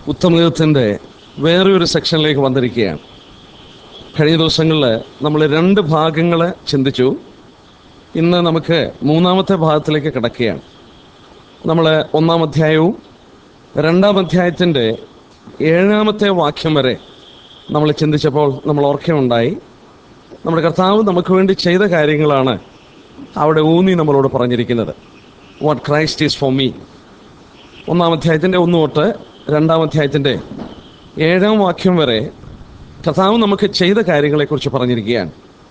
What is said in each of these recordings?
ഉത്തമഗീതത്തിൻ്റെ വേറെ ഒരു സെക്ഷനിലേക്ക് വന്നിരിക്കുകയാണ് കഴിഞ്ഞ ദിവസങ്ങളിൽ നമ്മൾ രണ്ട് ഭാഗങ്ങൾ ചിന്തിച്ചു ഇന്ന് നമുക്ക് മൂന്നാമത്തെ ഭാഗത്തിലേക്ക് കിടക്കുകയാണ് നമ്മൾ ഒന്നാം അധ്യായവും രണ്ടാം അധ്യായത്തിൻ്റെ ഏഴാമത്തെ വാക്യം വരെ നമ്മൾ ചിന്തിച്ചപ്പോൾ നമ്മൾ ഓർക്കുകയുണ്ടായി നമ്മുടെ കർത്താവ് നമുക്ക് വേണ്ടി ചെയ്ത കാര്യങ്ങളാണ് അവിടെ ഊന്നി നമ്മളോട് പറഞ്ഞിരിക്കുന്നത് what Christ is for me ഒന്നാം അധ്യായത്തിൻ്റെ ഒന്ന് തൊട്ട് രണ്ടാം അധ്യായത്തിൻ്റെ ഏഴാം വാക്യം വരെ കർത്താവ് നമുക്ക് ചെയ്ത കാര്യങ്ങളെക്കുറിച്ച് പറഞ്ഞിരിക്കുകയാണ്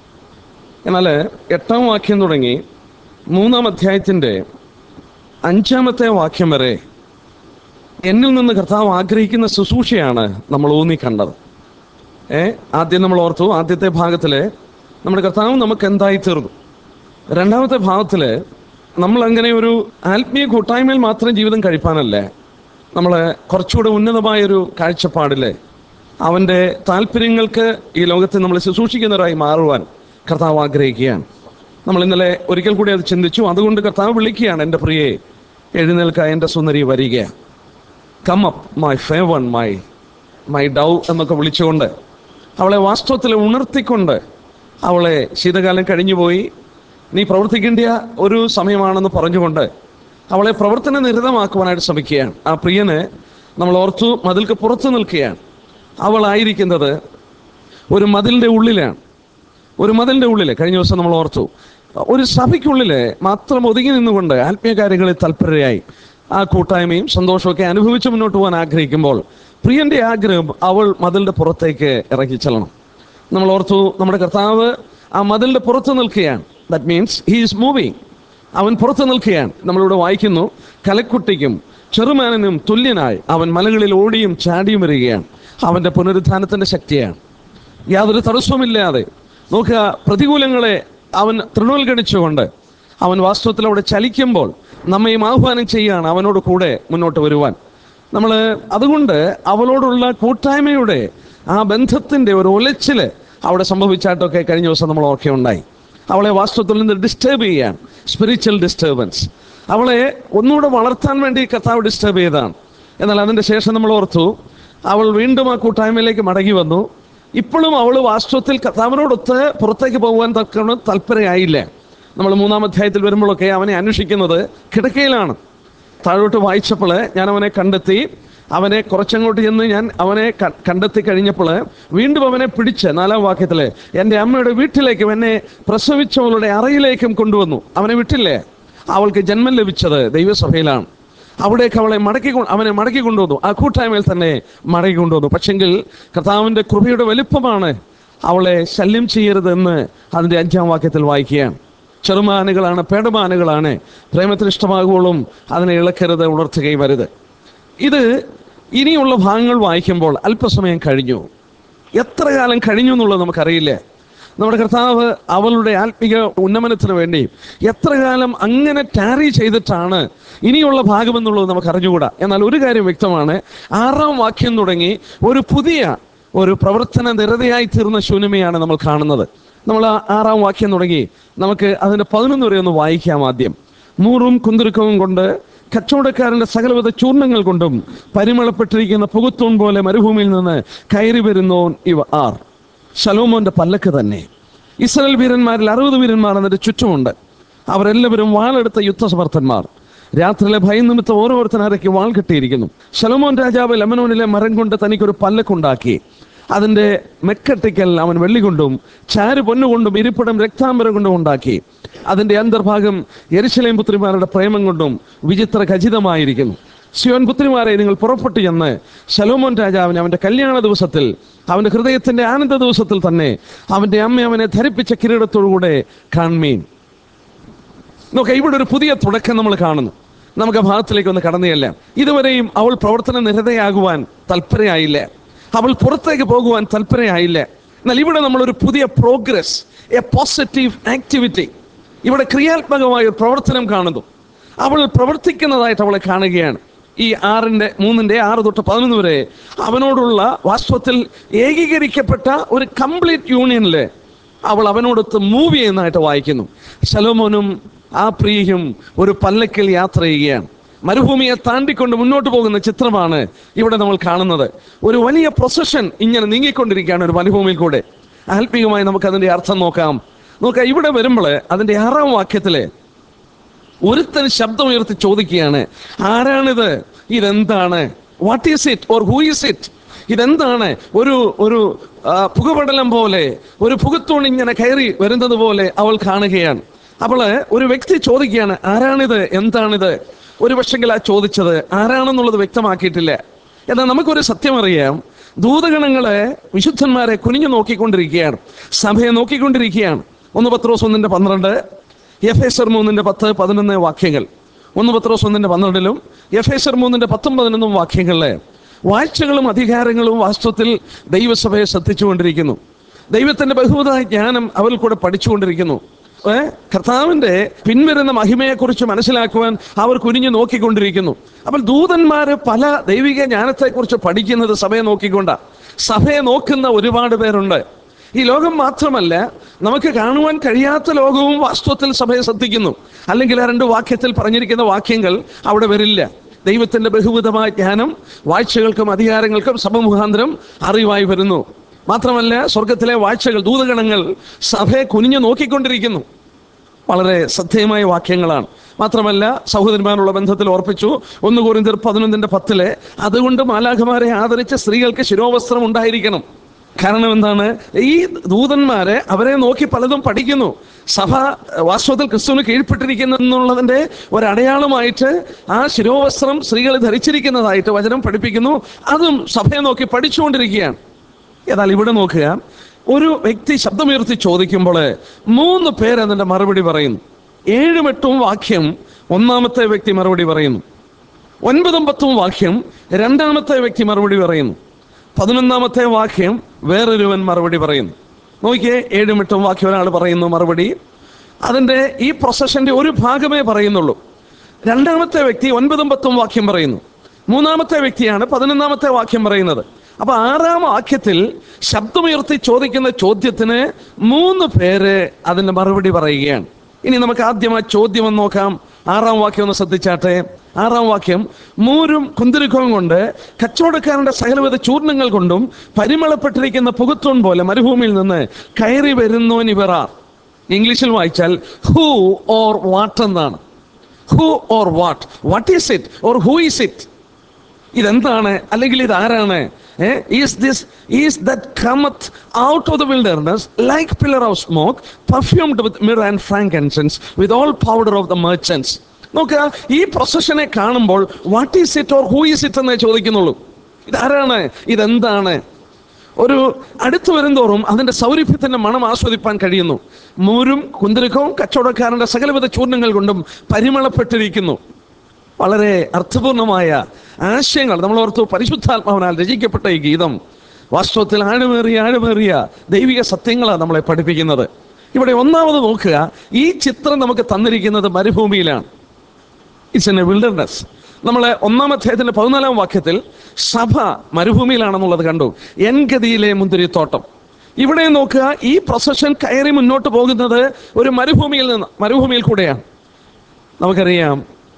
എന്നാൽ എട്ടാം വാക്യം തുടങ്ങി മൂന്നാം അധ്യായത്തിൻ്റെ അഞ്ചാമത്തെ വാക്യം വരെ എന്നിൽ നിന്ന് കർത്താവ് ആഗ്രഹിക്കുന്ന ശുശ്രൂഷയാണ് നമ്മൾ ഊന്നി കണ്ടത് ഏ ആദ്യം നമ്മൾ ഓർത്തു ആദ്യത്തെ ഭാഗത്തിൽ നമ്മുടെ കർത്താവ് നമുക്ക് എന്തായി തീർന്നു രണ്ടാമത്തെ ഭാഗത്തിൽ നമ്മൾ അങ്ങനെ ഒരു ആത്മീയ കൂട്ടായ്മയിൽ മാത്രം ജീവിതം കഴിപ്പാനല്ലേ നമ്മൾ കുറച്ചുകൂടെ ഉന്നതമായൊരു കാഴ്ചപ്പാടിൽ അവൻ്റെ താല്പര്യങ്ങൾക്ക് ഈ ലോകത്തെ നമ്മൾ ശുശ്രൂഷിക്കുന്നവരായി മാറുവാൻ കർത്താവ് ആഗ്രഹിക്കുകയാണ് നമ്മൾ ഇന്നലെ ഒരിക്കൽ കൂടി അത് ചിന്തിച്ചു അതുകൊണ്ട് കർത്താവ് വിളിക്കുകയാണ് എൻ്റെ പ്രിയെ എഴുന്നേൽക്ക എൻ്റെ സുന്ദരി വരിക come up my fair one my my dove എന്നൊക്കെ വിളിച്ചുകൊണ്ട് അവളെ വാസ്തവത്തിൽ ഉണർത്തിക്കൊണ്ട് അവളെ ശീതകാലം കഴിഞ്ഞുപോയി നീ പ്രവർത്തിക്കേണ്ട ഒരു സമയമാണെന്ന് പറഞ്ഞുകൊണ്ട് അവളെ പ്രവർത്തന നിരതമാക്കുവാനായിട്ട് ശ്രമിക്കുകയാണ് ആ പ്രിയന് നമ്മൾ ഓർത്തു മതിൽക്ക് പുറത്തു നിൽക്കുകയാണ് അവളായിരിക്കുന്നത് ഒരു മതിലിൻ്റെ ഉള്ളിലാണ് ഒരു മതിലിൻ്റെ ഉള്ളിൽ കഴിഞ്ഞ ദിവസം നമ്മൾ ഓർത്തു ഒരു സഭയ്ക്കുള്ളിൽ മാത്രം ഒതുങ്ങി നിന്നുകൊണ്ട് ആത്മീയ കാര്യങ്ങളിൽ തൽപരയായി ആ കൂട്ടായ്മയും സന്തോഷമൊക്കെ അനുഭവിച്ച് മുന്നോട്ട് പോകാൻ ആഗ്രഹിക്കുമ്പോൾ പ്രിയന്റെ ആഗ്രഹം അവൾ മതിലിൻ്റെ പുറത്തേക്ക് ഇറക്കി ചെല്ലണം നമ്മൾ ഓർത്തു നമ്മുടെ കർത്താവ് ആ മതിലിൻ്റെ പുറത്ത് നിൽക്കുകയാണ് that means he is moving അവൻ പുറത്ത് നിൽക്കുകയാണ് നമ്മളിവിടെ വായിക്കുന്നു കലക്കുട്ടിക്കും ചെറുമാനനും തുല്യനായി അവൻ മലകളിൽ ഓടിയും ചാടിയും വരികയാണ് അവൻ്റെ പുനരുത്ഥാനത്തിൻ്റെ ശക്തിയാണ് യാതൊരു തടസ്സവുമില്ലാതെ നോക്കുക പ്രതികൂലങ്ങളെ അവൻ തൃണോൽഗണിച്ചുകൊണ്ട് അവൻ വാസ്തവത്തിൽ അവിടെ ചലിക്കുമ്പോൾ നമ്മയും ആഹ്വാനം ചെയ്യുകയാണ് അവനോട് കൂടെ മുന്നോട്ട് വരുവാൻ നമ്മൾ അതുകൊണ്ട് അവളോടുള്ള കൂട്ടായ്മയുടെ ആ ബന്ധത്തിൻ്റെ ഒരു ഒലച്ചില് അവിടെ സംഭവിച്ചായിട്ടൊക്കെ കഴിഞ്ഞ ദിവസം നമ്മൾ ഓർക്കുകയുണ്ടായി അവളെ വാസ്തവത്തിൽ നിന്ന് ഡിസ്റ്റർബ് ചെയ്യാൻ സ്പിരിച്വൽ ഡിസ്റ്റർബൻസ് അവളെ ഒന്നുകൂടെ വളർത്താൻ വേണ്ടി കർത്താവ് ഡിസ്റ്റർബ് ചെയ്തതാണ് എന്നാൽ അതിൻ്റെ ശേഷം നമ്മൾ ഓർത്തു അവൾ വീണ്ടും ആ കൂട്ടായ്മയിലേക്ക് മടങ്ങി വന്നു ഇപ്പോഴും അവൾ വാസ്തവത്തിൽ കർത്താവിനോടൊത്ത് പുറത്തേക്ക് പോകുവാൻ തക്ക താല്പര്യമായില്ല നമ്മൾ മൂന്നാം അധ്യായത്തിൽ വരുമ്പോഴൊക്കെ അവനെ അന്വേഷിക്കുന്നത് കിടക്കയിലാണ് താഴോട്ട് വായിച്ചപ്പോൾ ഞാൻ അവനെ കണ്ടെത്തി അവനെ കുറച്ചങ്ങോട്ട് ചെന്ന് ഞാൻ അവനെ ക- കണ്ടെത്തി കഴിഞ്ഞപ്പോൾ വീണ്ടും അവനെ പിടിച്ച് നാലാം വാക്യത്തിൽ എൻ്റെ അമ്മയുടെ വീട്ടിലേക്കും എന്നെ പ്രസവിച്ചവളുടെ അറയിലേക്കും കൊണ്ടുവന്നു അവനെ വിട്ടില്ലേ അവൾക്ക് ജന്മം ലഭിച്ചത് ദൈവസഭയിലാണ് അവിടേക്ക് അവളെ മടക്കി കൊ- അവനെ മടക്കി കൊണ്ടുവന്നു ആ കൂട്ടായ്മയിൽ തന്നെ മടക്കി കൊണ്ടുവന്നു പക്ഷെങ്കിൽ കർത്താവിൻ്റെ കൃപയുടെ വലിപ്പമാണ് അവളെ ശല്യം ചെയ്യരുതെന്ന് അതിൻ്റെ അഞ്ചാം വാക്യത്തിൽ വായിക്കുകയാണ് ചെറുമാനുകളാണ് പേടമാനുകളാണ് പ്രേമത്തിന് ഇഷ്ടമാകുമ്പോഴും അതിനെ ഇളക്കരുത് ഉണർത്തുകയും വരുത് ഇത് ഇനിയുള്ള ഭാഗങ്ങൾ വായിക്കുമ്പോൾ അല്പസമയം കഴിഞ്ഞു എത്ര കാലം കഴിഞ്ഞു എന്നുള്ളത് നമുക്കറിയില്ല നമ്മുടെ കർത്താവ് അവളുടെ ആത്മിക ഉന്നമനത്തിന് വേണ്ടി എത്ര കാലം അങ്ങനെ ടാരി ചെയ്തിട്ടാണ് ഇനിയുള്ള ഭാഗമെന്നുള്ളത് നമുക്ക് അറിഞ്ഞുകൂടാ എന്നാൽ ഒരു കാര്യം വ്യക്തമാണ് ആറാം വാക്യം തുടങ്ങി ഒരു പുതിയ ഒരു പ്രവർത്തന നിരതയായി തീർന്ന ശൂന്യമയാണ് നമ്മൾ കാണുന്നത് നമ്മൾ ആ ആറാം വാക്യം തുടങ്ങി നമുക്ക് അതിൻ്റെ പതിനൊന്ന് വരെ ഒന്ന് വായിക്കാം ആദ്യം മൂറും കുന്തിരുക്കവും കൊണ്ട് കച്ചവടക്കാരന്റെ സകലവിധ ചൂർണങ്ങൾ കൊണ്ടും പരിമളപ്പെട്ടിരിക്കുന്ന പുകുത്തൂൺ പോലെ മരുഭൂമിയിൽ നിന്ന് കയറി വരുന്നോൻ ഇവ ആർ ശലോമോന്റെ പല്ലക്ക് തന്നെ ഇസ്രായേൽ വീരന്മാരിൽ അറുപത് വീരന്മാർ എന്നിട്ട് ചുറ്റുമുണ്ട് അവരെല്ലാവരും വാളെടുത്ത യുദ്ധസമർത്ഥന്മാർ രാത്രിയിലെ ഭയം നിമിത്തം ഓരോരുത്തരയ്ക്ക് വാൾ കെട്ടിയിരിക്കുന്നു ശലോമോൻ രാജാവ് ലെമനോനിലെ മരം കൊണ്ട് തനിക്കൊരു പല്ലക്കുണ്ടാക്കി അതിൻ്റെ മെക്കട്ടിക്കൽ അവൻ വെള്ളി കൊണ്ടും ചാര് പൊന്നുകൊണ്ടും ഇരിപ്പിടം രക്താംബരം കൊണ്ടും ഉണ്ടാക്കി അതിൻ്റെ അന്തർഭാഗം എരിശലേം പുത്രിമാരുടെ പ്രേമം കൊണ്ടും വിചിത്ര ഖചിതമായിരിക്കുന്നു സിയോൻ പുത്രിമാരെ നിങ്ങൾ പുറപ്പെട്ടു ചെന്ന് ശലോമോൻ രാജാവിനെ അവൻ്റെ കല്യാണ ദിവസത്തിൽ അവൻ്റെ ഹൃദയത്തിൻ്റെ ആനന്ദ ദിവസത്തിൽ തന്നെ അവൻ്റെ അമ്മ അവനെ ധരിപ്പിച്ച കിരീടത്തോടുകൂടെ കാൺമീൻ നോക്കാം ഇവിടെ ഒരു പുതിയ തുടക്കം നമ്മൾ കാണുന്നു നമുക്ക് ആ ഭാഗത്തിലേക്ക് ഒന്ന് കടന്നുകയല്ല ഇതുവരെയും അവൾ പ്രവർത്തന നിരതയാകുവാൻ തൽപരയായില്ല അവൾ പുറത്തേക്ക് പോകുവാൻ തൽപരയായില്ല എന്നാൽ ഇവിടെ നമ്മളൊരു പുതിയ പ്രോഗ്രസ് എ പോസിറ്റീവ് ആക്ടിവിറ്റി ഇവിടെ ക്രിയാത്മകമായ ഒരു പ്രവർത്തനം കാണുന്നു അവൾ പ്രവർത്തിക്കുന്നതായിട്ട് അവളെ കാണുകയാണ് ഈ ആറിൻ്റെ മൂന്നിൻ്റെ ആറ് തൊട്ട് പതിനൊന്ന് വരെ അവനോടുള്ള വാസ്തവത്തിൽ ഏകീകരിക്കപ്പെട്ട ഒരു കംപ്ലീറ്റ് യൂണിയനിൽ അവൾ അവനോടൊത്ത് മൂവ് ചെയ്യുന്നതായിട്ട് വായിക്കുന്നു ശലോമോനും ആ പ്രിയയും ഒരു പല്ലക്കിൽ യാത്ര ചെയ്യുകയാണ് മരുഭൂമിയെ താണ്ടിക്കൊണ്ട് മുന്നോട്ട് പോകുന്ന ചിത്രമാണ് ഇവിടെ നമ്മൾ കാണുന്നത് ഒരു വലിയ പ്രൊസഷൻ ഇങ്ങനെ നീങ്ങിക്കൊണ്ടിരിക്കുകയാണ് ഒരു മരുഭൂമിയിൽ കൂടെ ആത്മീയമായി നമുക്ക് അതിന്റെ അർത്ഥം നോക്കാം നോക്കാം ഇവിടെ വരുമ്പോൾ അതിന്റെ ആറാം വാക്യത്തില് ഒരുത്തൻ ശബ്ദമുയർത്തി ചോദിക്കുകയാണ് ആരാണിത് ഇതെന്താണ് what is it or who is it ഇതെന്താണ് ഒരു ഒരു ആ, പുകപടലം പോലെ ഒരു പുകത്തൂൺ ഇങ്ങനെ കയറി വരുന്നത് പോലെ അവൾ കാണുകയാണ് അപ്പോൾ ഒരു വ്യക്തി ചോദിക്കുകയാണ് ആരാണിത് എന്താണിത് ഒരു പക്ഷെങ്കിൽ ആ ചോദിച്ചത് ആരാണെന്നുള്ളത് വ്യക്തമാക്കിയിട്ടില്ല എന്നാൽ നമുക്കൊരു സത്യം അറിയാം ദൂതഗണങ്ങളെ വിശുദ്ധന്മാരെ കുനിഞ്ഞു നോക്കിക്കൊണ്ടിരിക്കുകയാണ് സഭയെ നോക്കിക്കൊണ്ടിരിക്കുകയാണ് ഒന്ന് പത്രോസ് ഒന്നിന്റെ പന്ത്രണ്ട് എഫ് എസ് മൂന്നിന്റെ പത്ത് പതിനൊന്ന് വാക്യങ്ങൾ ഒന്ന് പത്രോസ് ഒന്നിന്റെ പന്ത്രണ്ടിലും എഫ് എസ് മൂന്നിന്റെ പത്തും പതിനൊന്നും വാക്യങ്ങളിലെ വാഴ്ചകളും അധികാരങ്ങളും വാസ്തവത്തിൽ ദൈവസഭയെ ശ്രദ്ധിച്ചുകൊണ്ടിരിക്കുന്നു ദൈവത്തിന്റെ ബഹുവിധ ജ്ഞാനം അവരിൽ കൂടെ പഠിച്ചുകൊണ്ടിരിക്കുന്നു ഏ കർത്താവിന്റെ പിൻവരുന്ന മഹിമയെക്കുറിച്ച് മനസ്സിലാക്കുവാൻ അവർ കുനിഞ്ഞു നോക്കിക്കൊണ്ടിരിക്കുന്നു അപ്പോൾ ദൂതന്മാര് പല ദൈവിക ജ്ഞാനത്തെക്കുറിച്ച് പഠിക്കുന്നത് സഭയെ നോക്കിക്കൊണ്ടാ സഭയെ നോക്കുന്ന ഒരുപാട് പേരുണ്ട് ഈ ലോകം മാത്രമല്ല നമുക്ക് കാണുവാൻ കഴിയാത്ത ലോകവും വാസ്തവത്തിൽ സഭയെ ശ്രദ്ധിക്കുന്നു അല്ലെങ്കിൽ ആ രണ്ട് വാക്യത്തിൽ പറഞ്ഞിരിക്കുന്ന വാക്യങ്ങൾ അവിടെ വരില്ല ദൈവത്തിന്റെ ബഹുവിധമായ ജ്ഞാനം വാഴ്ചകൾക്കും അധികാരങ്ങൾക്കും സഭ മുഖാന്തരം അറിവായി വരുന്നു മാത്രമല്ല സ്വർഗത്തിലെ വാഴ്ചകൾ ദൂതഗണങ്ങൾ സഭയെ കുനിഞ്ഞു നോക്കിക്കൊണ്ടിരിക്കുന്നു വളരെ ശ്രദ്ധേയമായ വാക്യങ്ങളാണ് മാത്രമല്ല സഹോദരന്മാരുള്ള ബന്ധത്തിൽ ഓർപ്പിച്ചു ഒന്ന് കോരിന്തർ പതിനൊന്നിന്റെ പത്തിലെ അതുകൊണ്ട് മാലാഖമാരെ ആദരിച്ച സ്ത്രീകൾക്ക് ശിരോവസ്ത്രം ഉണ്ടായിരിക്കണം കാരണം എന്താണ് ഈ ദൂതന്മാരെ അവരെ നോക്കി പലതും പഠിക്കുന്നു സഭ വാസ്തവത്തിൽ ക്രിസ്തുവിന് കീഴ്പ്പെട്ടിരിക്കുന്നു എന്നുള്ളതിന്റെ ഒരടയാളമായിട്ട് ആ ശിരോവസ്ത്രം സ്ത്രീകൾ ധരിച്ചിരിക്കുന്നതായിട്ട് വചനം പഠിപ്പിക്കുന്നു അതും സഭയെ നോക്കി പഠിച്ചുകൊണ്ടിരിക്കുകയാണ് എന്നാൽ ഇവിടെ നോക്കുക ഒരു വ്യക്തി ശബ്ദമുയർത്തി ചോദിക്കുമ്പോൾ മൂന്ന് പേര് അതിന്റെ മറുപടി പറയുന്നു ഏഴും എട്ടും വാക്യം ഒന്നാമത്തെ വ്യക്തി മറുപടി പറയുന്നു ഒൻപതും പത്തും വാക്യം രണ്ടാമത്തെ വ്യക്തി മറുപടി പറയുന്നു പതിനൊന്നാമത്തെ വാക്യം വേറൊരുവൻ മറുപടി പറയുന്നു നോക്കിയേ ഏഴും എട്ടും വാക്യം ഒരാൾ പറയുന്നു മറുപടി അതിന്റെ ഈ പ്രൊസഷന്റെ ഒരു ഭാഗമേ പറയുന്നുള്ളൂ രണ്ടാമത്തെ വ്യക്തി ഒൻപതും പത്തും വാക്യം പറയുന്നു മൂന്നാമത്തെ വ്യക്തിയാണ് പതിനൊന്നാമത്തെ വാക്യം പറയുന്നത് അപ്പൊ ആറാം വാക്യത്തിൽ ശബ്ദമുയർത്തി ചോദിക്കുന്ന ചോദ്യത്തിന് മൂന്ന് പേര് അതിന്റെ മറുപടി പറയുകയാണ് ഇനി നമുക്ക് ആദ്യം ആ ചോദ്യം ഒന്ന് നോക്കാം ആറാം വാക്യം ഒന്ന് ശ്രദ്ധിച്ചാട്ടെ ആറാം വാക്യം മൂരും കുന്തിരുക്കവും കൊണ്ട് കച്ചവടക്കാരന്റെ സകലവിധ ചൂർണങ്ങൾ കൊണ്ടും പരിമളപ്പെട്ടിരിക്കുന്ന പുകത്തോൺ പോലെ മരുഭൂമിയിൽ നിന്ന് കയറി വരുന്നോൻ ഇവറാർ ഇംഗ്ലീഷിൽ വായിച്ചാൽ ഹൂ ഓർ വാട്ട് എന്നാണ് who or what what is it or who is it ഇതെന്താണ് അല്ലെങ്കിൽ ഇത് ആരാണ് is this is that cometh out of the wilderness like pillar of smoke perfumed with myrrh and frankincense with all powder of the merchants നോക്കുക ഈ പ്രൊസഷനെ കാണുമ്പോൾ what is it or who is it എന്നേ ചോദിക്കുന്നുള്ളൂ ഇതാരാണ് ഇതെന്താണ് ഒരു അടുത്തു വരുന്തോറും അതിന്റെ സൗരഭ്യത്തിന്റെ മണം ആസ്വദിപ്പാൻ കഴിയുന്നു മൂരും കുന്തിരക്കവും കച്ചവടക്കാരന്റെ സകലവിധ ചൂർണങ്ങൾ കൊണ്ടും പരിമളപ്പെട്ടിരിക്കുന്നു വളരെ അർത്ഥപൂർണമായ ആശയങ്ങൾ നമ്മൾ ഓർത്തു പരിശുദ്ധാത്മാവിനാൽ രചിക്കപ്പെട്ട ഈ ഗീതം വാസ്തവത്തിൽ ആഴമേറിയ ആഴമേറിയ ദൈവിക സത്യങ്ങളാണ് നമ്മളെ പഠിപ്പിക്കുന്നത് ഇവിടെ ഒന്നാമത് നോക്കുക ഈ ചിത്രം നമുക്ക് തന്നിരിക്കുന്നത് മരുഭൂമിയിലാണ് ഇറ്റ്സ് എൻ എ വിൽഡർനെസ് നമ്മളെ ഒന്നാം അധ്യായത്തിന്റെ പതിനാലാം വാക്യത്തിൽ സഭ മരുഭൂമിയിലാണെന്നുള്ളത് കണ്ടു എൻഗതിയിലെ മുന്തിരിത്തോട്ടം ഇവിടെ നോക്കുക ഈ പ്രൊസഷൻ കയറി മുന്നോട്ട് പോകുന്നത് ഒരു മരുഭൂമിയിൽ നിന്ന് മരുഭൂമിയിൽ കൂടെയാണ് നമുക്കറിയാം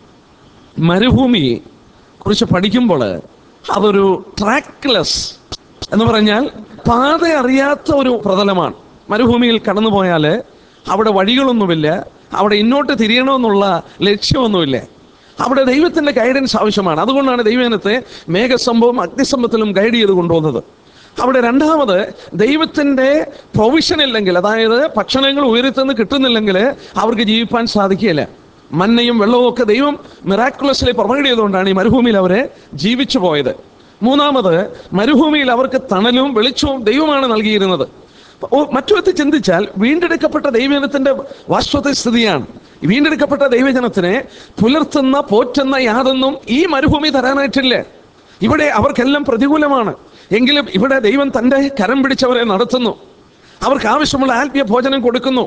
മരുഭൂമി കുറിച്ച് പഠിക്കുമ്പോൾ അതൊരു ട്രാക്ലെസ് എന്ന് പറഞ്ഞാൽ പാത അറിയാത്ത ഒരു പ്രതലമാണ് മരുഭൂമിയിൽ കടന്നു പോയാൽ അവിടെ വഴികളൊന്നുമില്ല അവിടെ ഇന്നോട്ട് തിരിയണമെന്നുള്ള ലക്ഷ്യമൊന്നുമില്ല അവിടെ ദൈവത്തിന്റെ ഗൈഡൻസ് ആവശ്യമാണ് അതുകൊണ്ടാണ് ദൈവജനത്തെ മേഘസംഭവം അഗ്നിസംഭവത്തിലും ഗൈഡ് ചെയ്ത് കൊണ്ടുവന്നത് അവിടെ രണ്ടാമത് ദൈവത്തിന്റെ പ്രൊവിഷൻ ഇല്ലെങ്കിൽ അതായത് ഭക്ഷണങ്ങൾ ഉയരത്തുനിന്ന് കിട്ടുന്നില്ലെങ്കിൽ അവർക്ക് ജീവിപ്പാൻ സാധിക്കുകയില്ല മന്നയും വെള്ളവും ഒക്കെ ദൈവം മിറാക്കുലസിലെ പ്രൊവൈഡ് ചെയ്തുകൊണ്ടാണ് ഈ മരുഭൂമിയിൽ അവരെ ജീവിച്ചു പോയത് മൂന്നാമത് മരുഭൂമിയിൽ അവർക്ക് തണലും വെളിച്ചവും ദൈവമാണ് നൽകിയിരുന്നത് ഓ, മറ്റു വിധത്തിൽ ചിന്തിച്ചാൽ വീണ്ടെടുക്കപ്പെട്ട ദൈവജനത്തിന്റെ വാസ്തവത്തെ സ്ഥിതിയാണ് വീണ്ടെടുക്കപ്പെട്ട ദൈവജനത്തിനെ പുലർത്തുന്ന പോറ്റുന്ന യാതൊന്നും ഈ മരുഭൂമി തരാനായിട്ടില്ല ഇവിടെ അവർക്കെല്ലാം പ്രതികൂലമാണ് എങ്കിലും ഇവിടെ ദൈവം തന്റെ കരം പിടിച്ചവരെ നടത്തുന്നു അവർക്ക് ആവശ്യമുള്ള ആത്മീയ ഭോജനം കൊടുക്കുന്നു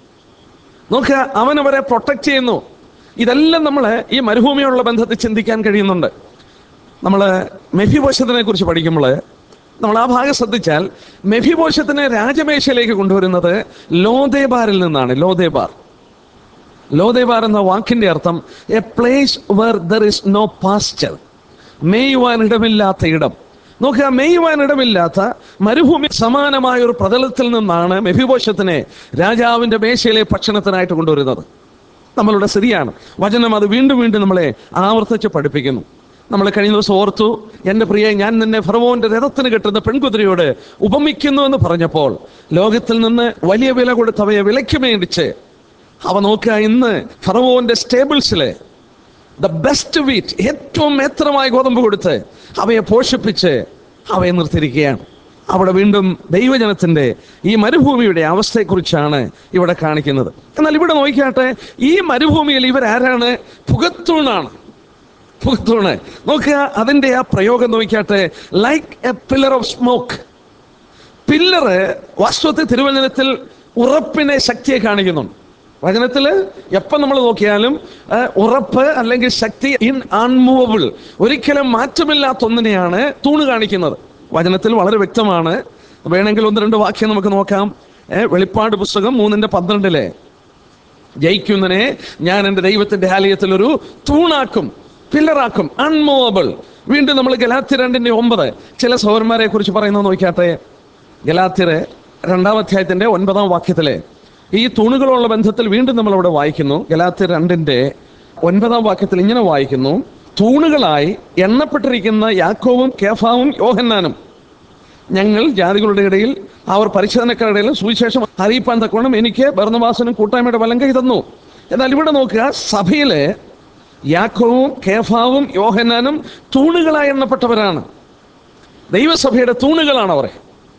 നോക്കുക അവൻ അവരെ പ്രൊട്ടക്ട് ചെയ്യുന്നു ഇതെല്ലാം നമ്മൾ ഈ മരുഭൂമിയോടുള്ള ബന്ധത്തിൽ ചിന്തിക്കാൻ കഴിയുന്നുണ്ട് നമ്മൾ മെഫിബോഷത്തിനെ കുറിച്ച് പഠിക്കുമ്പോൾ നമ്മൾ ആ ഭാഗം ശ്രദ്ധിച്ചാൽ മെഫിബോഷത്തിനെ രാജമേശയിലേക്ക് കൊണ്ടുവരുന്നത് ലോദേബാറിൽ നിന്നാണ് ലോദേബാർ ലോദേവാർ എന്ന വാക്കിന്റെ അർത്ഥം a place where there is no pasture മേയുവാൻ ഇടമില്ലാത്ത ഇടം നോക്കുക മേയുവാൻ ഇടമില്ലാത്ത മരുഭൂമി സമാനമായ ഒരു പ്രതലത്തിൽ നിന്നാണ് മെഫിബോഷത്തിനെ രാജാവിന്റെ മേശയിലെ ഭക്ഷണത്തിനായിട്ട് കൊണ്ടുവരുന്നത് നമ്മളുടെ സ്ഥിതിയാണ് വചനം അത് വീണ്ടും വീണ്ടും നമ്മളെ ആവർത്തിച്ച് പഠിപ്പിക്കുന്നു നമ്മൾ കഴിഞ്ഞ ദിവസം ഓർത്തു എൻ്റെ പ്രിയ ഞാൻ നിന്നെ ഫറവോന്റെ രഥത്തിന് കെട്ടുന്ന പെൺകുതിരയോട് ഉപമിക്കുന്നു എന്ന് പറഞ്ഞപ്പോൾ ലോകത്തിൽ നിന്ന് വലിയ വില കൊടുത്ത് അവയെ വിലയ്ക്ക് മേടിച്ച് അവ നോക്കുക ഇന്ന് ഫറവോന്റെ സ്റ്റേബിൾസിലെ ദ ബെസ്റ്റ് വീറ്റ് ഏറ്റവും മേത്രമായ ഗോതമ്പ് കൊടുത്ത് അവയെ പോഷിപ്പിച്ച് അവയെ നിർത്തിയിരിക്കുകയാണ് അവിടെ വീണ്ടും ദൈവജനത്തിന്റെ ഈ മരുഭൂമിയുടെ അവസ്ഥയെക്കുറിച്ചാണ് ഇവിടെ കാണിക്കുന്നത് എന്നാൽ ഇവിടെ നോക്കിയാട്ടെ ഈ മരുഭൂമിയിൽ ഇവരാരാണ് പുകത്തൂണാണ് പുകത്തൂണ് നോക്കുക അതിന്റെ ആ പ്രയോഗം നോക്കിയാട്ടെ like a pillar of smoke pillar വാസ്തവത്തിൽ തിരുവചനത്തിൽ ഉറപ്പിനെ ശക്തിയെ കാണിക്കുന്നുണ്ട് വചനത്തിൽ എപ്പം നമ്മൾ നോക്കിയാലും ആ, ഉറപ്പ് അല്ലെങ്കിൽ ശക്തി ഇൻ അൺമൂവബിൾ ഒരിക്കലും മാറ്റമില്ലാത്ത ഒന്നിനെയാണ് തൂണ് കാണിക്കുന്നത് വചനത്തിൽ വളരെ വ്യക്തമാണ് വേണമെങ്കിൽ ഒന്ന് രണ്ട് വാക്യം നമുക്ക് നോക്കാം ഏ, വെളിപ്പാട് പുസ്തകം മൂന്നിന്റെ പന്ത്രണ്ടിലെ ജയിക്കുന്നതിനെ ഞാൻ എൻ്റെ ദൈവത്തിന്റെ ആലയത്തിൽ ഒരു തൂണാക്കും പില്ലറാക്കും അൺമൂവബിൾ വീണ്ടും നമ്മൾ ഗലാത്തി രണ്ടിന്റെ ഒമ്പത് ചില സൗരന്മാരെ കുറിച്ച് പറയുന്നത് നോക്കിയാട്ടെ ഗലാത്തിരെ രണ്ടാം അധ്യായത്തിന്റെ ഒൻപതാം വാക്യത്തിലെ ഈ തൂണുകളുള്ള ബന്ധത്തിൽ വീണ്ടും നമ്മൾ അവിടെ വായിക്കുന്നു ഗലാത്തി രണ്ടിന്റെ ഒൻപതാം വാക്യത്തിൽ ഇങ്ങനെ വായിക്കുന്നു തൂണുകളായി എണ്ണപ്പെട്ടിരിക്കുന്ന യാക്കോവും കേഫാവും യോഹന്നാനും ഞങ്ങൾ ജാതികളുടെ ഇടയിൽ അവർ പരിശോധനക്കാരുടെ ഇടയിൽ സുവിശേഷം അറിയിപ്പാൻ തക്കവണ്ണം എനിക്ക് ഭരണവാസനും കൂട്ടായ്മയുടെ വലം കൈ തന്നു എന്നാൽ ഇവിടെ നോക്കുക സഭയിലെ യാക്കോവും കേഫാവും യോഹന്നാനും തൂണുകളായി എണ്ണപ്പെട്ടവരാണ് ദൈവസഭയുടെ തൂണുകളാണ് അവരെ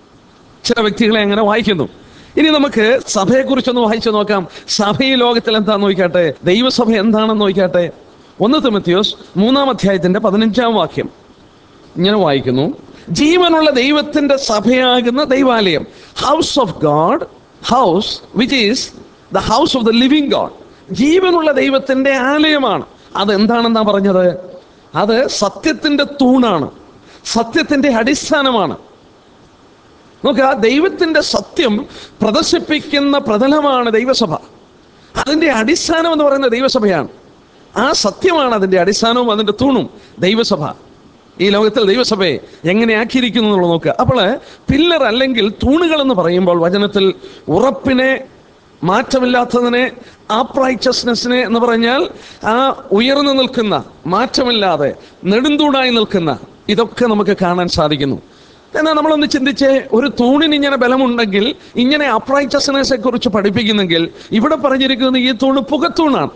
ചില വ്യക്തികളെ അങ്ങനെ വായിക്കുന്നു ഇനി നമുക്ക് സഭയെക്കുറിച്ചൊന്ന് വായിച്ചു നോക്കാം സഭ ഈ ലോകത്തിൽ എന്താന്ന് നോക്കിയാട്ടെ ദൈവസഭ എന്താണെന്ന് നോക്കിയാട്ടെ ഒന്ന് തിമത്തിയോസ് മൂന്നാം അധ്യായത്തിന്റെ പതിനഞ്ചാം വാക്യം ഇങ്ങനെ വായിക്കുന്നു ജീവനുള്ള ദൈവത്തിന്റെ സഭയാകുന്ന ദൈവാലയം house of God house which is the house of the living God ജീവനുള്ള ദൈവത്തിന്റെ ആലയമാണ് അതെന്താണെന്നാ പറഞ്ഞത് അത് സത്യത്തിന്റെ തൂണാണ് സത്യത്തിന്റെ അടിസ്ഥാനമാണ് നോക്കുക ദൈവത്തിന്റെ സത്യം പ്രദർശിപ്പിക്കുന്ന പ്രതലമാണ് ദൈവസഭ അതിന്റെ അടിസ്ഥാനം എന്ന് പറയുന്നത് ദൈവസഭയാണ് ആ സത്യമാണ് അതിന്റെ അടിസ്ഥാനവും അതിന്റെ തൂണും ദൈവസഭ ഈ ലോകത്തിൽ ദൈവസഭയെ എങ്ങനെ ആക്കിയിരിക്കുന്നു എന്നുള്ളത് നോക്കുക അപ്പോൾ പില്ലർ അല്ലെങ്കിൽ തൂണുകൾ എന്ന് പറയുമ്പോൾ വചനത്തിൽ ഉറപ്പിനെ മാറ്റമില്ലാത്തതിനെ ആപ്രൈച്ചസ്നെസ്സിനെ എന്ന് പറഞ്ഞാൽ ആ ഉയർന്നു നിൽക്കുന്ന മാറ്റമില്ലാതെ നെടുന്തൂണായി നിൽക്കുന്ന ഇതൊക്കെ നമുക്ക് കാണാൻ സാധിക്കുന്നു എന്നാൽ നമ്മളൊന്ന് ചിന്തിച്ച് ഒരു തൂണിന് ഇങ്ങനെ ബലമുണ്ടെങ്കിൽ ഇങ്ങനെ അപ്രൈച്ചസ്നെസ്സിനെ കുറിച്ച് പഠിപ്പിക്കുന്നെങ്കിൽ ഇവിടെ പറഞ്ഞിരിക്കുന്നത് ഈ തൂണ് പുകത്തൂണാണ്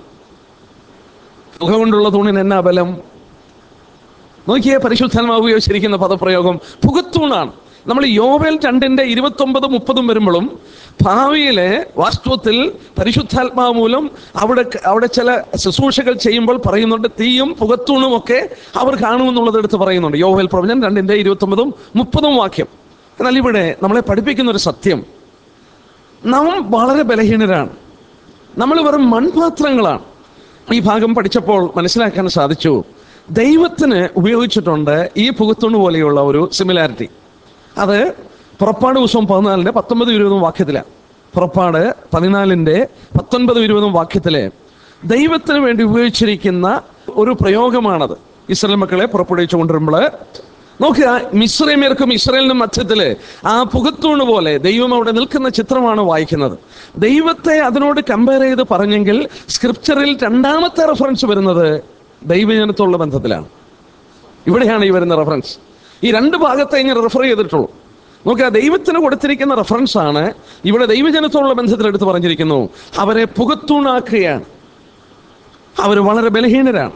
പുക കൊണ്ടുള്ള തൂണിന് എന്നാ ബലം നോക്കിയേ പരിശുദ്ധാത്മാവ് ഉപയോഗിച്ചിരിക്കുന്ന പദപ്രയോഗം പുകത്തൂണാണ് നമ്മൾ യോവേൽ രണ്ടിന്റെ ഇരുപത്തൊമ്പത് മുപ്പതും വരുമ്പോഴും ഭാവിയിലെ വാസ്തവത്തിൽ പരിശുദ്ധാത്മാവ് മൂലം അവിടെ അവിടെ ചില ശുശ്രൂഷകൾ ചെയ്യുമ്പോൾ പറയുന്നുണ്ട് തീയും പുകത്തൂണും ഒക്കെ അവർ കാണുമെന്നുള്ളത് എടുത്ത് പറയുന്നുണ്ട് യോവേൽ പ്രവചൻ രണ്ടിന്റെ ഇരുപത്തൊമ്പതും മുപ്പതും വാക്യം എന്നാൽ ഇവിടെ നമ്മളെ പഠിപ്പിക്കുന്ന ഒരു സത്യം നാം വളരെ ബലഹീനരാണ് നമ്മൾ വെറും മൺപാത്രങ്ങളാണ് ഈ ഭാഗം പഠിച്ചപ്പോൾ മനസ്സിലാക്കാൻ സാധിച്ചു ദൈവത്തിന് ഉപയോഗിച്ചിട്ടുണ്ട് ഈ പുകത്തൂണ് പോലെയുള്ള ഒരു സിമിലാരിറ്റി അത് പുറപ്പാട് ദിവസവും പതിനാലിന്റെ പത്തൊമ്പത് ഇരുപതും വാക്യത്തിലാണ് പുറപ്പാട് പതിനാലിന്റെ പത്തൊൻപതും ഇരുപതും വാക്യത്തിലെ ദൈവത്തിന് വേണ്ടി ഉപയോഗിച്ചിരിക്കുന്ന ഒരു പ്രയോഗമാണത് ഇസ്രായേൽ മക്കളെ പുറപ്പെടുവിച്ചു കൊണ്ടിരുമ്പോൾ നോക്കുക മിശ്രമേർക്കും ഇസ്രായേലിനും മധ്യത്തില് ആ പുകത്തൂണ് പോലെ ദൈവം അവിടെ നിൽക്കുന്ന ചിത്രമാണ് വായിക്കുന്നത് ദൈവത്തെ അതിനോട് കമ്പയർ ചെയ്ത് പറഞ്ഞെങ്കിൽ സ്ക്രിപ്ചറിൽ രണ്ടാമത്തെ റെഫറൻസ് വരുന്നത് ദൈവജനത്തോടുള്ള ബന്ധത്തിലാണ് ഇവിടെയാണ് ഈ വരുന്ന റെഫറൻസ് ഈ രണ്ട് ഭാഗത്തെ ഇങ്ങനെ റെഫർ ചെയ്തിട്ടുള്ളൂ നോക്കുക ദൈവത്തിന് കൊടുത്തിരിക്കുന്ന റെഫറൻസ് ആണ് ഇവിടെ ദൈവജനത്തോടുള്ള ബന്ധത്തിൽ എടുത്ത് പറഞ്ഞിരിക്കുന്നു അവരെ പുകത്തൂണാക്കുകയാണ് അവർ വളരെ ബലഹീനരാണ്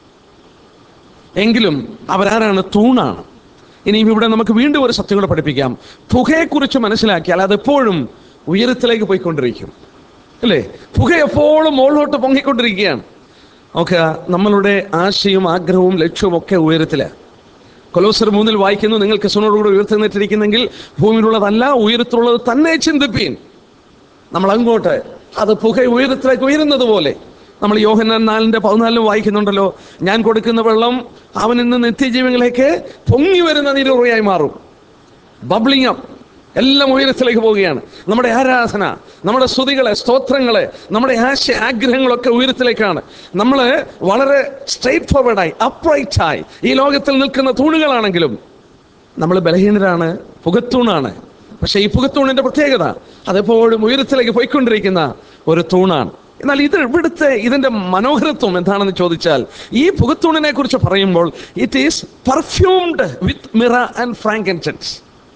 എങ്കിലും അവരാരാണ് തൂണാണ് ഇനി ഇവിടെ നമുക്ക് വീണ്ടും ഒരു സത്യം കൂടെ പഠിപ്പിക്കാം പുകയെക്കുറിച്ച് മനസ്സിലാക്കിയാൽ അത് എപ്പോഴും ഉയരത്തിലേക്ക് പോയിക്കൊണ്ടിരിക്കും അല്ലേ പുക എപ്പോഴും മുകളിലോട്ട് പൊങ്ങിക്കൊണ്ടിരിക്കുകയാണ് നോക്കുക നമ്മളുടെ ആശയും ആഗ്രഹവും ലക്ഷ്യവും ഒക്കെ ഉയരത്തിലാണ് കൊലോസർ മൂന്നിൽ വായിക്കുന്നു നിങ്ങൾ ക്രിസ്തുവിനോടുകൂടി ഉയർത്തുന്നിട്ടിരിക്കുന്നെങ്കിൽ ഭൂമിയിലുള്ളതല്ല ഉയരത്തിലുള്ളത് തന്നെ ചിന്തിപ്പീൻ നമ്മൾ അങ്ങോട്ട് അത് പുക ഉയരത്തിലേക്ക് ഉയരുന്നത് പോലെ നമ്മൾ യോഹന്നാൻ നാലിന്റെ പതിനാലിലും വായിക്കുന്നുണ്ടല്ലോ ഞാൻ കൊടുക്കുന്ന വെള്ളം അവൻ ഇന്ന് നിത്യജീവങ്ങളിലേക്ക് പൊങ്ങി വരുന്ന നീരുറയായി മാറും ബബ്ലിംഗ് അപ്പ് എല്ലാം ഉയരത്തിലേക്ക് പോവുകയാണ് നമ്മുടെ ആരാധന നമ്മുടെ സ്തുതികളെ സ്തോത്രങ്ങളെ നമ്മുടെ ആശ ആഗ്രഹങ്ങളൊക്കെ ഉയരത്തിലേക്കാണ് നമ്മൾ വളരെ സ്ട്രെയിറ്റ് ഫോർവേഡായി അപ്രൈറ്റായി ഈ ലോകത്തിൽ നിൽക്കുന്ന തൂണുകളാണെങ്കിലും നമ്മൾ ബലഹീനരാണ് പുകത്തൂണാണ് പക്ഷേ ഈ പുകത്തൂണിന്റെ പ്രത്യേകത അതെപ്പോഴും ഉയരത്തിലേക്ക് പോയിക്കൊണ്ടിരിക്കുന്ന ഒരു തൂണാണ് എന്നാൽ ഇത് ഇവിടുത്തെ ഇതിന്റെ മനോഹരത്വം എന്താണെന്ന് ചോദിച്ചാൽ ഈ പുകത്തൂണിനെ കുറിച്ച് പറയുമ്പോൾ it is perfumed with myrrh and frankincense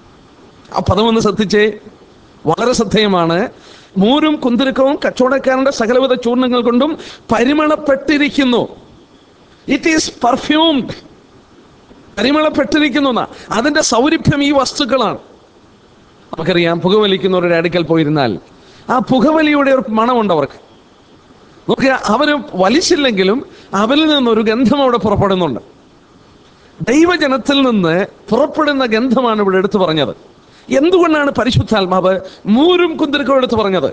ആ പദം ഒന്ന് ശ്രദ്ധിച്ചേ വളരെ ശ്രദ്ധേയമാണ് മൂരും കുന്തിരുക്കവും കച്ചവടക്കാരന്റെ സകലവിധ ചൂർണങ്ങൾ കൊണ്ടും പരിമളപ്പെട്ടിരിക്കുന്നു ഇറ്റ് ഈസ് പെർഫ്യൂംഡ് പരിമളപ്പെട്ടിരിക്കുന്നു എന്നാ. അതിന്റെ സൗരഭ്യം ഈ വസ്തുക്കളാണ് നമുക്കറിയാം പുകവലിക്കുന്നവരുടെ അടുക്കൽ പോയിരുന്നാൽ ആ പുകവലിയുടെ ഒരു മണമുണ്ട് അവർക്ക് നോക്കുക അവര് വലിച്ചില്ലെങ്കിലും അവരിൽ നിന്നൊരു ഗന്ധം അവിടെ പുറപ്പെടുന്നുണ്ട് ദൈവജനത്തിൽ നിന്ന് പുറപ്പെടുന്ന ഗന്ധമാണ് ഇവിടെ എടുത്തു പറഞ്ഞത് എന്തുകൊണ്ടാണ് പരിശുദ്ധാത്മാവ് മൂരും കുന്തിരിക്കവും എടുത്തു പറഞ്ഞത്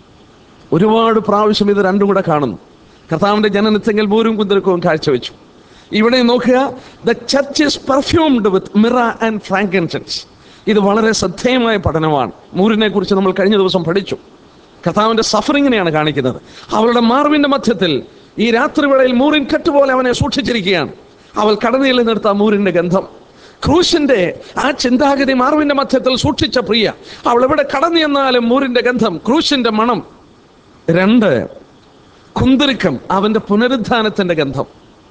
ഒരുപാട് പ്രാവശ്യം ഇത് രണ്ടും കൂടെ കാണുന്നു കർത്താവിന്റെ ജനനത്തെങ്കിൽ മൂരും കുന്തിരിക്കവും കാഴ്ചവെച്ചു ഇവിടെ നോക്കുക the church is perfumed with myrrh and frankincense ഇത് വളരെ ശ്രദ്ധേയമായ പഠനമാണ് മൂരിനെ കുറിച്ച് നമ്മൾ കഴിഞ്ഞ ദിവസം പഠിച്ചു കർത്താവിന്റെ സഫറിങ്ങിനെയാണ് കാണിക്കുന്നത് അവളുടെ മാർവിന്റെ മധ്യത്തിൽ ഈ രാത്രിവേളയിൽ മൂറിൻ കെട്ടുപോലെ അവനെ സൂക്ഷിച്ചിരിക്കുകയാണ് അവൾ കടനയിൽ നിർത്ത മൂരിന്റെ ഗന്ധം ക്രൂശിന്റെ ആ ചിന്താഗതി മാർവിന്റെ മധ്യത്തിൽ സൂക്ഷിച്ച പ്രിയ അവൾ എവിടെ കടന്നു എന്നാലും മൂരിന്റെ ഗന്ധം ക്രൂശിന്റെ മണം രണ്ട് കുന്തിരിക്കം അവന്റെ പുനരുദ്ധാനത്തിന്റെ ഗന്ധം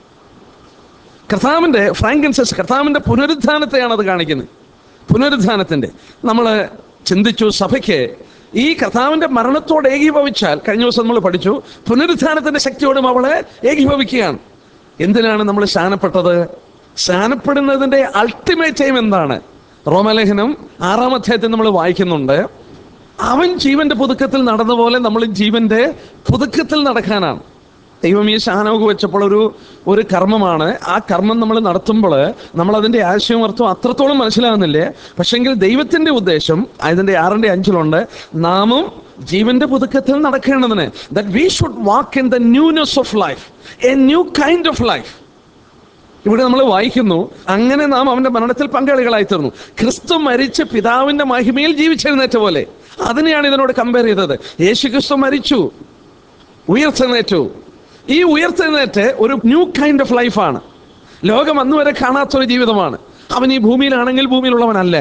കർത്താവിന്റെ ഫ്രാങ്കൻസസ് കർത്താവിന്റെ പുനരുദ്ധാനത്തെയാണ് അത് കാണിക്കുന്നത് പുനരുദ്ധാനത്തിന്റെ നമ്മൾ ചിന്തിച്ചു സഭയ്ക്ക് ഈ കർത്താവിന്റെ മരണത്തോട് ഏകീഭവിച്ചാൽ കഴിഞ്ഞ ദിവസം നമ്മൾ പഠിച്ചു പുനരുദ്ധാനത്തിന്റെ ശക്തിയോടും അവളെ ഏകീഭവിക്കുകയാണ് എന്തിനാണ് നമ്മൾ ശാനപ്പെട്ടത് ശാനപ്പെടുന്നതിന്റെ അൾട്ടിമേറ്റ് എയിം എന്താണ് റോമലേഖനം ആറാം അധ്യായത്തിൽ നമ്മൾ വായിക്കുന്നുണ്ട് അവൻ ജീവന്റെ പുതുക്കത്തിൽ നടന്ന പോലെ നമ്മൾ ജീവന്റെ പുതുക്കത്തിൽ നടക്കാനാണ് ദൈവം ഈ ശാനമൊക്കെ വെച്ചപ്പോൾ ഒരു ഒരു കർമ്മമാണ് ആ കർമ്മം നമ്മൾ നടത്തുമ്പോൾ നമ്മൾ അതിന്റെ ആശയവും അർത്ഥവും അത്രത്തോളം മനസ്സിലാകുന്നില്ലേ പക്ഷെങ്കിൽ ദൈവത്തിന്റെ ഉദ്ദേശം അതിന്റെ ആറിന്റെ അഞ്ചിലുണ്ട് നാമും ജീവന്റെ പുതുക്കത്തിൽ നടക്കേണ്ടതിന് that we should walk in the newness of life a new kind of life ഇവിടെ നമ്മൾ വായിക്കുന്നു അങ്ങനെ നാം അവന്റെ മരണത്തിൽ പങ്കാളികളായി തീർന്നു ക്രിസ്തു മരിച്ച് പിതാവിന്റെ മഹിമയിൽ ജീവിച്ചെഴുന്നേറ്റ പോലെ അതിനെയാണ് ഇതിനോട് കമ്പയർ ചെയ്തത് യേശു ക്രിസ്തു മരിച്ചു ഉയർത്തെഴുന്നേറ്റു ഈ ഉയർത്തെഴുന്നേറ്റ് ഒരു ന്യൂ കൈൻഡ് ഓഫ് ലൈഫാണ് ലോകം അന്ന് വരെ കാണാത്തൊരു ജീവിതമാണ് അവൻ ഈ ഭൂമിയിലാണെങ്കിൽ ഭൂമിയിലുള്ളവനല്ലേ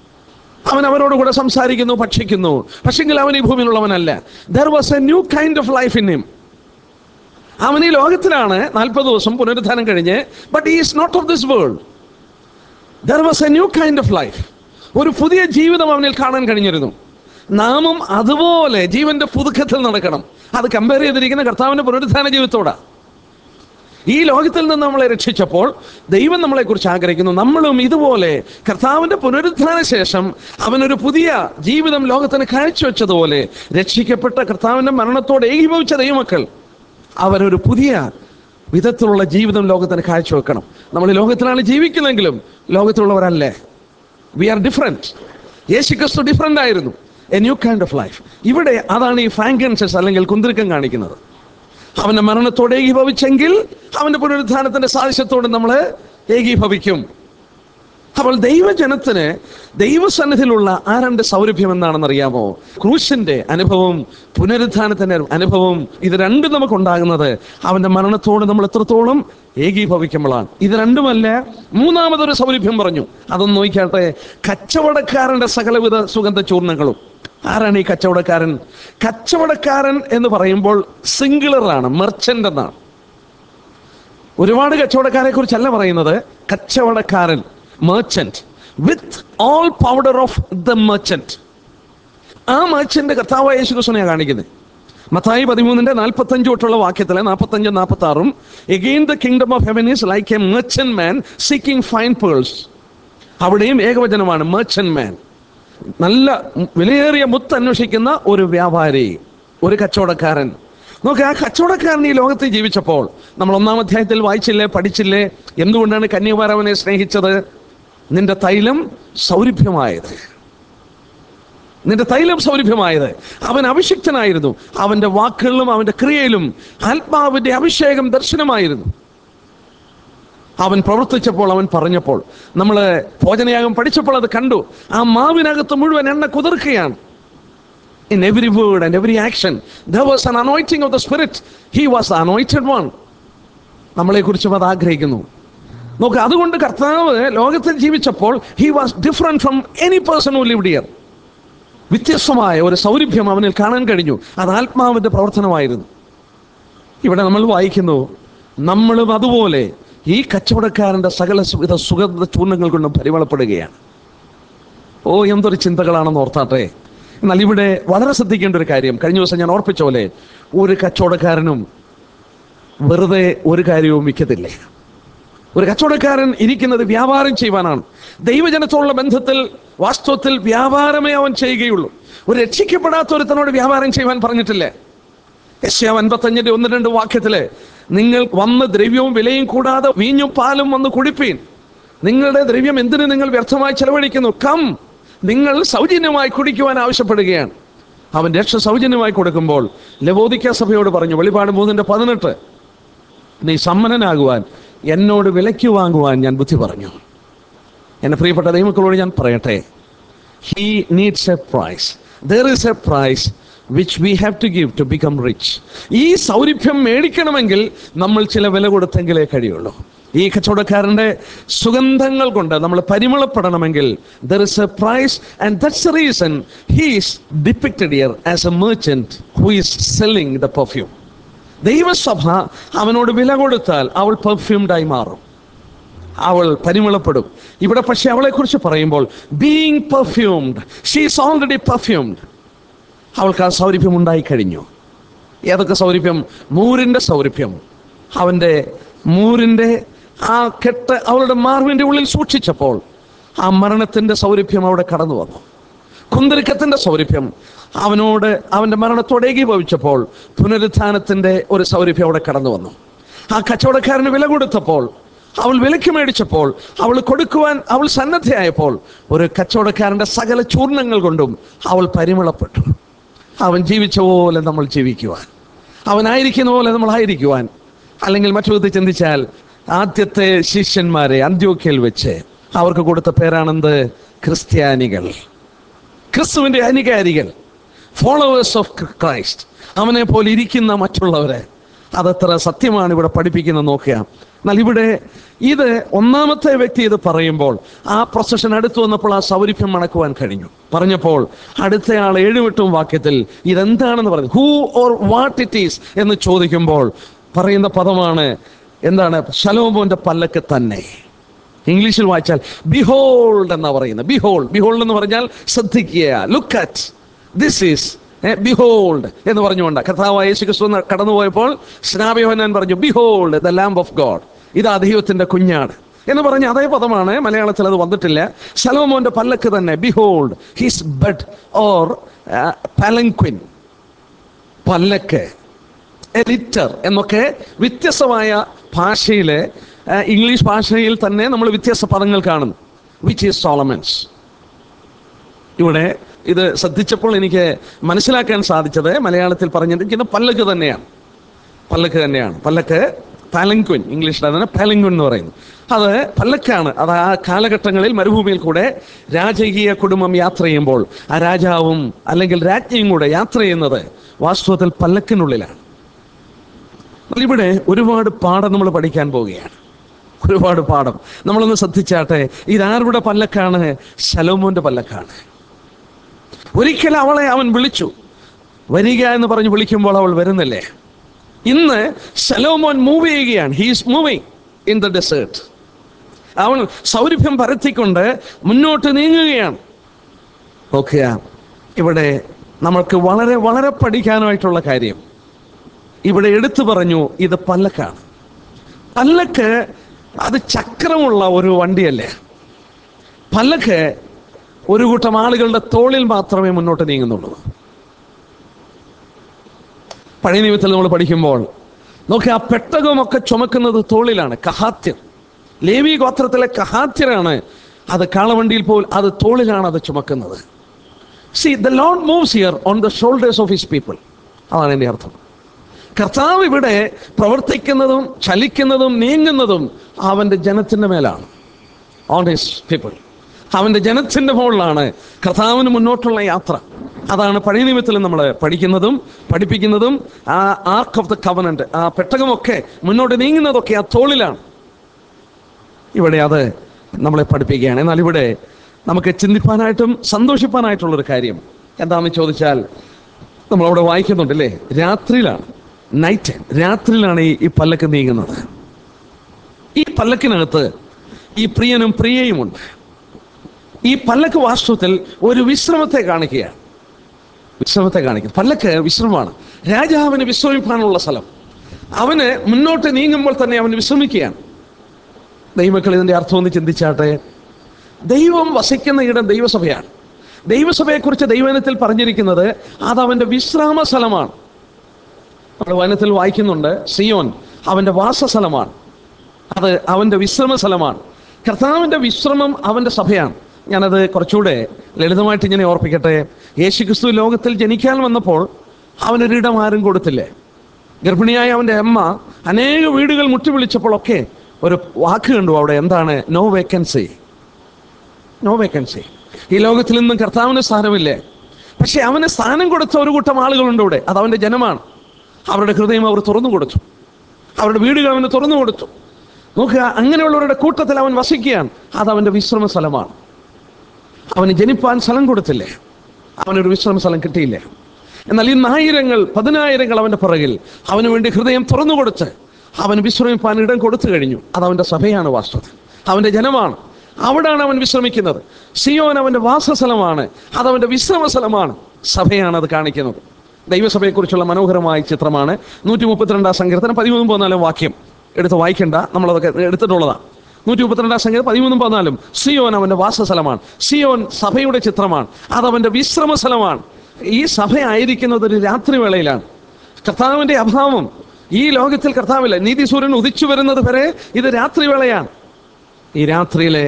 അവൻ അവരോട് കൂടെ സംസാരിക്കുന്നു ഭക്ഷിക്കുന്നു പക്ഷെങ്കിൽ അവൻ ഈ ഭൂമിയിലുള്ളവനല്ല there was a new kind of life in him അവൻ ഈ ലോകത്തിലാണ് നാൽപ്പത് ദിവസം പുനരുദ്ധാനം കഴിഞ്ഞ് but is not of this world there was a new kind of life ഒരു പുതിയ ജീവിതം അവനിൽ കാണാൻ കഴിഞ്ഞിരുന്നു നാമും അതുപോലെ ജീവന്റെ പുതുക്കത്തിൽ നടക്കണം അത് കമ്പയർ ചെയ്തിരിക്കുന്ന കർത്താവിന്റെ പുനരുദ്ധാന ജീവിതത്തോടാ ഈ ലോകത്തിൽ നിന്ന് നമ്മളെ രക്ഷിച്ചപ്പോൾ ദൈവം നമ്മളെ കുറിച്ച് ആഗ്രഹിക്കുന്നു നമ്മളും ഇതുപോലെ കർത്താവിന്റെ പുനരുദ്ധാന ശേഷം അവനൊരു പുതിയ ജീവിതം ലോകത്തിന് കാഴ്ചവെച്ചതുപോലെ രക്ഷിക്കപ്പെട്ട കർത്താവിന്റെ മരണത്തോട് ഏകീഭവിച്ച ദൈവമക്കൾ അവരൊരു പുതിയ വിധത്തിലുള്ള ജീവിതം ലോകത്തിന് കാഴ്ചവെക്കണം നമ്മൾ ഈ ലോകത്തിലാണ് ജീവിക്കുന്നതെങ്കിലും ലോകത്തിലുള്ളവരല്ലേ we are different Yeshu Kristu different ആയിരുന്നു a new kind of life ഇവിടെ അതാണ് ഈ ഫ്രാങ്കൻസസ് അല്ലെങ്കിൽ കുന്തിരിക്കം കാണിക്കുന്നത് അവന്റെ മരണത്തോട് ഏകീഭവിച്ചെങ്കിൽ അവന്റെ പുനരുദ്ധാനത്തിന്റെ സാദൃശ്യത്തോട് നമ്മൾ ഏകീഭവിക്കും അപ്പോൾ ദൈവജനത്തിന് ദൈവസന്നിധിയിലുള്ള ആ രണ്ട് സൗരഭ്യം എന്താണെന്ന് അറിയാമോ ക്രൂശിന്റെ അനുഭവം പുനരുദ്ധാനത്തിന്റെ അനുഭവം ഇത് രണ്ടും നമുക്കുണ്ടാകുന്നത് അവന്റെ മരണത്തോട് നമ്മൾ എത്രത്തോളം ഏകീഭവിക്കുമ്പോഴാണ് ഇത് രണ്ടുമല്ല മൂന്നാമതൊരു സൗരഭ്യം പറഞ്ഞു അതൊന്ന് നോക്കിയാട്ടെ കച്ചവടക്കാരന്റെ സകലവിധ സുഗന്ധ ചൂർണങ്ങളും ആരാണ് ഈ കച്ചവടക്കാരൻ കച്ചവടക്കാരൻ എന്ന് പറയുമ്പോൾ സിംഗുലറാണ് മെർച്ചന്റ് എന്നാണ് ഒരുപാട് കച്ചവടക്കാരെ കുറിച്ചല്ല പറയുന്നത് കച്ചവടക്കാരൻ merchant with all powder of the merchant ആ മെർച്ചന്റ് കർത്താവായ യേശു ക്രിസ്തുവിനെയാണ് കാണിക്കുന്നത് മത്തായി പതിമൂന്നിന്റെ നാൽപ്പത്തഞ്ച് തൊട്ടുള്ള വാക്യത്തിലെ നാൽപ്പത്തഞ്ച് നാൽപ്പത്തി ആറും again the kingdom of heaven is like a merchant man seeking fine pearls അവിടെയും ഏകവചനമാണ് മെർച്ചന്റ് മാൻ നല്ല വിലയേറിയ മുത്ത് അന്വേഷിക്കുന്ന ഒരു വ്യാപാരി ഒരു കച്ചവടക്കാരൻ നോക്ക് ആ കച്ചവടക്കാരൻ ഈ ലോകത്ത് ജീവിച്ചപ്പോൾ നമ്മൾ ഒന്നാം അധ്യായത്തിൽ വായിച്ചില്ലേ പഠിച്ചില്ലേ എന്തുകൊണ്ടാണ് കന്യകുമാരവനെ സ്നേഹിച്ചത് നിന്റെ തൈലം സൗരഭ്യമായത് നിന്റെ തൈലം സൗരഭ്യമായത് അവൻ അഭിഷിക്തനായിരുന്നു അവന്റെ വാക്കുകളിലും അവന്റെ ക്രിയയിലും ആത്മാവിന്റെ അഭിഷേകം ദർശനമായിരുന്നു അവൻ പ്രവർത്തിച്ചപ്പോൾ അവൻ പറഞ്ഞപ്പോൾ നമ്മൾ ഭോജനയാഗം പഠിച്ചപ്പോൾ അത് കണ്ടു ആ മാവിനകത്ത് മുഴുവൻ എണ്ണ കുതിർക്കുകയാണ് in every word and every action. There was an anointing of the Spirit. He was the anointed one. നമ്മളെക്കുറിച്ചും അത് ആഗ്രഹിക്കുന്നു നോക്ക് അതുകൊണ്ട് കർത്താവ് ലോകത്തിൽ ജീവിച്ചപ്പോൾ he was different from any person who lived here വ്യത്യസ്തമായ ഒരു സൗരഭ്യം അവനിൽ കാണാൻ കഴിഞ്ഞു അത് ആത്മാവിന്റെ പ്രവർത്തനമായിരുന്നു ഇവിടെ നമ്മൾ വായിക്കുന്നു നമ്മളും അതുപോലെ ഈ കച്ചവടക്കാരന്റെ സകല വിധ സുഗന്ധ ചൂർണങ്ങൾ കൊണ്ടും പരിമളപ്പെടുകയാണ് ഓ എന്തൊരു ചിന്തകളാണെന്ന് ഓർത്താട്ടെ എന്നാൽ ഇവിടെ വളരെ ശ്രദ്ധിക്കേണ്ട ഒരു കാര്യം കഴിഞ്ഞ ദിവസം ഞാൻ ഓർപ്പിച്ച പോലെ ഒരു കച്ചവടക്കാരനും വെറുതെ ഒരു കാര്യവും വിൽക്കത്തില്ലേ ഒരു കച്ചവടക്കാരൻ ഇരിക്കുന്നത് വ്യാപാരം ചെയ്യുവാനാണ് ദൈവജനത്തോടുള്ള ബന്ധത്തിൽ വാസ്തവത്തിൽ വ്യാപാരമേ അവൻ ചെയ്യുകയുള്ളൂ ഒരു രക്ഷിക്കപ്പെടാത്ത ഒരുത്തനോട് വ്യാപാരം ചെയ്യുവാൻ പറഞ്ഞിട്ടില്ലേ യശ്യാവ് അൻപത്തഞ്ചിന്റെ ഒന്ന് രണ്ട് വാക്യത്തില് നിങ്ങൾ വന്ന് ദ്രവ്യവും വിലയും കൂടാതെ വീഞ്ഞും പാലും വന്ന് കുടിപ്പീൻ നിങ്ങളുടെ ദ്രവ്യം എന്തിനു നിങ്ങൾ വ്യർത്ഥമായി ചെലവഴിക്കുന്നു കം നിങ്ങൾ സൗജന്യമായി കുടിക്കുവാൻ ആവശ്യപ്പെടുകയാണ് അവൻ രക്ഷ സൗജന്യമായി കൊടുക്കുമ്പോൾ ലവോദിക്ക സഭയോട് പറഞ്ഞു വെളിപാട് മൂന്നിന്റെ പതിനെട്ട് നീ സമ്മനനാകുവാൻ എന്നോട് വിലയ്ക്ക് വാങ്ങുവാൻ ഞാൻ ബുദ്ധി പറഞ്ഞു എന്നെ പ്രിയപ്പെട്ട ദൈവക്കളോട് ഞാൻ പറയട്ടെ he needs a price there is a price which we have to give to become rich ഈ സൗരഭ്യം മേടിക്കണമെങ്കിൽ നമ്മൾ ചില വില കൊടുത്തെങ്കിലേ കഴിയുള്ളൂ ഈ കച്ചവടക്കാരന്റെ സുഗന്ധങ്ങൾ കൊണ്ട് നമ്മൾ പരിമളപ്പെടണമെങ്കിൽ there is a price and that's a reason he's depicted here as a merchant who is selling the perfume ദൈവസഭ അവനോട് വില കൊടുത്താൽ അവൾ പെർഫ്യൂംഡായി മാറും അവൾ പരിമളപ്പെടും ഇവിടെ പക്ഷെ അവളെ കുറിച്ച് പറയുമ്പോൾ being perfumed she's already perfumed അവൾക്ക് ആ സൗരഭ്യം ഉണ്ടായി കഴിഞ്ഞു ഏതൊക്കെ സൗരഭ്യം മൂരിന്റെ സൗരഭ്യം അവന്റെ മൂരിന്റെ ആ കെട്ട് അവളുടെ മാർവിന്റെ ഉള്ളിൽ സൂക്ഷിച്ചപ്പോൾ ആ മരണത്തിന്റെ സൗരഭ്യം അവിടെ കടന്നു വന്നു കുന്തിരിക്കത്തിന്റെ സൗരഭ്യം അവനോട് അവന്റെ മരണത്തോടെ ഏകീഭവിച്ചപ്പോൾ പുനരുത്ഥാനത്തിന്റെ ഒരു സൗരഭ്യം അവിടെ കടന്നു വന്നു ആ കച്ചവടക്കാരന് വില കൊടുത്തപ്പോൾ അവൾ വിലക്ക് മേടിച്ചപ്പോൾ അവൾ കൊടുക്കുവാൻ അവൾ സന്നദ്ധയായപ്പോൾ ഒരു കച്ചവടക്കാരന്റെ സകല ചൂർണങ്ങൾ കൊണ്ടും അവൾ പരിമളപ്പെട്ടു അവൻ ജീവിച്ച പോലെ നമ്മൾ ജീവിക്കുവാൻ അവനായിരിക്കുന്ന പോലെ നമ്മൾ ആയിരിക്കുവാൻ അല്ലെങ്കിൽ മറ്റു വിധത്തിൽ ചിന്തിച്ചാൽ ആദ്യത്തെ ശിഷ്യന്മാരെ അന്ത്യോക്യയിൽ വെച്ച് അവർക്ക് കൊടുത്ത പേരാണെന്ത് ക്രിസ്ത്യാനികൾ ക്രിസ്തുവിന്റെ അനുകാരികൾ ഫോളോവേഴ്സ് ഓഫ് ക്രൈസ്റ്റ് അവനെ പോലെ ഇരിക്കുന്ന മറ്റുള്ളവരെ അതത്ര സത്യമാണ് ഇവിടെ പഠിപ്പിക്കുന്നത് നോക്കുക എന്നാൽ ഇവിടെ ഇത് ഒന്നാമത്തെ വ്യക്തി ഇത് പറയുമ്പോൾ ആ പ്രൊസഷൻ അടുത്തു വന്നപ്പോൾ ആ സൗരഭ്യം മണക്കുവാൻ കഴിഞ്ഞു പറഞ്ഞപ്പോൾ അടുത്തയാൾ ഏഴുവെട്ടും വാക്യത്തിൽ ഇതെന്താണെന്ന് പറഞ്ഞു who or what it is എന്ന് ചോദിക്കുമ്പോൾ പറയുന്ന പദമാണ് എന്താണ് ശലോമോന്റെ പല്ലക്ക് തന്നെ ഇംഗ്ലീഷിൽ വായിച്ചാൽ ബിഹോൾഡ് എന്നാ പറയുന്നത് ബിഹോൾഡ് ബിഹോൾഡ് എന്ന് പറഞ്ഞാൽ ശ്രദ്ധിക്കുക look at this is behold എന്ന് പറഞ്ഞുകൊണ്ട് കർത്താവായ യേശു ക്രിസ്തു കടന്നുപോയപ്പോൾ സ്നാപയോഹനാൻ പറഞ്ഞു behold the lamb of God ഇതാ ദൈവത്തിന്റെ കുഞ്ഞാണ് എന്ന് പറഞ്ഞ അതേ പദമാണ് മലയാളത്തിൽ അത് വന്നിട്ടില്ല ശലോമോന്റെ പല്ലക്ക് തന്നെ behold his bed or palanquin പല്ലക്ക് എലിറ്റർ എന്നൊക്കെ വ്യത്യസ്തമായ ഭാഷയിലെ ആ, ഇംഗ്ലീഷ് ഭാഷയിൽ തന്നെ നമ്മൾ വ്യത്യസ്ത പദങ്ങൾ കാണുന്നു വിച്ച് ഈസ് സോളമൻസ് ഇവിടെ ഇത് ശ്രദ്ധിച്ചപ്പോൾ എനിക്ക് മനസ്സിലാക്കാൻ സാധിച്ചത് മലയാളത്തിൽ പറഞ്ഞിരിക്കുന്ന പല്ലക്ക് തന്നെയാണ് പല്ലക്ക് തന്നെയാണ് പല്ലക്ക് പാലങ്ക്വിൻ ഇംഗ്ലീഷിൽ അതിനെ പാലങ്ക്വിൻ എന്ന് പറയുന്നു അത് പല്ലക്കാണ് അത് ആ കാലഘട്ടങ്ങളിൽ മരുഭൂമിയിൽ കൂടെ രാജകീയ കുടുംബം യാത്ര ചെയ്യുമ്പോൾ ആ രാജാവും അല്ലെങ്കിൽ രാജ്ഞിയും കൂടെ യാത്ര ചെയ്യുന്നത് വാസ്തവത്തിൽ പല്ലക്കിനുള്ളിലാണ് എന്നാൽ ഇവിടെ ഒരുപാട് പാഠം നമ്മൾ പഠിക്കാൻ പോവുകയാണ് ഒരുപാട് പാഠം നമ്മളൊന്ന് ശ്രദ്ധിച്ചാട്ടെ ഇതാരുടെ പല്ലക്കാണ് ശലോമോന്റെ പല്ലക്കാണ് ഒരിക്കൽ അവളെ അവൻ വിളിച്ചു വരിക എന്ന് പറഞ്ഞ് വിളിക്കുമ്പോൾ അവൾ വരുന്നില്ലേ ഇന്ന് ശലോമോൻ മൂവ് ചെയ്യുകയാണ് he's moving in the desert അവൻ സൗരഭ്യം പരത്തിക്കൊണ്ട് മുന്നോട്ട് നീങ്ങുകയാണ് നോക്കുക ഇവിടെ നമ്മൾക്ക് വളരെ വളരെ പഠിക്കാനായിട്ടുള്ള കാര്യം ഇവിടെ എടുത്തു പറഞ്ഞു ഇത് പല്ലക്കാണ് പല്ലക്ക് അത് ചക്രമുള്ള ഒരു വണ്ടിയല്ലേ പല്ലക്ക് ഒരു കൂട്ടം ആളുകളുടെ തോളിൽ മാത്രമേ മുന്നോട്ട് നീങ്ങുന്നുള്ളൂ പഴയ നിയമത്തിൽ നമ്മൾ പഠിക്കുമ്പോൾ നോക്കി ആ പെട്ടകമൊക്കെ ചുമക്കുന്നത് തോളിലാണ് കഹാത്യർ ലേവി ഗോത്രത്തിലെ കഹാത്യരാണ് അത് കാളവണ്ടിയിൽ പോൽ അത് തോളിലാണ് അത് ചുമക്കുന്നത് see the lord moves here on the shoulders of his people അതാണ് എൻ്റെ അർത്ഥം കർത്താവ് ഇവിടെ പ്രവർത്തിക്കുന്നതും ചലിക്കുന്നതും നീങ്ങുന്നതും അവന്റെ ജനത്തിന്റെ മേലാണ് ഓൺ ഹിസ് പീപ്പിൾ അവന്റെ ജനത്തിന്റെ മുകളിലാണ് കർത്താവിന് മുന്നോട്ടുള്ള യാത്ര അതാണ് പഴയ നിയമത്തിൽ നമ്മൾ പഠിക്കുന്നതും പഠിപ്പിക്കുന്നതും ആ ആർക്ക് ഓഫ് ദ കവനന്റ് ആ പെട്ടകമൊക്കെ മുന്നോട്ട് നീങ്ങുന്നതൊക്കെ ആ തോളിലാണ് ഇവിടെ അത് നമ്മളെ പഠിപ്പിക്കുകയാണ് എന്നാൽ ഇവിടെ നമുക്ക് ചിന്തിപ്പാനായിട്ടും സന്തോഷിപ്പാനായിട്ടുള്ളൊരു കാര്യം എന്താണെന്ന് ചോദിച്ചാൽ നമ്മളവിടെ വായിക്കുന്നുണ്ട് അല്ലേ രാത്രിയിലാണ് നൈറ്റ് രാത്രിയിലാണ് ഈ ഈ പല്ലക്ക് നീങ്ങുന്നത് ഈ പല്ലക്കിനകത്ത് ഈ പ്രിയനും പ്രിയയുമുണ്ട് ഈ പല്ലക്ക് വാസ്തവത്തിൽ ഒരു വിശ്രമത്തെ കാണിക്കുകയാണ് വിശ്രമത്തെ കാണിക്കും പല്ലക്ക് വിശ്രമമാണ് രാജാവിന് വിശ്രമിക്കാനുള്ള സ്ഥലം അവന് മുന്നോട്ട് നീങ്ങുമ്പോൾ തന്നെ അവന് വിശ്രമിക്കുകയാണ് ദൈവമക്കൾ ഇതിന്റെ അർത്ഥം ഒന്ന് ചിന്തിച്ചാട്ടെ ദൈവം വസിക്കുന്ന ഇടം ദൈവസഭയാണ് ദൈവസഭയെക്കുറിച്ച് ദൈവനത്തിൽ പറഞ്ഞിരിക്കുന്നത് അത് അവന്റെ വിശ്രാമ സ്ഥലമാണ് നമ്മൾ വനത്തിൽ വായിക്കുന്നുണ്ട് സിയോൻ അവന്റെ വാസസ്ഥലമാണ് അത് അവന്റെ വിശ്രമ സ്ഥലമാണ് കർത്താവിന്റെ വിശ്രമം അവന്റെ സഭയാണ് ഞാനത് കുറച്ചുകൂടെ ലളിതമായിട്ട് ഇങ്ങനെ ഓർപ്പിക്കട്ടെ യേശു ക്രിസ്തു ലോകത്തിൽ ജനിക്കാൻ വന്നപ്പോൾ അവനൊരിടം ആരും കൊടുത്തില്ലേ ഗർഭിണിയായ അവന്റെ അമ്മ അനേക വീടുകൾ മുട്ടി വിളിച്ചപ്പോഴൊക്കെ ഒരു വാക്ക് കണ്ടു അവിടെ എന്താണ് നോ വേക്കൻസി നോ വേക്കൻസി ഈ ലോകത്തിൽ നിന്നും കർത്താവിന് സ്ഥാനമില്ലേ പക്ഷെ അവന് സ്ഥാനം കൊടുത്ത ഒരു കൂട്ടം ആളുകളുണ്ട് ഇവിടെ അത് അവന്റെ ജനമാണ് അവരുടെ ഹൃദയം അവർ തുറന്നു കൊടുത്തു അവരുടെ വീടുകൾ അവന് തുറന്നു കൊടുത്തു നോക്കുക അങ്ങനെയുള്ളവരുടെ കൂട്ടത്തിൽ അവൻ വസിക്കുകയാണ് അത് അവന്റെ വിശ്രമ സ്ഥലമാണ് അവന് ജനിപ്പാൻ സ്ഥലം കൊടുത്തില്ലേ അവനൊരു വിശ്രമ സ്ഥലം കിട്ടിയില്ലേ എന്നാൽ ഇന്ന് ആയിരങ്ങൾ പതിനായിരങ്ങൾ അവന്റെ പുറകിൽ അവന് വേണ്ടി ഹൃദയം തുറന്നു കൊടുത്ത് അവൻ വിശ്രമിപ്പാൻ ഇടം കൊടുത്തു കഴിഞ്ഞു അത് അവന്റെ സഭയാണ് വാസ്തവത്തിൽ അവന്റെ ജനമാണ് അവിടാണ് അവൻ വിശ്രമിക്കുന്നത് സിയോൻ അവന്റെ വാസസ്ഥലമാണ് അത് അവന്റെ വിശ്രമ സ്ഥലമാണ് സഭയാണ് അത് കാണിക്കുന്നത് ദൈവസഭയെക്കുറിച്ചുള്ള മനോഹരമായ ചിത്രമാണ് നൂറ്റി മുപ്പത്തിരണ്ടാം സങ്കീർത്തനം പതിമൂന്നും പതിനാലും വാക്യം എടുത്ത് വായിക്കണ്ട നമ്മളതൊക്കെ എടുത്തിട്ടുള്ളതാണ് നൂറ്റി മുപ്പത്തിരണ്ടാം സംഖ്യ പതിമൂന്നും പതിനാലും സിയോൻ അവന്റെ വാസസ്ഥലമാണ് സിയോൻ സഭയുടെ ചിത്രമാണ് അത് അവന്റെ വിശ്രമ സ്ഥലമാണ് ഈ സഭ ആയിരിക്കുന്നത് ഒരു രാത്രിവേളയിലാണ് കർത്താവിന്റെ അഭാവം ഈ ലോകത്തിൽ കർത്താവില്ല നീതി സൂര്യൻ ഉദിച്ചു വരുന്നത് വരെ ഇത് രാത്രിവേളയാണ് ഈ രാത്രിയിലെ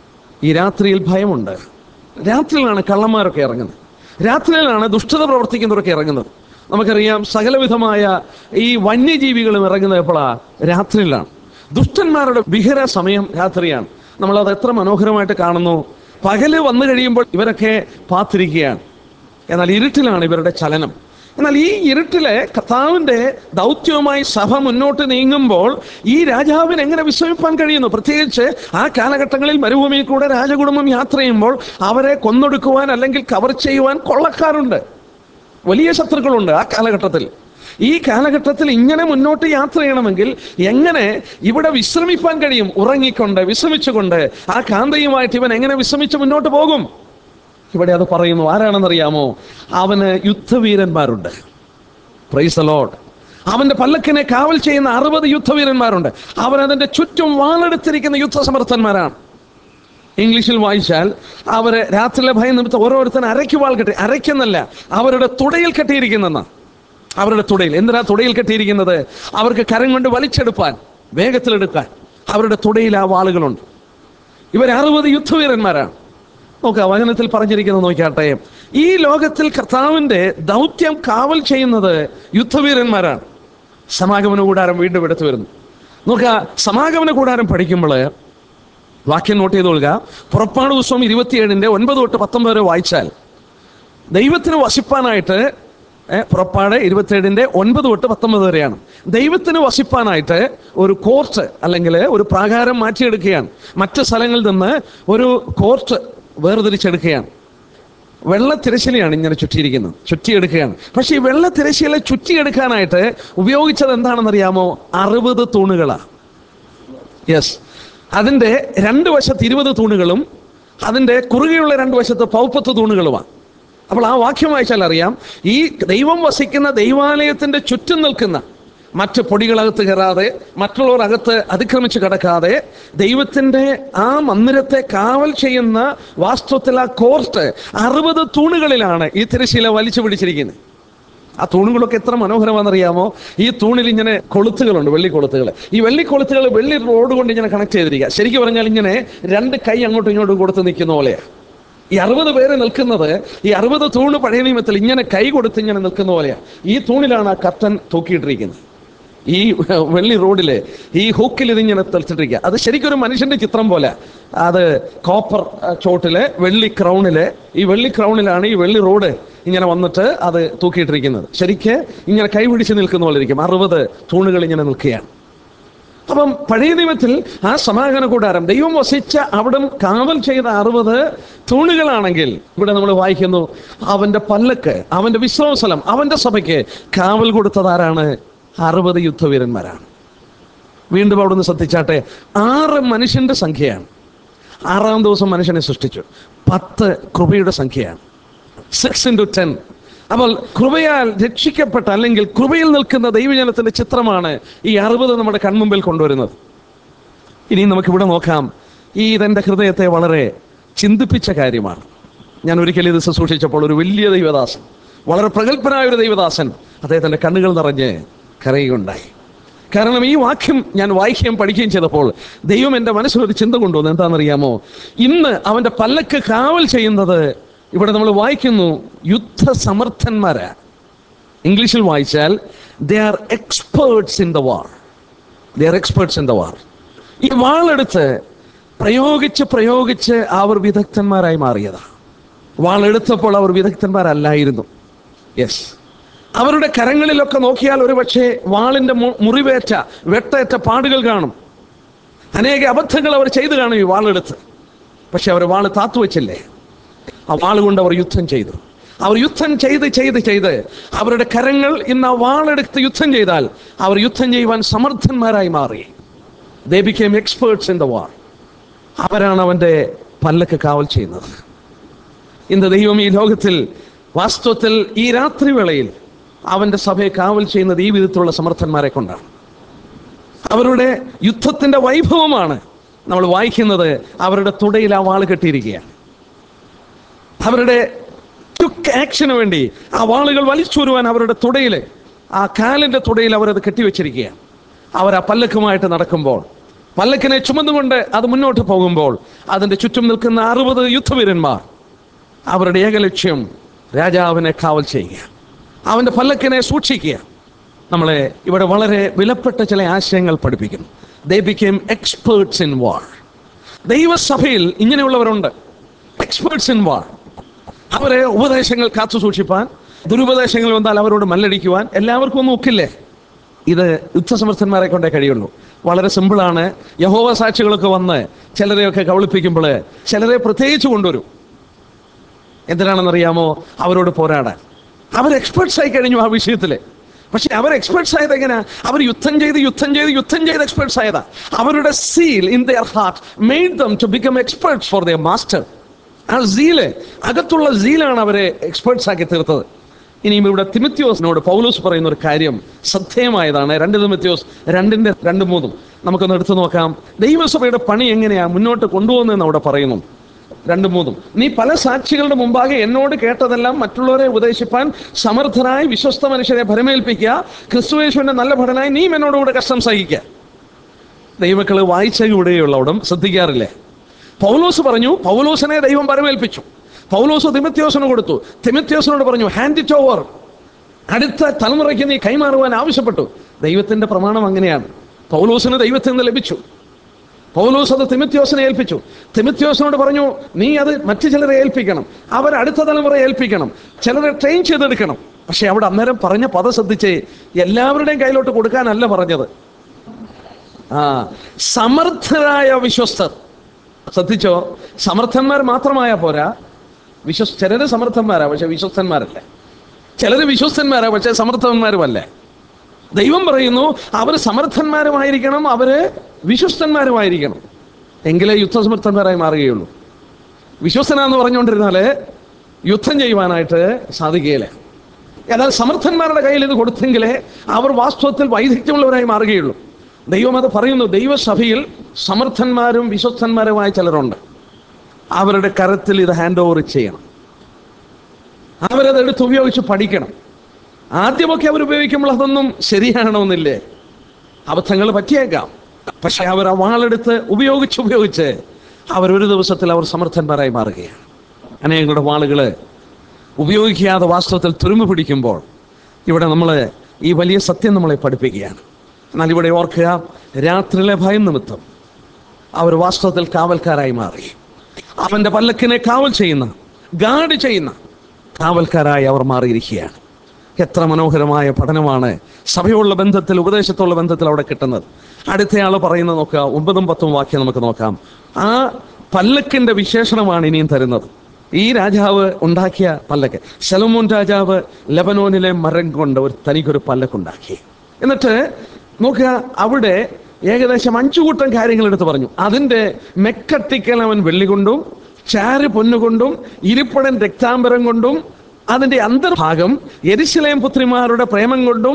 ഈ രാത്രിയിൽ ഭയമുണ്ട് രാത്രിയിലാണ് കള്ളന്മാരൊക്കെ ഇറങ്ങുന്നത് രാത്രിയിലാണ് ദുഷ്ടത പ്രവർത്തിക്കുന്നവരൊക്കെ ഇറങ്ങുന്നത് നമുക്കറിയാം സകലവിധമായ ഈ വന്യജീവികളും ഇറങ്ങുന്നത് എപ്പോഴാണ് രാത്രിയിലാണ് ദുഷ്ടന്മാരുടെ വിഹര സമയം രാത്രിയാണ് നമ്മളത് എത്ര മനോഹരമായിട്ട് കാണുന്നു പകല് വന്നു കഴിയുമ്പോൾ ഇവരൊക്കെ പാത്തിരിക്കുകയാണ് എന്നാൽ ഇരുട്ടിലാണ് ഇവരുടെ ചലനം എന്നാൽ ഈ ഇരുട്ടിലെ കർത്താവിന്റെ ദൗത്യവുമായി സഭ മുന്നോട്ട് നീങ്ങുമ്പോൾ ഈ രാജാവിന് എങ്ങനെ വിശ്രമിപ്പാൻ കഴിയുന്നു പ്രത്യേകിച്ച് ആ കാലഘട്ടങ്ങളിൽ മരുഭൂമിയിൽ കൂടെ രാജകുടുംബം യാത്ര ചെയ്യുമ്പോൾ അവരെ കൊന്നൊടുക്കുവാൻ അല്ലെങ്കിൽ കവർ ചെയ്യുവാൻ കൊള്ളക്കാരുണ്ട് വലിയ ശത്രുക്കളുണ്ട് ആ കാലഘട്ടത്തിൽ ഈ കാലഘട്ടത്തിൽ ഇങ്ങനെ മുന്നോട്ട് യാത്ര ചെയ്യണമെങ്കിൽ എങ്ങനെ ഇവിടെ വിശ്രമിപ്പാൻ കഴിയും ഉറങ്ങിക്കൊണ്ട് വിശ്രമിച്ചുകൊണ്ട് ആ കാന്തയുമായിട്ട് ഇവൻ എങ്ങനെ വിശ്രമിച്ച് മുന്നോട്ട് പോകും ഇവിടെ അത് പറയുന്നു ആരാണെന്നറിയാമോ അവന് യുദ്ധവീരന്മാരുണ്ട് പ്രൈസ് ലോഡ് അവന്റെ പല്ലക്കിനെ കാവൽ ചെയ്യുന്ന അറുപത് യുദ്ധവീരന്മാരുണ്ട് അവൻ അതിന്റെ ചുറ്റും വാളെടുത്തിരിക്കുന്ന യുദ്ധസമർത്ഥന്മാരാണ് ഇംഗ്ലീഷിൽ വായിച്ചാൽ അവര് രാത്രിയിലെ ഭയം നിമിത്തം ഓരോരുത്തരും അരയ്ക്ക് വാൾ കെട്ടി അരയ്ക്കെന്നല്ല അവരുടെ തുടയിൽ കെട്ടിയിരിക്കുന്നെന്ന് അവരുടെ തുടയിൽ എന്തിനാ തുടയിൽ കെട്ടിയിരിക്കുന്നത് അവർക്ക് കരം കൊണ്ട് വലിച്ചെടുപ്പാൻ വേഗത്തിലെടുക്കാൻ അവരുടെ തുടയിൽ ആ വാളുകളുണ്ട് ഇവർ അറുപത് യുദ്ധവീരന്മാരാണ് നോക്കുക വചനത്തിൽ പറഞ്ഞിരിക്കുന്നത് നോക്കിയാട്ടെ ഈ ലോകത്തിൽ കർത്താവിന്റെ ദൗത്യം കാവൽ ചെയ്യുന്നത് യുദ്ധവീരന്മാരാണ് സമാഗമന കൂടാരം വീണ്ടും എടുത്തു വരുന്നു നോക്കുക സമാഗമന കൂടാരം പഠിക്കുമ്പോൾ വാക്യം നോട്ട് ചെയ്തോളുക പുറപ്പാട് പുസ്തകം ഇരുപത്തിയേഴിന്റെ ഒൻപത് തൊട്ട് പത്തൊമ്പത് വരെ വായിച്ചാൽ ദൈവത്തിന് വസിപ്പാനായിട്ട് ഏ, പുറപ്പാട് ഇരുപത്തിയേഴിന്റെ ഒൻപത് തൊട്ട് പത്തൊമ്പത് വരെയാണ് ദൈവത്തിന് വസിപ്പാനായിട്ട് ഒരു കോർട്ട് അല്ലെങ്കിൽ ഒരു പ്രാകാരം മാറ്റിയെടുക്കുകയാണ് മറ്റ് സ്ഥലങ്ങളിൽ നിന്ന് ഒരു കോർട്ട് വേർതിരിച്ചെടുക്കുകയാണ് വെള്ള തിരശ്ശീലയാണ് ഇങ്ങനെ ചുറ്റിയിരിക്കുന്നത് ചുറ്റിയെടുക്കുകയാണ് പക്ഷേ ഈ വെള്ള തിരശ്ശീല ചുറ്റിയെടുക്കാനായിട്ട് ഉപയോഗിച്ചത് എന്താണെന്നറിയാമോ അറുപത് തൂണുകളാണ് യെസ് അതിൻ്റെ രണ്ട് വശത്ത് ഇരുപത് തൂണുകളും അതിൻ്റെ കുറുകെയുള്ള രണ്ട് വശത്ത് പൗപ്പത്ത് തൂണുകളുമാണ് അപ്പോൾ ആ വാക്യം വായിച്ചാൽ അറിയാം ഈ ദൈവം വസിക്കുന്ന ദൈവാലയത്തിന്റെ ചുറ്റും നിൽക്കുന്ന മറ്റ് പൊടികളകത്ത് കയറാതെ മറ്റുള്ളവർ അകത്ത് അതിക്രമിച്ച് കിടക്കാതെ ദൈവത്തിന്റെ ആ മന്ദിരത്തെ കാവൽ ചെയ്യുന്ന വാസ്തവത്തിൽ ആ കോർട്ട് അറുപത് തൂണുകളിലാണ് ഈ തിരശീല വലിച്ചു പിടിച്ചിരിക്കുന്നത് ആ തൂണുകളൊക്കെ എത്ര മനോഹരമാണെന്നറിയാമോ ഈ തൂണിൽ ഇങ്ങനെ കൊളുത്തുകളുണ്ട് വെള്ളി കൊളുത്തുകൾ ഈ വെള്ളി കൊളുത്തുകൾ വെള്ളി റോഡ് കൊണ്ട് ഇങ്ങനെ കണക്ട് ചെയ്തിരിക്കുക ശരിക്കും പറഞ്ഞാൽ ഇങ്ങനെ രണ്ട് കൈ അങ്ങോട്ടും ഇങ്ങോട്ടും കൊടുത്ത് നിൽക്കുന്ന പോലെയാണ് ഈ അറുപത് പേര് നിൽക്കുന്നത് ഈ അറുപത് തൂണ് പഴയ നിയമത്തിൽ ഇങ്ങനെ കൈ കൊടുത്ത് ഇങ്ങനെ നിൽക്കുന്ന പോലെയാണ് ഈ തൂണിലാണ് ആ കർട്ടൻ തൂക്കിയിട്ടിരിക്കുന്നത് ഈ വെള്ളി റോഡില് ഈ ഹൂക്കിൽ ഇതിങ്ങനെ തെളിച്ചിട്ടിരിക്കുക അത് ശരിക്കും ഒരു മനുഷ്യന്റെ ചിത്രം പോലെ അത് കോപ്പർ അഹ്, ചോട്ടില് വെള്ളി ക്രൗണില് ഈ വെള്ളി ക്രൗണിലാണ് ഈ വെള്ളി റോഡ് ഇങ്ങനെ വന്നിട്ട് അത് തൂക്കിയിട്ടിരിക്കുന്നത് ശരിക്ക് ഇങ്ങനെ കൈ പിടിച്ച് നിൽക്കുന്ന പോലെ ഇരിക്കും അറുപത് തൂണുകൾ ഇങ്ങനെ നിൽക്കുകയാണ് അപ്പം പഴയ നിയമത്തിൽ ആ സമാഗമന കൂടാരം ദൈവം വസിച്ച അവിടം കാവൽ ചെയ്ത അറുപത് തൂണുകളാണെങ്കിൽ ഇവിടെ നമ്മൾ വായിക്കുന്നു അവന്റെ പല്ലക്ക് അവന്റെ വിശ്രമസ്ഥലം അവന്റെ സഭയ്ക്ക് കാവൽ കൊടുത്തത് ആരാണ് അറുപത് യുദ്ധവീരന്മാരാണ് വീണ്ടും അവിടുന്ന് ശ്രദ്ധിച്ചാട്ടെ ആറ് മനുഷ്യന്റെ സംഖ്യയാണ് ആറാം ദിവസം മനുഷ്യനെ സൃഷ്ടിച്ചു പത്ത് കൃപയുടെ സംഖ്യയാണ് സിക്സ് ഇൻറ്റു ടെൻ അപ്പോൾ കൃപയാൽ രക്ഷിക്കപ്പെട്ട അല്ലെങ്കിൽ കൃപയിൽ നിൽക്കുന്ന ദൈവജനത്തിന്റെ ചിത്രമാണ് ഈ അറുപത് നമ്മുടെ കൺമുമ്പിൽ കൊണ്ടുവരുന്നത് ഇനി നമുക്ക് ഇവിടെ നോക്കാം ഈ ഇതെന്റെ ഹൃദയത്തെ വളരെ ചിന്തിപ്പിച്ച കാര്യമാണ് ഞാൻ ഒരിക്കലും ഇത് ശുശ്രൂഷിച്ചപ്പോൾ ഒരു വലിയ ദൈവദാസൻ വളരെ പ്രഗത്ഭനായ ഒരു ദൈവദാസൻ അദ്ദേഹത്തിന്റെ കണ്ണുകൾ നിറഞ്ഞ് കരയുകയുണ്ടായി കാരണം ഈ വാക്യം ഞാൻ വായിക്കുകയും പഠിക്കുകയും ചെയ്തപ്പോൾ ദൈവം എൻ്റെ മനസ്സിലൊരു ചിന്ത കൊണ്ടുവന്നു എന്താണെന്നറിയാമോ ഇന്ന് അവന്റെ പല്ലക്ക് കാവൽ ചെയ്യുന്നത് ഇവിടെ നമ്മൾ വായിക്കുന്നു യുദ്ധസമർത്ഥന്മാരാ ഇംഗ്ലീഷിൽ വായിച്ചാൽ they are experts in the war they are experts in the war ഈ വാളെടുത്ത് പ്രയോഗിച്ച് പ്രയോഗിച്ച് അവർ വിദഗ്ധന്മാരായി മാറിയതാണ് വാളെടുത്തപ്പോൾ അവർ വിദഗ്ധന്മാരല്ലായിരുന്നു യെസ് അവരുടെ കരങ്ങളിലൊക്കെ നോക്കിയാൽ ഒരു പക്ഷേ വാളിന്റെ മു- മുറിവേറ്റ വെട്ടേറ്റ പാടുകൾ കാണും അനേക അബദ്ധങ്ങൾ അവർ ചെയ്തു കാണും ഈ വാളെടുത്ത് പക്ഷെ അവർ വാള് താത്തുവച്ചില്ലേ ആ വാളുകൊണ്ട് അവർ യുദ്ധം ചെയ്തു അവർ യുദ്ധം ചെയ്ത് ചെയ്ത് ചെയ്ത് അവരുടെ കരങ്ങൾ ഇന്ന് ആ വാളെടുത്ത് യുദ്ധം ചെയ്താൽ അവർ യുദ്ധം ചെയ്യുവാൻ സമർത്ഥന്മാരായി മാറി they became experts in the war അവരാണ് അവന്റെ പല്ലക്ക് കാവൽ ചെയ്യുന്നത് ഇന്ന് ദൈവം ഈ ലോകത്തിൽ വാസ്തവത്തിൽ ഈ രാത്രി വേളയിൽ അവന്റെ സഭയെ കാവൽ ചെയ്യുന്നത് ഈ വിധത്തിലുള്ള സമർത്ഥന്മാരെ കൊണ്ടാണ് അവരുടെ യുദ്ധത്തിന്റെ വൈഭവമാണ് നമ്മൾ വായിക്കുന്നത് അവരുടെ തുടയിൽ ആ വാള് കെട്ടിയിരിക്കുകയാണ് അവരുടെ ആക്ഷന് വേണ്ടി ആ വാളുകൾ വലിച്ചൂരുവാൻ അവരുടെ തുടയിൽ ആ കാലിന്റെ തുടയിൽ അവരത് കെട്ടിവെച്ചിരിക്കുകയാണ് അവർ ആ പല്ലക്കുമായിട്ട് നടക്കുമ്പോൾ പല്ലക്കിനെ ചുമന്നുകൊണ്ട് അത് മുന്നോട്ട് പോകുമ്പോൾ അതിന്റെ ചുറ്റും നിൽക്കുന്ന അറുപത് യുദ്ധവീരന്മാർ അവരുടെ ഏകലക്ഷ്യം രാജാവിനെ കാവൽ ചെയ്യുക അവന്റെ പല്ലക്കിനെ സൂക്ഷിക്കുക നമ്മളെ ഇവിടെ വളരെ വിലപ്പെട്ട ചില ആശയങ്ങൾ പഠിപ്പിക്കുന്നു they became experts in war ദൈവസഭയിൽ ഇങ്ങനെയുള്ളവരുണ്ട് എക്സ്പേർട്സ് ഇൻ വാർ അവരെ ഉപദേശങ്ങൾ കാത്തു സൂക്ഷിപ്പാൻ ദുരുപദേശങ്ങൾ വന്നാൽ അവരോട് മല്ലടിക്കുവാൻ എല്ലാവർക്കും ഒന്നും ഒക്കില്ലേ ഇത് യുദ്ധസമർത്ഥന്മാരെ കൊണ്ടേ കഴിയുള്ളൂ വളരെ സിമ്പിളാണ് യഹോവ സാക്ഷികളൊക്കെ വന്ന് ചിലരെയൊക്കെ കബളിപ്പിക്കുമ്പോൾ ചിലരെ പ്രത്യേകിച്ച് കൊണ്ടുവരും എന്തിനാണെന്നറിയാമോ അവരോട് പോരാടാൻ അവർ എക്സ്പേർട്സ് ആയി കഴിഞ്ഞു ആ വിഷയത്തിൽ പക്ഷെ അവർ എക്സ്പേർട്സ് ആയത് എങ്ങനെ അവർ യുദ്ധം ചെയ്ത് യുദ്ധം ചെയ്ത് യുദ്ധം ചെയ്ത് എക്സ്പേർട്സ് ആയതാ അവരുടെ zeal in their heart made them to become experts for their master ആ സീല് അകത്തുള്ള സീലാണ് അവരെ എക്സ്പേർട്സ് ആക്കി തീർത്തത് ഇനിയും ഇവിടെ തിമിത്യോസിനോട് പൗലോസ് പറയുന്ന ഒരു കാര്യം ശ്രദ്ധേയമായതാണ് രണ്ട് തിമിത്യോസ് രണ്ടിന്റെ രണ്ട് മൂന്നും നമുക്കൊന്ന് എടുത്തു നോക്കാം ദൈവസഭയുടെ പണി എങ്ങനെയാ മുന്നോട്ട് കൊണ്ടുപോകുന്നതെന്ന് അവിടെ പറയുന്നു രണ്ട് മൂന്നും നീ പല സാക്ഷികളുടെ മുമ്പാകെ എന്നോട് കേട്ടതെല്ലാം മറ്റുള്ളവരെ ഉപദേശിപ്പാൻ സമർത്ഥനായി വിശ്വസ്ത മനുഷ്യരെ ഭരമേൽപ്പിക്കുക ക്രിസ്തുവേശുവിന്റെ നല്ല ഭടനായി നീ എന്നോടുകൂടെ കഷ്ടം സഹിക്കുക ദൈവക്കള് വായിച്ച കൂടെയുള്ളവിടം ശ്രദ്ധിക്കാറില്ലേ പൗലോസ് പറഞ്ഞു പൗലോസിനെ ദൈവം പരമേൽപ്പിച്ചു പൗലോസ് തിമത്യോസിന് കൊടുത്തു തിമത്യോസിനോട് പറഞ്ഞു ഹാൻഡ് ഇറ്റ് ഓവർ അടുത്ത തലമുറയ്ക്ക് നീ കൈമാറുവാൻ ആവശ്യപ്പെട്ടു ദൈവത്തിന്റെ പ്രമാണം അങ്ങനെയാണ് പൗലോസിന് ദൈവത്തിൽ നിന്ന് ലഭിച്ചു പൗലോസ് അത് തിമത്യോസിനെ ഏൽപ്പിച്ചു തിമത്യോസിനോട് പറഞ്ഞു നീ അത് മറ്റു ചിലരെ ഏൽപ്പിക്കണം അവർ അടുത്ത തലമുറ ഏൽപ്പിക്കണം ചിലരെ ട്രെയിൻ ചെയ്തെടുക്കണം പക്ഷെ അവിടെ അന്നേരം പറഞ്ഞ പദം ശ്രദ്ധിച്ച് എല്ലാവരുടെയും കയ്യിലോട്ട് കൊടുക്കാനല്ല പറഞ്ഞത് ആ സമർത്ഥരായ വിശ്വസ്തർ ശ്രദ്ധിച്ചോ സമർത്ഥന്മാർ മാത്രമായ പോരാ വിശ്വസ് ചിലര് സമർത്ഥന്മാരാ പക്ഷെ വിശ്വസ്തന്മാരല്ല ചിലര് വിശ്വസ്തന്മാരാ പക്ഷെ സമർത്ഥന്മാരുമല്ല ദൈവം പറയുന്നു അവർ സമർത്ഥന്മാരുമായിരിക്കണം അവര് വിശ്വസ്തന്മാരുമായിരിക്കണം എങ്കിലേ യുദ്ധസമർത്ഥന്മാരായി മാറുകയുള്ളൂ വിശ്വസ്തനാന്ന് പറഞ്ഞുകൊണ്ടിരുന്നാല് യുദ്ധം ചെയ്യുവാനായിട്ട് സാധിക്കുകയില്ല എന്നാൽ സമർത്ഥന്മാരുടെ കയ്യിൽ ഇത് കൊടുത്തെങ്കിലേ അവർ വാസ്തവത്തിൽ വൈദഗ്ധ്യമുള്ളവരായി മാറുകയുള്ളൂ ദൈവം അത് പറയുന്നു ദൈവസഭയിൽ സമർത്ഥന്മാരും വിശ്വസ്തന്മാരുമായ ചിലരുണ്ട് അവരുടെ കരത്തിൽ ഇത് ഹാൻഡ് ഓവർ ചെയ്യണം അവരത് എടുത്ത് ഉപയോഗിച്ച് പഠിക്കണം ആദ്യമൊക്കെ അവർ ഉപയോഗിക്കുമ്പോൾ അതൊന്നും ശരിയാകണമെന്നില്ലേ അബദ്ധങ്ങൾ പറ്റിയേക്കാം പക്ഷെ അവർ ആ വാളെടുത്ത് ഉപയോഗിച്ച് ഉപയോഗിച്ച് അവർ ഒരു ദിവസത്തിൽ അവർ സമർത്ഥന്മാരായി മാറുകയാണ് അനേകരുടെ വാളുകള് ഉപയോഗിക്കാതെ വാസ്തവത്തിൽ തുരുമ്പ് പിടിക്കുമ്പോൾ ഇവിടെ നമ്മൾ ഈ വലിയ സത്യം നമ്മളെ പഠിപ്പിക്കുകയാണ് എന്നാൽ ഇവിടെ ഓർക്കുക രാത്രിയിലെ ഭയം നിമിത്തം അവർ വാസ്തവത്തിൽ കാവൽക്കാരായി മാറി അവന്റെ പല്ലക്കിനെ കാവൽ ചെയ്യുന്ന ഗാർഡ് ചെയ്യുന്ന കാവൽക്കാരായി അവർ മാറിയിരിക്കുകയാണ് എത്ര മനോഹരമായ പഠനമാണ് സഭയുള്ള ബന്ധത്തിൽ ഉപദേശത്തുള്ള ബന്ധത്തിൽ അവിടെ കിട്ടുന്നത് അടുത്തയാൾ പറയുന്നത് നോക്കുക ഒമ്പതും പത്തും വാക്യം നമുക്ക് നോക്കാം ആ പല്ലക്കിന്റെ വിശേഷണമാണ് ഇനിയും തരുന്നത് ഈ രാജാവ് ഉണ്ടാക്കിയ പല്ലക്ക് ശലമോൻ രാജാവ് ലബനോനിലെ മരം കൊണ്ട് ഒരു തനിക്കൊരു പല്ലക്കുണ്ടാക്കി എന്നിട്ട് നോക്കുക അവിടെ ഏകദേശം അഞ്ചു കൂട്ടം കാര്യങ്ങൾ എടുത്ത് പറഞ്ഞു അതിന്റെ മെക്കട്ടിക്കൽ അവൻ വെള്ളി കൊണ്ടും ചാര് പൊന്നുകൊണ്ടും ഇരിപ്പടൻ രക്താംബരം കൊണ്ടും അതിന്റെ അന്തർഭാഗം എരിശിലേം പുത്രിമാരുടെ പ്രേമം കൊണ്ടും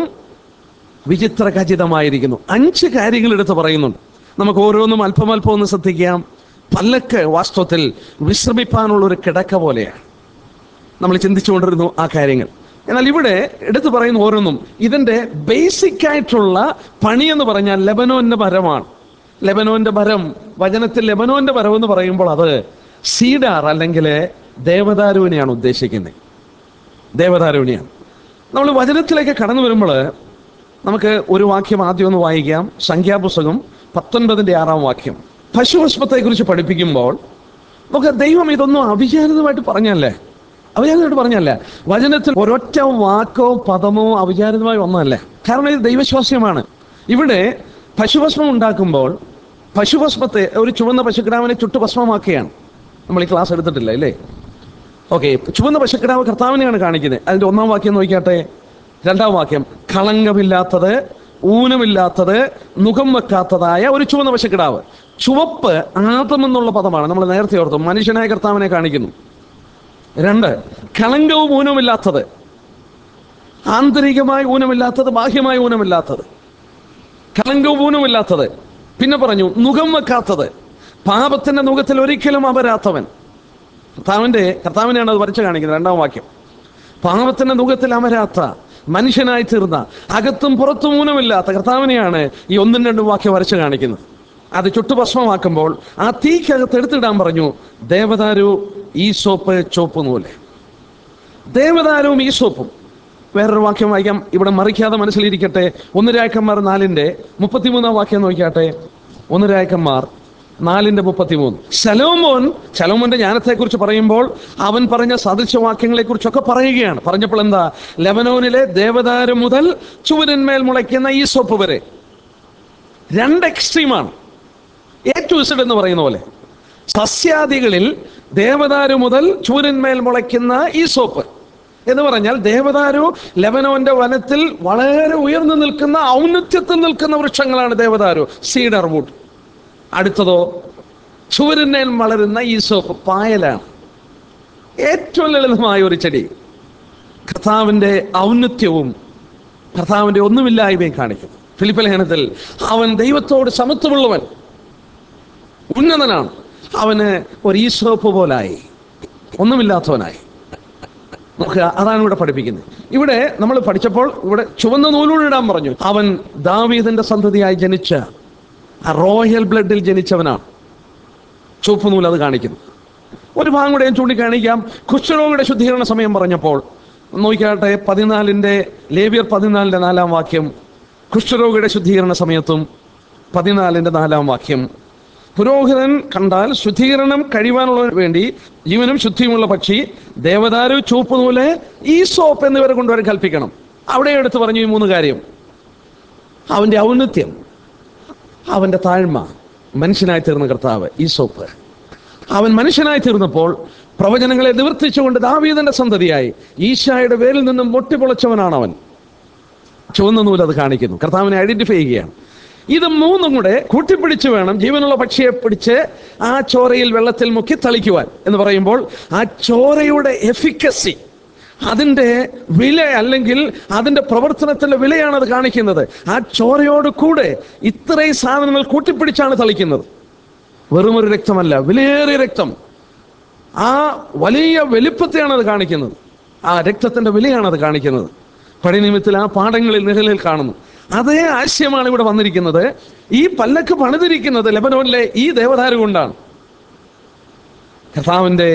വിചിത്ര ഖചിതമായിരിക്കുന്നു അഞ്ച് കാര്യങ്ങൾ എടുത്ത് പറയുന്നുണ്ട് നമുക്ക് ഓരോന്നും അല്പം അല്പം ഒന്ന് ശ്രദ്ധിക്കാം പല്ലക്ക് വാസ്തവത്തിൽ വിശ്രമിപ്പാനുള്ള ഒരു കിടക്ക പോലെയാണ് നമ്മൾ ചിന്തിച്ചുകൊണ്ടിരുന്നു ആ കാര്യങ്ങൾ എന്നാൽ ഇവിടെ എടുത്തു പറയുന്ന ഓരോന്നും ഇതിന്റെ ബേസിക് ആയിട്ടുള്ള പണി എന്ന് പറഞ്ഞാൽ ലെബനോന്റെ മരമാണ് ലെബനോന്റെ മരം വചനത്തിൽ ലെബനോന്റെ മരം എന്ന് പറയുമ്പോൾ അത് സീഡാർ അല്ലെങ്കിൽ ദേവദാരുവിനെയാണ് ഉദ്ദേശിക്കുന്നത് ദേവദാരുവിനെയാണ് നമ്മൾ വചനത്തിലേക്ക് കടന്നു വരുമ്പോൾ നമുക്ക് ഒരു വാക്യം ആദ്യം ഒന്ന് വായിക്കാം സംഖ്യാപുസ്തകം പത്തൊൻപതിന്റെ ആറാം വാക്യം പശുപുഷ്പത്തെ കുറിച്ച് പഠിപ്പിക്കുമ്പോൾ നമുക്ക് ദൈവം ഇതൊന്നും അവിചാരിതമായിട്ട് പറഞ്ഞല്ലേ അവിചാരിതമായിട്ട് പറഞ്ഞല്ലേ വചനത്തിൽ ഒരൊറ്റ വാക്കോ പദമോ അവിചാരിതമായി ഒന്നല്ലേ കാരണം ഇത് ദൈവശ്വാസ്യമാണ് ഇവിടെ പശുഭസ്മം ഉണ്ടാക്കുമ്പോൾ പശുഭസ്മത്തെ ഒരു ചുവന്ന പശുക്കിടാവിനെ ചുട്ടുഭസ്മമാക്കുകയാണ് നമ്മൾ ഈ ക്ലാസ് എടുത്തിട്ടില്ല അല്ലേ ഓക്കെ ചുവന്ന പശുക്കിടാവ് കർത്താവിനെയാണ് കാണിക്കുന്നത് അതിന്റെ ഒന്നാം വാക്യം നോക്കിയാട്ടെ രണ്ടാം വാക്യം കളങ്കമില്ലാത്തത് ഊനമില്ലാത്തത് മുഖം വെക്കാത്തതായ ഒരു ചുവന്ന പശുക്കിടാവ് ചുവപ്പ് ആദം എന്നുള്ള പദമാണ് നമ്മൾ നേരത്തെ ഓർത്തു മനുഷ്യനായ കർത്താവിനെ കാണിക്കുന്നു രണ്ട് കളങ്കവും ഊനമില്ലാത്തത് ആന്തരികമായ ഊനമില്ലാത്തത് ബാഹ്യമായ ഊനമില്ലാത്തത് കളങ്കവും ഊനമില്ലാത്തത് പിന്നെ പറഞ്ഞു മുഖം വെക്കാത്തത് പാപത്തിന്റെ മുഖത്തിൽ ഒരിക്കലും അപരാത്തവൻ കർത്താവിന്റെ കർത്താവിനെയാണ് അത് വരച്ച് കാണിക്കുന്നത് രണ്ടാം വാക്യം പാപത്തിന്റെ മുഖത്തിൽ അമരാത്ത മനുഷ്യനായി തീർന്ന അകത്തും പുറത്തും ഊനമില്ലാത്ത കർത്താവിനെയാണ് ഈ ഒന്നും രണ്ടും വാക്യം വരച്ച് കാണിക്കുന്നത് അത് ചുട്ടുഭസ്മമാക്കുമ്പോൾ ആ തീക്കകത്ത് എടുത്തിടാൻ പറഞ്ഞു ദേവദാരു ഈ സോപ്പ് ചോപ്പ് നൂല് ദേവദാരുവും ഈ സോപ്പും വേറൊരു വാക്യം വായിക്കാം ഇവിടെ മറിക്കാതെ മനസ്സിലിരിക്കട്ടെ ഒന്ന് രായക്കന്മാർ നാലിന്റെ മുപ്പത്തിമൂന്നാം വാക്യം നോക്കിയാട്ടെ ഒന്ന് രായക്കന്മാർ നാലിന്റെ മുപ്പത്തിമൂന്ന് ശലോമോൻ ശലോമോന്റെ ജ്ഞാനത്തെ കുറിച്ച് പറയുമ്പോൾ അവൻ പറഞ്ഞ സദൃശവാക്യങ്ങളെ കുറിച്ചൊക്കെ പറയുകയാണ് പറഞ്ഞപ്പോൾ എന്താ ലെബനോനിലെ ദേവദാരു മുതൽ ചുവരന്മേൽ മുളയ്ക്കുന്ന ഈ സോപ്പ് വരെ രണ്ട് എക്സ്ട്രീമാണ് എ ടു ഇസഡ് എന്ന് പറയുന്ന പോലെ സസ്യാദികളിൽ ദേവദാരു മുതൽ ചൂരന്മേൽ മുളയ്ക്കുന്ന ഈ സോപ്പ് എന്ന് പറഞ്ഞാൽ ദേവദാരു ലെബനോന്റെ വനത്തിൽ വളരെ ഉയർന്നു നിൽക്കുന്ന ഔന്നത്യത്തിൽ നിൽക്കുന്ന വൃക്ഷങ്ങളാണ് ദേവദാരു സീഡർ വുഡ് അടുത്തതോ ചുവരിന്മേൽ വളരുന്ന ഈ സോപ്പ് പായലാണ് ഏറ്റവും ലളിതമായ ഒരു ചെടി കർത്താവിന്റെ ഔന്നത്യവും കർത്താവിന്റെ ഒന്നുമില്ലായ്മയും കാണിക്കും ഫിലിപ്പ് ലേഖനത്തിൽ അവൻ ദൈവത്തോട് സമത്വമുള്ളവൻ ഉന്നതനാണ് അവന് ഒരു ഈശോപ്പ് പോലായി ഒന്നുമില്ലാത്തവനായി നോക്കുക അതാണ് ഇവിടെ പഠിപ്പിക്കുന്നത് ഇവിടെ നമ്മൾ പഠിച്ചപ്പോൾ ഇവിടെ ചുവന്ന നൂലൂടിടാൻ പറഞ്ഞു അവൻ ദാവീദിന്റെ സന്തതിയായി ജനിച്ച ആ റോയൽ ബ്ലഡിൽ ജനിച്ചവനാണ് ചുവപ്പ് നൂൽ അത് കാണിക്കുന്നു ഒരു ഭാഗം കൂടെ ഞാൻ ചൂണ്ടിക്കാണിക്കാം കുഷ്ഠരോഗിയുടെ ശുദ്ധീകരണ സമയം പറഞ്ഞപ്പോൾ നോക്കിയാട്ടെ പതിനാലിന്റെ ലേവിയർ പതിനാലിന്റെ നാലാം വാക്യം കുഷ്ഠരോഗിയുടെ ശുദ്ധീകരണ സമയത്തും പതിനാലിന്റെ നാലാം വാക്യം പുരോഹിതൻ കണ്ടാൽ ശുദ്ധീകരണം കഴിവാനുള്ള വേണ്ടി ജീവനും ശുദ്ധിയുമുള്ള പക്ഷി ദേവദാരു ചുവപ്പ് നൂല് ഈ സോപ്പ് എന്നിവരെ കൊണ്ടുവരാൻ കൽപ്പിക്കണം അവിടെ എടുത്ത് പറഞ്ഞു ഈ മൂന്ന് കാര്യം അവന്റെ ഔന്നത്യം അവന്റെ താഴ്മ മനുഷ്യനായി തീർന്ന കർത്താവ് ഈ സോപ്പ് അവൻ മനുഷ്യനായി തീർന്നപ്പോൾ പ്രവചനങ്ങളെ നിവർത്തിച്ചുകൊണ്ട് ദാവീദന്റെ സന്തതിയായി ഈശായുടെ വേരിൽ നിന്നും പൊട്ടിപ്പൊളച്ചവനാണ് അവൻ ചുവന്ന നൂല് അത് കാണിക്കുന്നു കർത്താവിനെ ഐഡന്റിഫൈ ചെയ്യുകയാണ് ഇത് മൂന്നും കൂടെ കൂട്ടിപ്പിടിച്ച് വേണം ജീവനുള്ള പക്ഷിയെ പിടിച്ച് ആ ചോരയിൽ വെള്ളത്തിൽ മുക്കി തളിക്കുവാൻ എന്ന് പറയുമ്പോൾ ആ ചോരയുടെ എഫിക്കസി അതിൻ്റെ വില അല്ലെങ്കിൽ അതിൻ്റെ പ്രവർത്തനത്തിന്റെ വിലയാണ് അത് കാണിക്കുന്നത് ആ ചോരയോട് കൂടെ ഇത്രയും സാധനങ്ങൾ കൂട്ടിപ്പിടിച്ചാണ് തളിക്കുന്നത് വെറുമൊരു രക്തമല്ല വിലയേറിയ രക്തം ആ വലിയ വലിപ്പത്തെയാണ് അത് കാണിക്കുന്നത് ആ രക്തത്തിന്റെ വിലയാണ് അത് കാണിക്കുന്നത് പടിനിമിത്തിൽ ആ പാഠങ്ങളിൽ നിഴലിൽ കാണുന്നു അതേ ആശയമാണ് ഇവിടെ വന്നിരിക്കുന്നത് ഈ പല്ലക്ക് പണിതിരിക്കുന്നത് ലെബനോനിലെ ഈ ദേവദാരു കൊണ്ടാണ് കർത്താവിന്റെ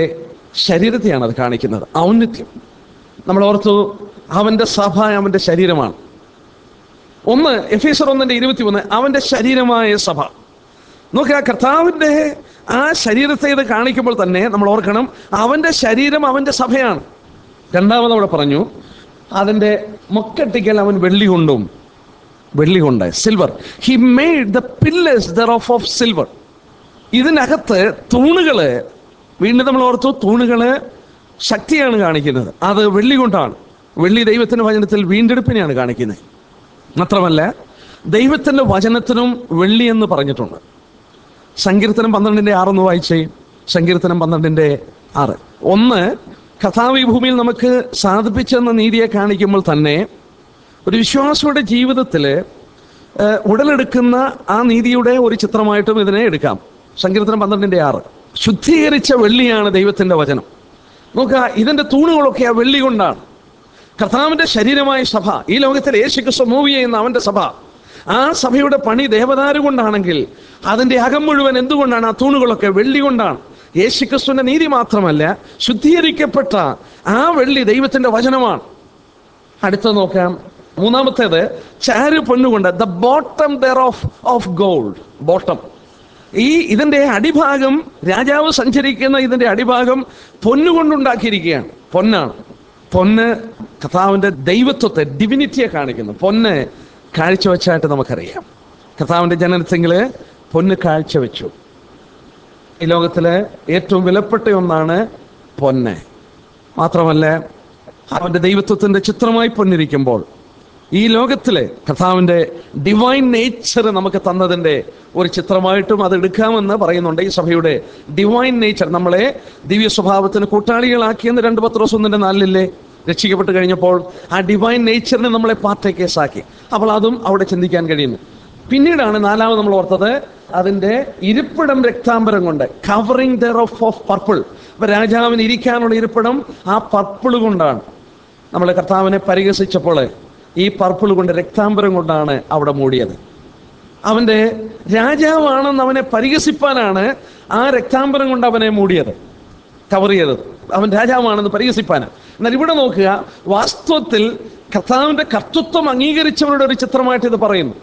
ശരീരത്തെയാണ് അത് കാണിക്കുന്നത് ഔന്നത്യം നമ്മൾ ഓർത്തു അവന്റെ സഭ അവന്റെ ശരീരമാണ് ഒന്ന് എഫീസർ ഒന്നിന്റെ ഇരുപത്തി ഒന്ന് അവന്റെ ശരീരമായ സഭ നോക്കുക കർത്താവിന്റെ ആ ശരീരത്തെ ഇത് കാണിക്കുമ്പോൾ തന്നെ നമ്മൾ ഓർക്കണം അവന്റെ ശരീരം അവന്റെ സഭയാണ് രണ്ടാമത് അവിടെ പറഞ്ഞു അതിന്റെ മൊക്കട്ടിക്കൽ അവൻ വെള്ളി കൊണ്ടും വെള്ളി കൊണ്ട് silver he made the pillars thereof of silver ഇതിനകത്ത് തൂണുകള് വീണ്ടും നമ്മൾ ഓർത്തു തൂണുകള് ശക്തിയാണ് കാണിക്കുന്നത് അത് വെള്ളി കൊണ്ടാണ് വെള്ളി ദൈവത്തിന്റെ വചനത്തിൽ വീണ്ടെടുപ്പിനെയാണ് കാണിക്കുന്നത് മാത്രമല്ല ദൈവത്തിന്റെ വചനത്തിനും വെള്ളി എന്ന് പറഞ്ഞിട്ടുണ്ട് സങ്കീർത്തനം പന്ത്രണ്ടിന്റെ ആറൊന്ന് വായിച്ചേ സങ്കീർത്തനം പന്ത്രണ്ടിന്റെ ആറ് ഒന്ന് കഥാവ് ഈ ഭൂമിയിൽ നമുക്ക് സാധിപ്പിച്ചെന്ന നീതിയെ കാണിക്കുമ്പോൾ തന്നെ ഒരു വിശ്വാസിയുടെ ജീവിതത്തിൽ ഉടലെടുക്കുന്ന ആ നീതിയുടെ ഒരു ചിത്രമായിട്ടും ഇതിനെ എടുക്കാം സങ്കീർത്തനം പന്ത്രണ്ടിന്റെ ആറ് ശുദ്ധീകരിച്ച വെള്ളിയാണ് ദൈവത്തിന്റെ വചനം നോക്കുക ഇതിന്റെ തൂണുകളൊക്കെ ആ വെള്ളി കൊണ്ടാണ് കർത്താവിന്റെ ശരീരമായ സഭ ഈ ലോകത്തിൽ യേശുക്രിസ്തു മൂവ് ചെയ്യുന്ന അവന്റെ സഭ ആ സഭയുടെ പണി ദേവദാരു കൊണ്ടാണെങ്കിൽ അതിന്റെ അകം മുഴുവൻ എന്തുകൊണ്ടാണ് ആ തൂണുകളൊക്കെ വെള്ളി കൊണ്ടാണ് യേശുക്രിസ്തുവിന്റെ നീതി മാത്രമല്ല ശുദ്ധീകരിക്കപ്പെട്ട ആ വെള്ളി ദൈവത്തിന്റെ വചനമാണ് അടുത്ത നോക്കാം മൂന്നാമത്തേത് ചാരു പൊന്നുകൊണ്ട് the bottom thereof of gold bottom ഈ ഇതിന്റെ അടിഭാഗം രാജാവ് സഞ്ചരിക്കുന്ന ഇതിന്റെ അടിഭാഗം പൊന്നുകൊണ്ടുണ്ടാക്കിയിരിക്കുകയാണ് പൊന്നാണ് പൊന്ന് കർത്താവിന്റെ ദൈവത്വത്തെ ഡിവിനിറ്റിയെ കാണിക്കുന്നു പൊന്ന് കാഴ്ചവെച്ചായിട്ട് നമുക്കറിയാം കർത്താവിന്റെ ജനനത്തെങ്കിൽ പൊന്ന് കാഴ്ചവെച്ചു ഈ ലോകത്തിലെ ഏറ്റവും വിലപ്പെട്ട ഒന്നാണ് പൊന്ന് മാത്രമല്ല അവന്റെ ദൈവത്വത്തിന്റെ ചിത്രമായി പൊന്നിരിക്കുമ്പോൾ ഈ ലോകത്തിലെ കർത്താവിന്റെ ഡിവൈൻ നേച്ചർ നമുക്ക് തന്നതിന്റെ ഒരു ചിത്രമായിട്ടും അത് എടുക്കാമെന്ന് പറയുന്നുണ്ട് ഈ സഭയുടെ ഡിവൈൻ നേച്ചർ നമ്മളെ ദിവ്യ സ്വഭാവത്തിന് കൂട്ടാളികളാക്കിയെന്ന് രണ്ട് പത്രോസ് ഒന്നിന്റെ നാലിലെ രക്ഷിക്കപ്പെട്ട് കഴിഞ്ഞപ്പോൾ ആ ഡിവൈൻ നേച്ചറിനെ നമ്മളെ പാർട്ടേക്കേഴ്സ് ആക്കി അപ്പോൾ അതും അവിടെ ചിന്തിക്കാൻ കഴിയുന്നു പിന്നീടാണ് നാലാമത് നമ്മൾ ഓർത്തത് അതിന്റെ ഇരിപ്പിടം രക്താംബരം കൊണ്ട് covering thereof of purple അപ്പൊ രാജാവിന് ഇരിക്കാനുള്ള ഇരിപ്പിടം ആ പർപ്പിൾ കൊണ്ടാണ് നമ്മൾ കർത്താവിനെ പരിഹസിച്ചപ്പോൾ ഈ പർപ്പിൾ കൊണ്ട് രക്താംബരം കൊണ്ടാണ് അവിടെ മൂടിയത് അവന്റെ രാജാവാണെന്ന് അവനെ പരിഹസിപ്പാനാണ് ആ രക്താംബരം കൊണ്ട് അവനെ മൂടിയത് കവർ ചെയ്തത് അവൻ രാജാവാണെന്ന് പരിഹസിപ്പാനാണ് എന്നാൽ ഇവിടെ നോക്കുക വാസ്തവത്തിൽ കർത്താവിന്റെ കർത്തൃത്വം അംഗീകരിച്ചവരുടെ ഒരു ചിത്രമായിട്ട് ഇത് പറയുന്നു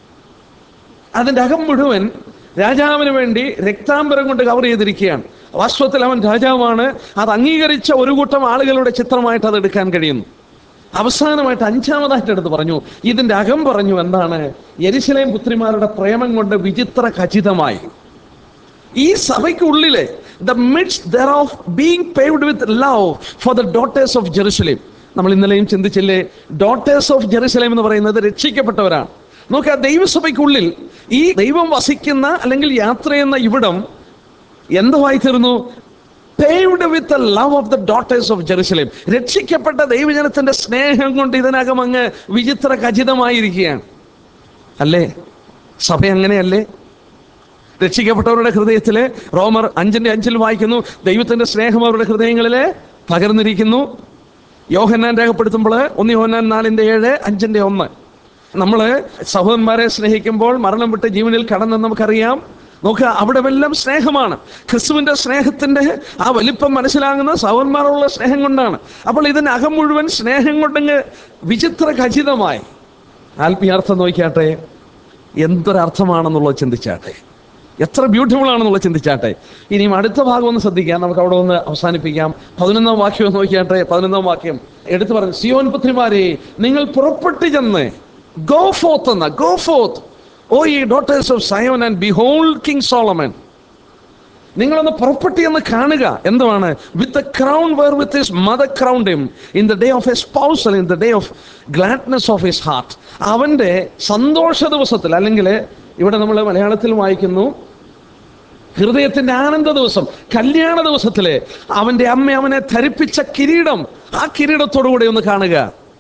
അതിന്റെ അകം മുഴുവൻ രാജാവിന് വേണ്ടി രക്താംബരം കൊണ്ട് കവർ ചെയ്തിരിക്കുകയാണ് വാസ്തവത്തിൽ അവൻ രാജാവാണ് അത് അംഗീകരിച്ച ഒരു കൂട്ടം ആളുകളുടെ ചിത്രമായിട്ട് അത് എടുക്കാൻ കഴിയുന്നു അവസാനമായിട്ട് അഞ്ചാമതായിട്ട് എടുത്ത് പറഞ്ഞു ഇതിന്റെ അകം പറഞ്ഞു എന്താണ് യെരുശലേം പുത്രിമാരുടെ പ്രേമം കൊണ്ട് വിചിത്ര ഖചിതമായി ഈ സഭയ്ക്കുള്ളില് the midst thereof being paved with love for the daughters of Jerusalem നമ്മൾ ഇന്നലെയും ചിന്തിച്ചില്ലേ ഡോട്ടേഴ്സ് ഓഫ് ജെറുസലേം എന്ന് പറയുന്നത് രക്ഷിക്കപ്പെട്ടവരാണ് നോക്കുക ദൈവസഭയ്ക്കുള്ളിൽ ഈ ദൈവം വസിക്കുന്ന അല്ലെങ്കിൽ യാത്ര ചെയ്യുന്ന ഇവിടം എന്തുമായി തീർന്നു paved with love of the daughters of Jerusalem രക്ഷിക്കപ്പെട്ട ദൈവജനത്തിന്റെ സ്നേഹം കൊണ്ട് ഇതിനകം അങ്ങ് വിചിത്ര ഖചിതമായിരിക്കുകയാണ് അല്ലേ സഭ അങ്ങനെയല്ലേ രക്ഷിക്കപ്പെട്ടവരുടെ ഹൃദയത്തില് റോമർ അഞ്ചിന്റെ അഞ്ചിൽ വായിക്കുന്നു ദൈവത്തിന്റെ സ്നേഹം അവരുടെ ഹൃദയങ്ങളില് പകർന്നിരിക്കുന്നു യോഹന്നാൻ രേഖപ്പെടുത്തുമ്പോൾ ഒന്ന് യോഹന്നാൻ നാലിന്റെ ഏഴ് അഞ്ചിന്റെ ഒന്ന് നമ്മള് സഹോദരന്മാരെ സ്നേഹിക്കുമ്പോൾ മരണം വിട്ട് ജീവനിൽ കടന്നെന്ന് നമുക്കറിയാം നോക്കുക അവിടെ എല്ലാം സ്നേഹമാണ് ക്രിസ്തുവിന്റെ സ്നേഹത്തിന്റെ ആ വലിപ്പം മനസ്സിലാകുന്ന സഹോദരന്മാരുള്ള സ്നേഹം കൊണ്ടാണ് അപ്പോൾ ഇതിനകം മുഴുവൻ സ്നേഹം കൊണ്ടങ്ങ് വിചിത്ര ഖചിതമായി ആത്മീയാർത്ഥം നോക്കിയാട്ടെ എന്തൊരർത്ഥമാണെന്നുള്ളത് ചിന്തിച്ചാട്ടെ എത്ര ബ്യൂട്ടിഫുൾ ആണെന്നുള്ളത് ചിന്തിച്ചാട്ടെ ഇനിയും അടുത്ത ഭാഗം ഒന്ന് ശ്രദ്ധിക്കാം നമുക്ക് അവിടെ ഒന്ന് അവസാനിപ്പിക്കാം പതിനൊന്നാം വാക്യം ഒന്ന് നോക്കിയാട്ടെ പതിനൊന്നാം വാക്യം എടുത്തു പറഞ്ഞു സിയോൻ പുത്രിമാരെ നിങ്ങൾ പുറപ്പെട്ടു ചെന്ന് ഗോ ഫോത്ത് എന്ന go forth O ye daughters of Zion and behold king Solomon നിങ്ങളൊന്ന് പുറപ്പെട്ടി എന്ന് കാണുക എന്തുവാണ് with the crown wherewith his mother crowned him in the day of a spousal in the day of gladness of his heart അവന്റെ സന്തോഷ ദിവസത്തിൽ അല്ലെങ്കിൽ ഇവിടെ നമ്മൾ മലയാളത്തിൽ വായിക്കുന്നു ഹൃദയത്തിന്റെ ആനന്ദ ദിവസം കല്യാണ ദിവസത്തില് അവന്റെ അമ്മ അവനെ ധരിപ്പിച്ച കിരീടം ആ കിരീടത്തോടുകൂടെ ഒന്ന് കാണുക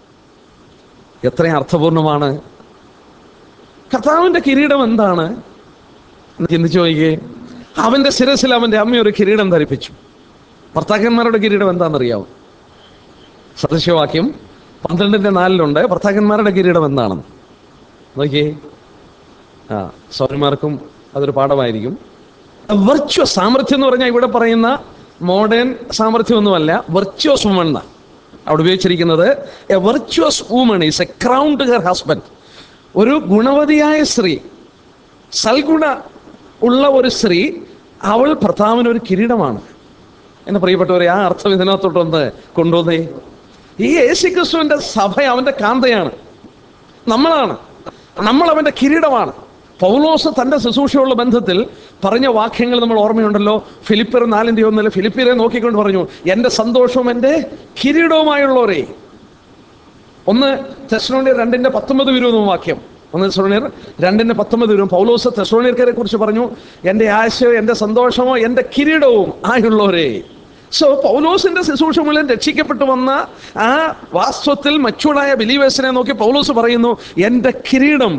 എത്രയും അർത്ഥപൂർണമാണ് കർത്താവിന്റെ കിരീടം എന്താണ് എന്ന് ചിന്തിച്ചു നോക്കിയേ അവന്റെ ശിരസിൽ അവന്റെ അമ്മ ഒരു കിരീടം ധരിപ്പിച്ചു ഭർത്താക്കന്മാരുടെ കിരീടം എന്താണെന്നറിയാവും സദൃശ്യവാക്യം പന്ത്രണ്ടിന്റെ നാലിലുണ്ട് ഭർത്താക്കന്മാരുടെ കിരീടം എന്താണെന്ന് നോക്കിയേ ആ സൗരന്മാർക്കും അതൊരു പാഠമായിരിക്കും വെർച്വ സാമർഥ്യം എന്ന് പറഞ്ഞാൽ ഇവിടെ പറയുന്ന മോഡേൺ സാമർഥ്യമൊന്നുമല്ല വെർച്വസ് വുമൺ എന്നാണ് അവിടെ ഉപയോഗിച്ചിരിക്കുന്നത് a virtuous woman is a crown to her husband ഒരു ഗുണവതിയായ സ്ത്രീ സൽഗുണ ഉള്ള ഒരു സ്ത്രീ അവൾ ഭർത്താവിന് ഒരു കിരീടമാണ് എന്റെ പ്രിയപ്പെട്ടവരെ ആ അർത്ഥം ഇതിനകത്തോട്ടൊന്ന് കൊണ്ടുവന്നേ ഈ യേശുക്രിസ്തുവിന്റെ സഭ അവന്റെ കാന്തയാണ് നമ്മളാണ് നമ്മൾ അവന്റെ കിരീടമാണ് പൗലോസ് തന്റെ ശുശ്രൂഷയുള്ള ബന്ധത്തിൽ പറഞ്ഞ വാക്യങ്ങൾ നമ്മൾ ഓർമ്മയുണ്ടല്ലോ ഫിലിപ്പിയർ നാലിന്റെ ഒന്നിൽ ഫിലിപ്പിയറെ നോക്കിക്കൊണ്ട് പറഞ്ഞു എന്റെ സന്തോഷവും എന്റെ കിരീടവുമായുള്ളവരെ ഒന്ന് തെസ്ലോണിയർ രണ്ടിന്റെ പത്തൊമ്പത് വിരോധം വാക്യം ഒന്ന് തെസ്ലോണിയർ രണ്ടിന്റെ പത്തൊമ്പത് വിരോധം പൗലോസ് തെസ്ലോണിയർക്കരെ കുറിച്ച് പറഞ്ഞു എന്റെ ആശയോ എന്റെ സന്തോഷമോ എന്റെ കിരീടവും ആയുള്ളവരെ സോ പൗലോസിന്റെ ശുശ്രൂഷ മൂലം രക്ഷിക്കപ്പെട്ടു വന്ന ആ വാസ്തവത്തിൽ മച്ചൂടായ ബിലീവേഴ്സിനെ നോക്കി പൗലോസ് പറയുന്നു എന്റെ കിരീടം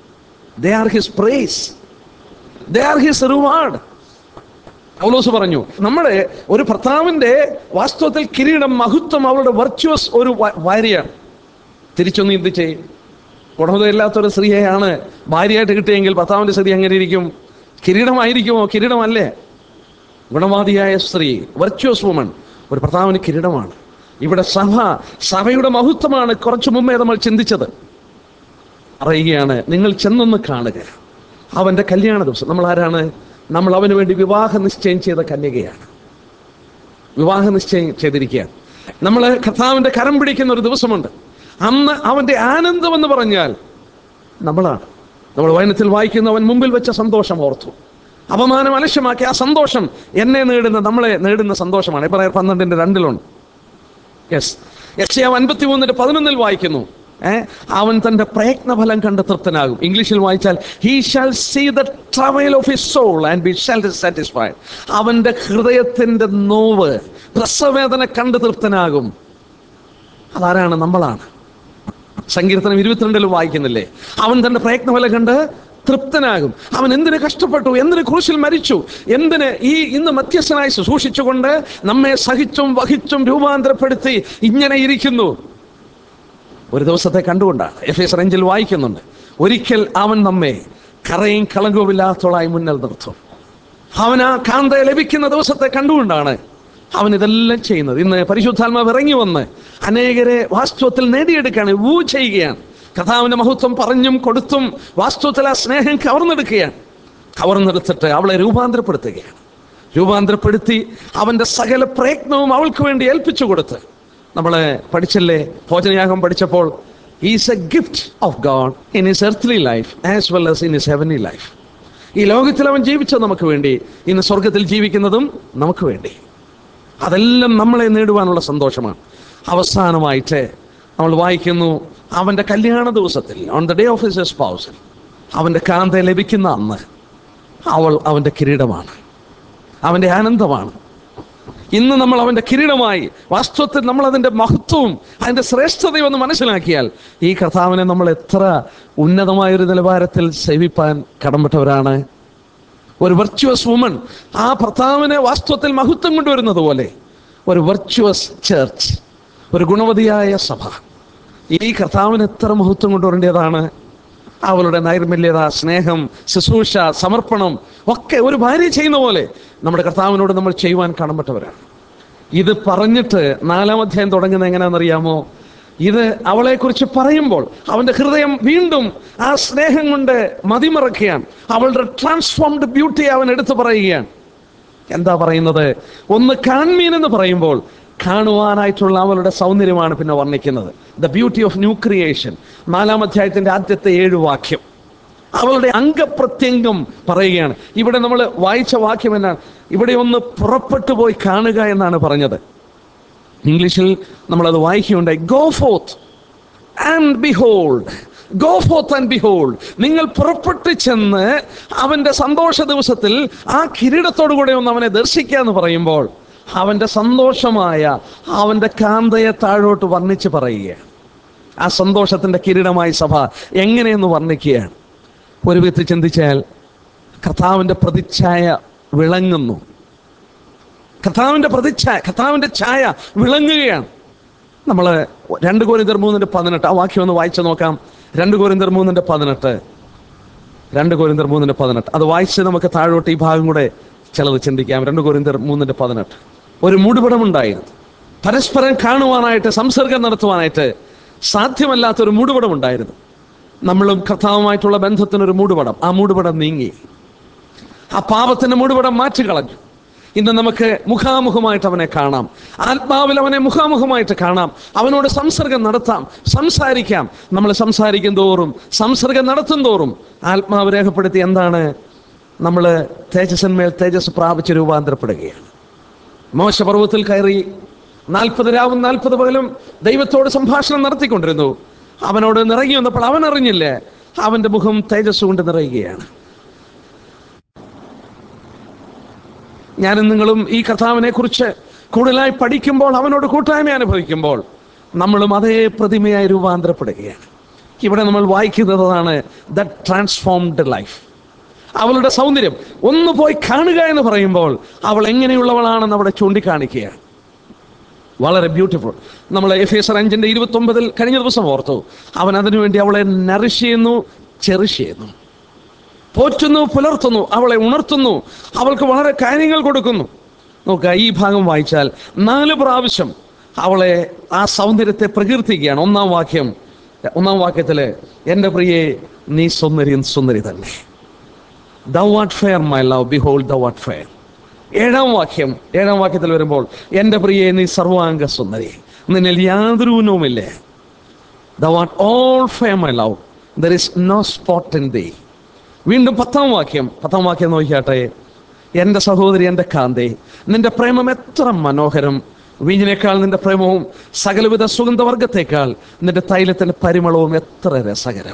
they are his praise they are his reward Paulose പറഞ്ഞു നമ്മുടെ ഒരു ഭർത്താവിന്റെ വാസ്തവത്തിൽ കിരീടം മഹത്വം അവളുടെ വെർച്വസ് ഒരു വ- ഭാര്യയാണ് തിരിച്ചൊന്ന് ചിന്തിച്ചേ ഗുണവതയില്ലാത്തൊരു സ്ത്രീയെയാണ് ഭാര്യയായിട്ട് കിട്ടിയെങ്കിൽ ഭർത്താവിന്റെ സ്ഥിതി എങ്ങനെ ഇരിക്കും കിരീടമായിരിക്കുമോ കിരീടമല്ലേ ഗുണവാദിയായ സ്ത്രീ വെർച്വസ് വുമൺ ഒരു ഭർത്താവിന് കിരീടമാണ് ഇവിടെ സഭ സഭയുടെ മഹത്വമാണ് കുറച്ചു മുമ്പേ നമ്മൾ ചിന്തിച്ചത് പറയുകയാണ് നിങ്ങൾ ചെന്നൊന്ന് കാണുക അവന്റെ കല്യാണ ദിവസം നമ്മൾ ആരാണ് നമ്മൾ അവന് വേണ്ടി വിവാഹ നിശ്ചയം ചെയ്ത കന്യകയാണ് വിവാഹ നിശ്ചയം ചെയ്തിരിക്കുകയാണ് നമ്മൾ കർത്താവിന്റെ കരം പിടിക്കുന്ന ഒരു ദിവസമുണ്ട് അന്ന് അവന്റെ ആനന്ദം എന്ന് പറഞ്ഞാൽ നമ്മളാണ് നമ്മൾ വയനത്തിൽ വായിക്കുന്ന അവൻ മുമ്പിൽ വെച്ച സന്തോഷം ഓർത്തു അപമാനം അലക്ഷ്യമാക്കി ആ സന്തോഷം എന്നെ നേടുന്ന നമ്മളെ നേടുന്ന സന്തോഷമാണ് ഇപ്പൊ പന്ത്രണ്ടിന്റെ രണ്ടിലുണ്ട് യെസ് യക്ഷയ അൻപത്തി മൂന്നിന്റെ പതിനൊന്നിൽ വായിക്കുന്നു ഏ അവൻ തന്റെ പ്രയത്നഫലം കണ്ട് തൃപ്തനാകും ഇംഗ്ലീഷിൽ വായിച്ചാൽ he shall see the travail of his soul and be shall satisfied അവന്റെ ഹൃദയത്തിന്റെ നോവ് പ്രസവേദന കണ്ട് തൃപ്തനാകും അതാരാണ് നമ്മളാണ് സങ്കീർത്തനം ഇരുപത്തിരണ്ടിൽ വായിക്കുന്നില്ലേ അവൻ തന്റെ പ്രയത്നഫലം കണ്ട് തൃപ്തനാകും അവൻ എന്തിന് കഷ്ടപ്പെട്ടു എന്തിന് ക്രൂശിൽ മരിച്ചു എന്തിന് ഈ ഇന്ന് മധ്യസ്ഥനായി ശുശ്രൂഷിച്ചുകൊണ്ട് നമ്മെ സഹിച്ചും വഹിച്ചും രൂപാന്തരപ്പെടുത്തി ഇങ്ങനെ ഇരിക്കുന്നു ഒരു ദിവസത്തെ കണ്ടുകൊണ്ടാണ് എഫ് എസ് റേഞ്ചിൽ വായിക്കുന്നുണ്ട് ഒരിക്കൽ അവൻ നമ്മെ കറയും കളങ്കവുമില്ലാത്തോളായി മുന്നിൽ നിർത്തും അവൻ ആ കാന്തയെ ലഭിക്കുന്ന ദിവസത്തെ കണ്ടുകൊണ്ടാണ് അവൻ ഇതെല്ലാം ചെയ്യുന്നത് ഇന്ന് പരിശുദ്ധാത്മാവ് ഇറങ്ങി വന്ന് അനേകരെ വാസ്തവത്തിൽ നേടിയെടുക്കുകയാണ് വൂ ചെയ്യുകയാണ് കഥാവിന്റെ മഹത്വം പറഞ്ഞും കൊടുത്തും വാസ്തവത്തിൽ ആ സ്നേഹം കവർന്നെടുക്കുകയാണ് കവർന്നെടുത്തിട്ട് അവളെ രൂപാന്തരപ്പെടുത്തുകയാണ് രൂപാന്തരപ്പെടുത്തി അവന്റെ സകല പ്രയത്നവും അവൾക്ക് വേണ്ടി ഏൽപ്പിച്ചു കൊടുത്ത് നമ്മളെ പഠിച്ചല്ലേ ഭോജനയാഗം പഠിച്ചപ്പോൾ is a gift of God in his earthly life as well as in his heavenly life ഈ ലോകത്തിൽ അവൻ ജീവിച്ചത് നമുക്ക് വേണ്ടി ഇന്ന് സ്വർഗത്തിൽ ജീവിക്കുന്നതും നമുക്ക് വേണ്ടി അതെല്ലാം നമ്മളെ നേടുവാനുള്ള സന്തോഷമാണ് അവസാനമായിട്ട് നമ്മൾ വായിക്കുന്നു അവന്റെ കല്യാണ ദിവസത്തിൽ on the day of his spousal അവന്റെ കാന്ത ലഭിക്കുന്ന അന്ന് അവൾ അവന്റെ കിരീടമാണ് അവന്റെ ആനന്ദമാണ് ഇന്ന് നമ്മൾ അവന്റെ കിരീടമായി വാസ്തവത്തിൽ നമ്മൾ അതിന്റെ മഹത്വവും അതിന്റെ ശ്രേഷ്ഠതയും ഒന്ന് മനസ്സിലാക്കിയാൽ ഈ കർത്താവിനെ നമ്മൾ എത്ര ഉന്നതമായ ഒരു നിലവാരത്തിൽ സേവിപ്പാൻ കടമ്പെട്ടവരാണ് ഒരു വെർച്വസ് വുമൺ ആ ഭർത്താവിനെ വാസ്തവത്തിൽ മഹത്വം കൊണ്ടുവരുന്നത് പോലെ ഒരു വെർച്വസ് ചേർച്ച് ഒരു ഗുണവതിയായ സഭ ഈ കർത്താവിന് എത്ര മഹത്വം കൊണ്ടുവരേണ്ടതാണ് അവളുടെ നൈർമല്യത സ്നേഹം ശുശ്രൂഷ സമർപ്പണം ഒക്കെ ഒരു ഭാര്യ ചെയ്യുന്ന പോലെ നമ്മുടെ കർത്താവിനോട് നമ്മൾ ചെയ്യുവാൻ കടമ്പെട്ടവരാണ് ഇത് പറഞ്ഞിട്ട് നാലാം അധ്യായം തുടങ്ങുന്നത് എങ്ങനെയാണെന്നറിയാമോ ഇത് അവളെക്കുറിച്ച് പറയുമ്പോൾ അവന്റെ ഹൃദയം വീണ്ടും ആ സ്നേഹം കൊണ്ട് മതിമറക്കുകയാണ് അവളുടെ ട്രാൻസ്ഫോംഡ് ബ്യൂട്ടി അവൻ എടുത്തു പറയുകയാണ് എന്താ പറയുന്നത് ഒന്ന് കാൺമീൻ എന്ന് പറയുമ്പോൾ കാണുവാനായിട്ടുള്ള അവളുടെ സൗന്ദര്യമാണ് പിന്നെ വർണ്ണിക്കുന്നത് the beauty of new creation നാലാം അധ്യായത്തിന്റെ ആദ്യത്തെ ഏഴ് വാക്യം അവളുടെ അംഗപ്രത്യംഗം പറയുകയാണ് ഇവിടെ നമ്മൾ വായിച്ച വാക്യം എന്നാണ് ഇവിടെ ഒന്ന് പുറപ്പെട്ടു പോയി കാണുക എന്നാണ് പറഞ്ഞത് ഇംഗ്ലീഷിൽ നമ്മളത് വായിക്കുകയുണ്ടായി go forth and behold go forth and behold നിങ്ങൾ പുറപ്പെട്ട് ചെന്ന് അവന്റെ സന്തോഷ ദിവസത്തിൽ ആ കിരീടത്തോടു കൂടെ ഒന്ന് അവനെ ദർശിക്കുക എന്ന് പറയുമ്പോൾ അവന്റെ സന്തോഷമായ അവന്റെ കാന്തയെ താഴോട്ട് വർണ്ണിച്ച് പറയുകയാണ് ആ സന്തോഷത്തിന്റെ കിരീടമായി സഭ എങ്ങനെയെന്ന് വർണ്ണിക്കുകയാണ് ഒരു വിധത്തിൽ ചിന്തിച്ചാൽ കർത്താവിന്റെ പ്രതിച്ഛായ വിളങ്ങുന്നു കർത്താവിന്റെ പ്രതിച്ഛായ കർത്താവിന്റെ ഛായ വിളങ്ങുകയാണ് നമ്മൾ രണ്ട് കോരിന്തർ മൂന്നിന്റെ പതിനെട്ട് ആ വാക്യം ഒന്ന് വായിച്ചു നോക്കാം രണ്ട് കോരിന്തർ മൂന്നിന്റെ പതിനെട്ട് രണ്ട് കോരിന്തർ മൂന്നിന്റെ പതിനെട്ട് അത് വായിച്ച് നമുക്ക് താഴോട്ട് ഈ ഭാഗം കൂടെ ചിലത് ചിന്തിക്കാം രണ്ട് കോരിന്തർ മൂന്നിന്റെ പതിനെട്ട് ഒരു മൂടുപടമുണ്ടായിരുന്നു പരസ്പരം കാണുവാനായിട്ട് സംസർഗം നടത്തുവാനായിട്ട് സാധ്യമല്ലാത്തൊരു മൂടുപടമുണ്ടായിരുന്നു നമ്മളും കർത്താവുമായിട്ടുള്ള ബന്ധത്തിനൊരു മൂടുപടം ആ മൂടുപടം നീങ്ങി ആ പാപത്തിന്റെ മൂടുപടം മാറ്റിക്കളഞ്ഞു ഇന്ന് നമുക്ക് മുഖാമുഖമായിട്ട് അവനെ കാണാം ആത്മാവിൽ അവനെ മുഖാമുഖമായിട്ട് കാണാം അവനോട് സംസർഗം നടത്താം സംസാരിക്കാം നമ്മൾ സംസാരിക്കും തോറും സംസർഗം നടത്തും തോറും ആത്മാവ് രേഖപ്പെടുത്തി എന്താണ് നമ്മൾ തേജസ്സിന്മേൽ തേജസ് പ്രാപിച്ച് രൂപാന്തരപ്പെടുകയാണ് മോശപർവ്വത്തിൽ കയറി നാൽപ്പത് രാവും നാൽപ്പത് പകലും ദൈവത്തോട് സംഭാഷണം നടത്തിക്കൊണ്ടിരുന്നു അവനോട് നിറങ്ങി വന്നപ്പോൾ അവൻ അറിഞ്ഞില്ലേ അവന്റെ മുഖം തേജസ് കൊണ്ട് നിറയുകയാണ് ഞാനും നിങ്ങളും ഈ കർത്താവിനെ കുറിച്ച് കൂടുതലായി പഠിക്കുമ്പോൾ അവനോട് കൂട്ടായ്മ അനുഭവിക്കുമ്പോൾ നമ്മളും അതേ പ്രതിമയായി രൂപാന്തരപ്പെടുകയാണ് ഇവിടെ നമ്മൾ വായിക്കുന്നതാണ് ദ ട്രാൻസ്ഫോംഡ് ലൈഫ് അവളുടെ സൗന്ദര്യം ഒന്ന് പോയി കാണുക എന്ന് പറയുമ്പോൾ അവൾ എങ്ങനെയുള്ളവളാണെന്ന് അവിടെ ചൂണ്ടിക്കാണിക്കുകയാണ് വളരെ ബ്യൂട്ടിഫുൾ നമ്മൾ എഫ് എസ് അഞ്ചിന്റെ ഇരുപത്തി ഒമ്പതിൽ കഴിഞ്ഞ ദിവസം ഓർത്തു അവൻ അതിനുവേണ്ടി അവളെ നറിഷ് ചെയ്യുന്നു ചെറിഷ് ചെയ്യുന്നു പോറ്റുന്നു പുലർത്തുന്നു അവളെ ഉണർത്തുന്നു അവൾക്ക് വളരെ കാര്യങ്ങൾ കൊടുക്കുന്നു നോക്കുക ഈ ഭാഗം വായിച്ചാൽ നാല് പ്രാവശ്യം അവളെ ആ സൗന്ദര്യത്തെ പ്രകീർത്തിക്കുകയാണ് ഒന്നാം വാക്യം ഒന്നാം വാക്യത്തില് എൻ്റെ പ്രിയെ നീ സുന്ദരി സുന്ദരി തന്നെ thou art fair my love behold thou art fair ഏഴാം വാക്യം ഏഴാം വാക്യത്തിൽ വരുമ്പോൾ എൻ്റെ പ്രിയെ നീ സർവാംഗ സുന്ദരി നിന്നിൽ യാതൊരു ഊനവുമില്ലേ thou art all fair my love there is no spot in thee വീണ്ടും പത്താം വാക്യം പത്താം വാക്യം നോക്കിയാട്ടെ എൻ്റെ സഹോദരി എൻ്റെ കാന്തേ നിന്റെ പ്രേമം എത്ര മനോഹരം വീഞ്ഞിനേക്കാൾ നിന്റെ പ്രേമവും സകലവിധ സുഗന്ധവർഗത്തേക്കാൾ നിന്റെ തൈലത്തിന്റെ പരിമളവും എത്ര രസകരം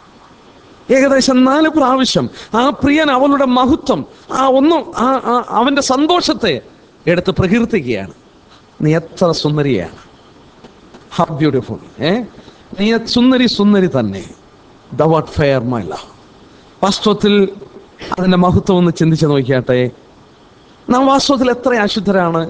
ഏകദേശം നാല് പ്രാവശ്യം ആ പ്രിയൻ അവളുടെ മഹത്വം ആ ഒന്നും ആ ആ- അവന്റെ സന്തോഷത്തെ എടുത്ത് പ്രകീർത്തിക്കുകയാണ് നീ എത്ര സുന്ദരിയാണ് ഹൗ ബ്യൂട്ടിഫുൾ ഏ നീ സുന്ദരി സുന്ദരി തന്നെ thou art fair my love വാസ്തവത്തിൽ അതിന്റെ മഹത്വം ഒന്ന് ചിന്തിച്ച് നോക്കിയാട്ടെ നാം വാസ്തവത്തിൽ എത്ര അശുദ്ധരാണ്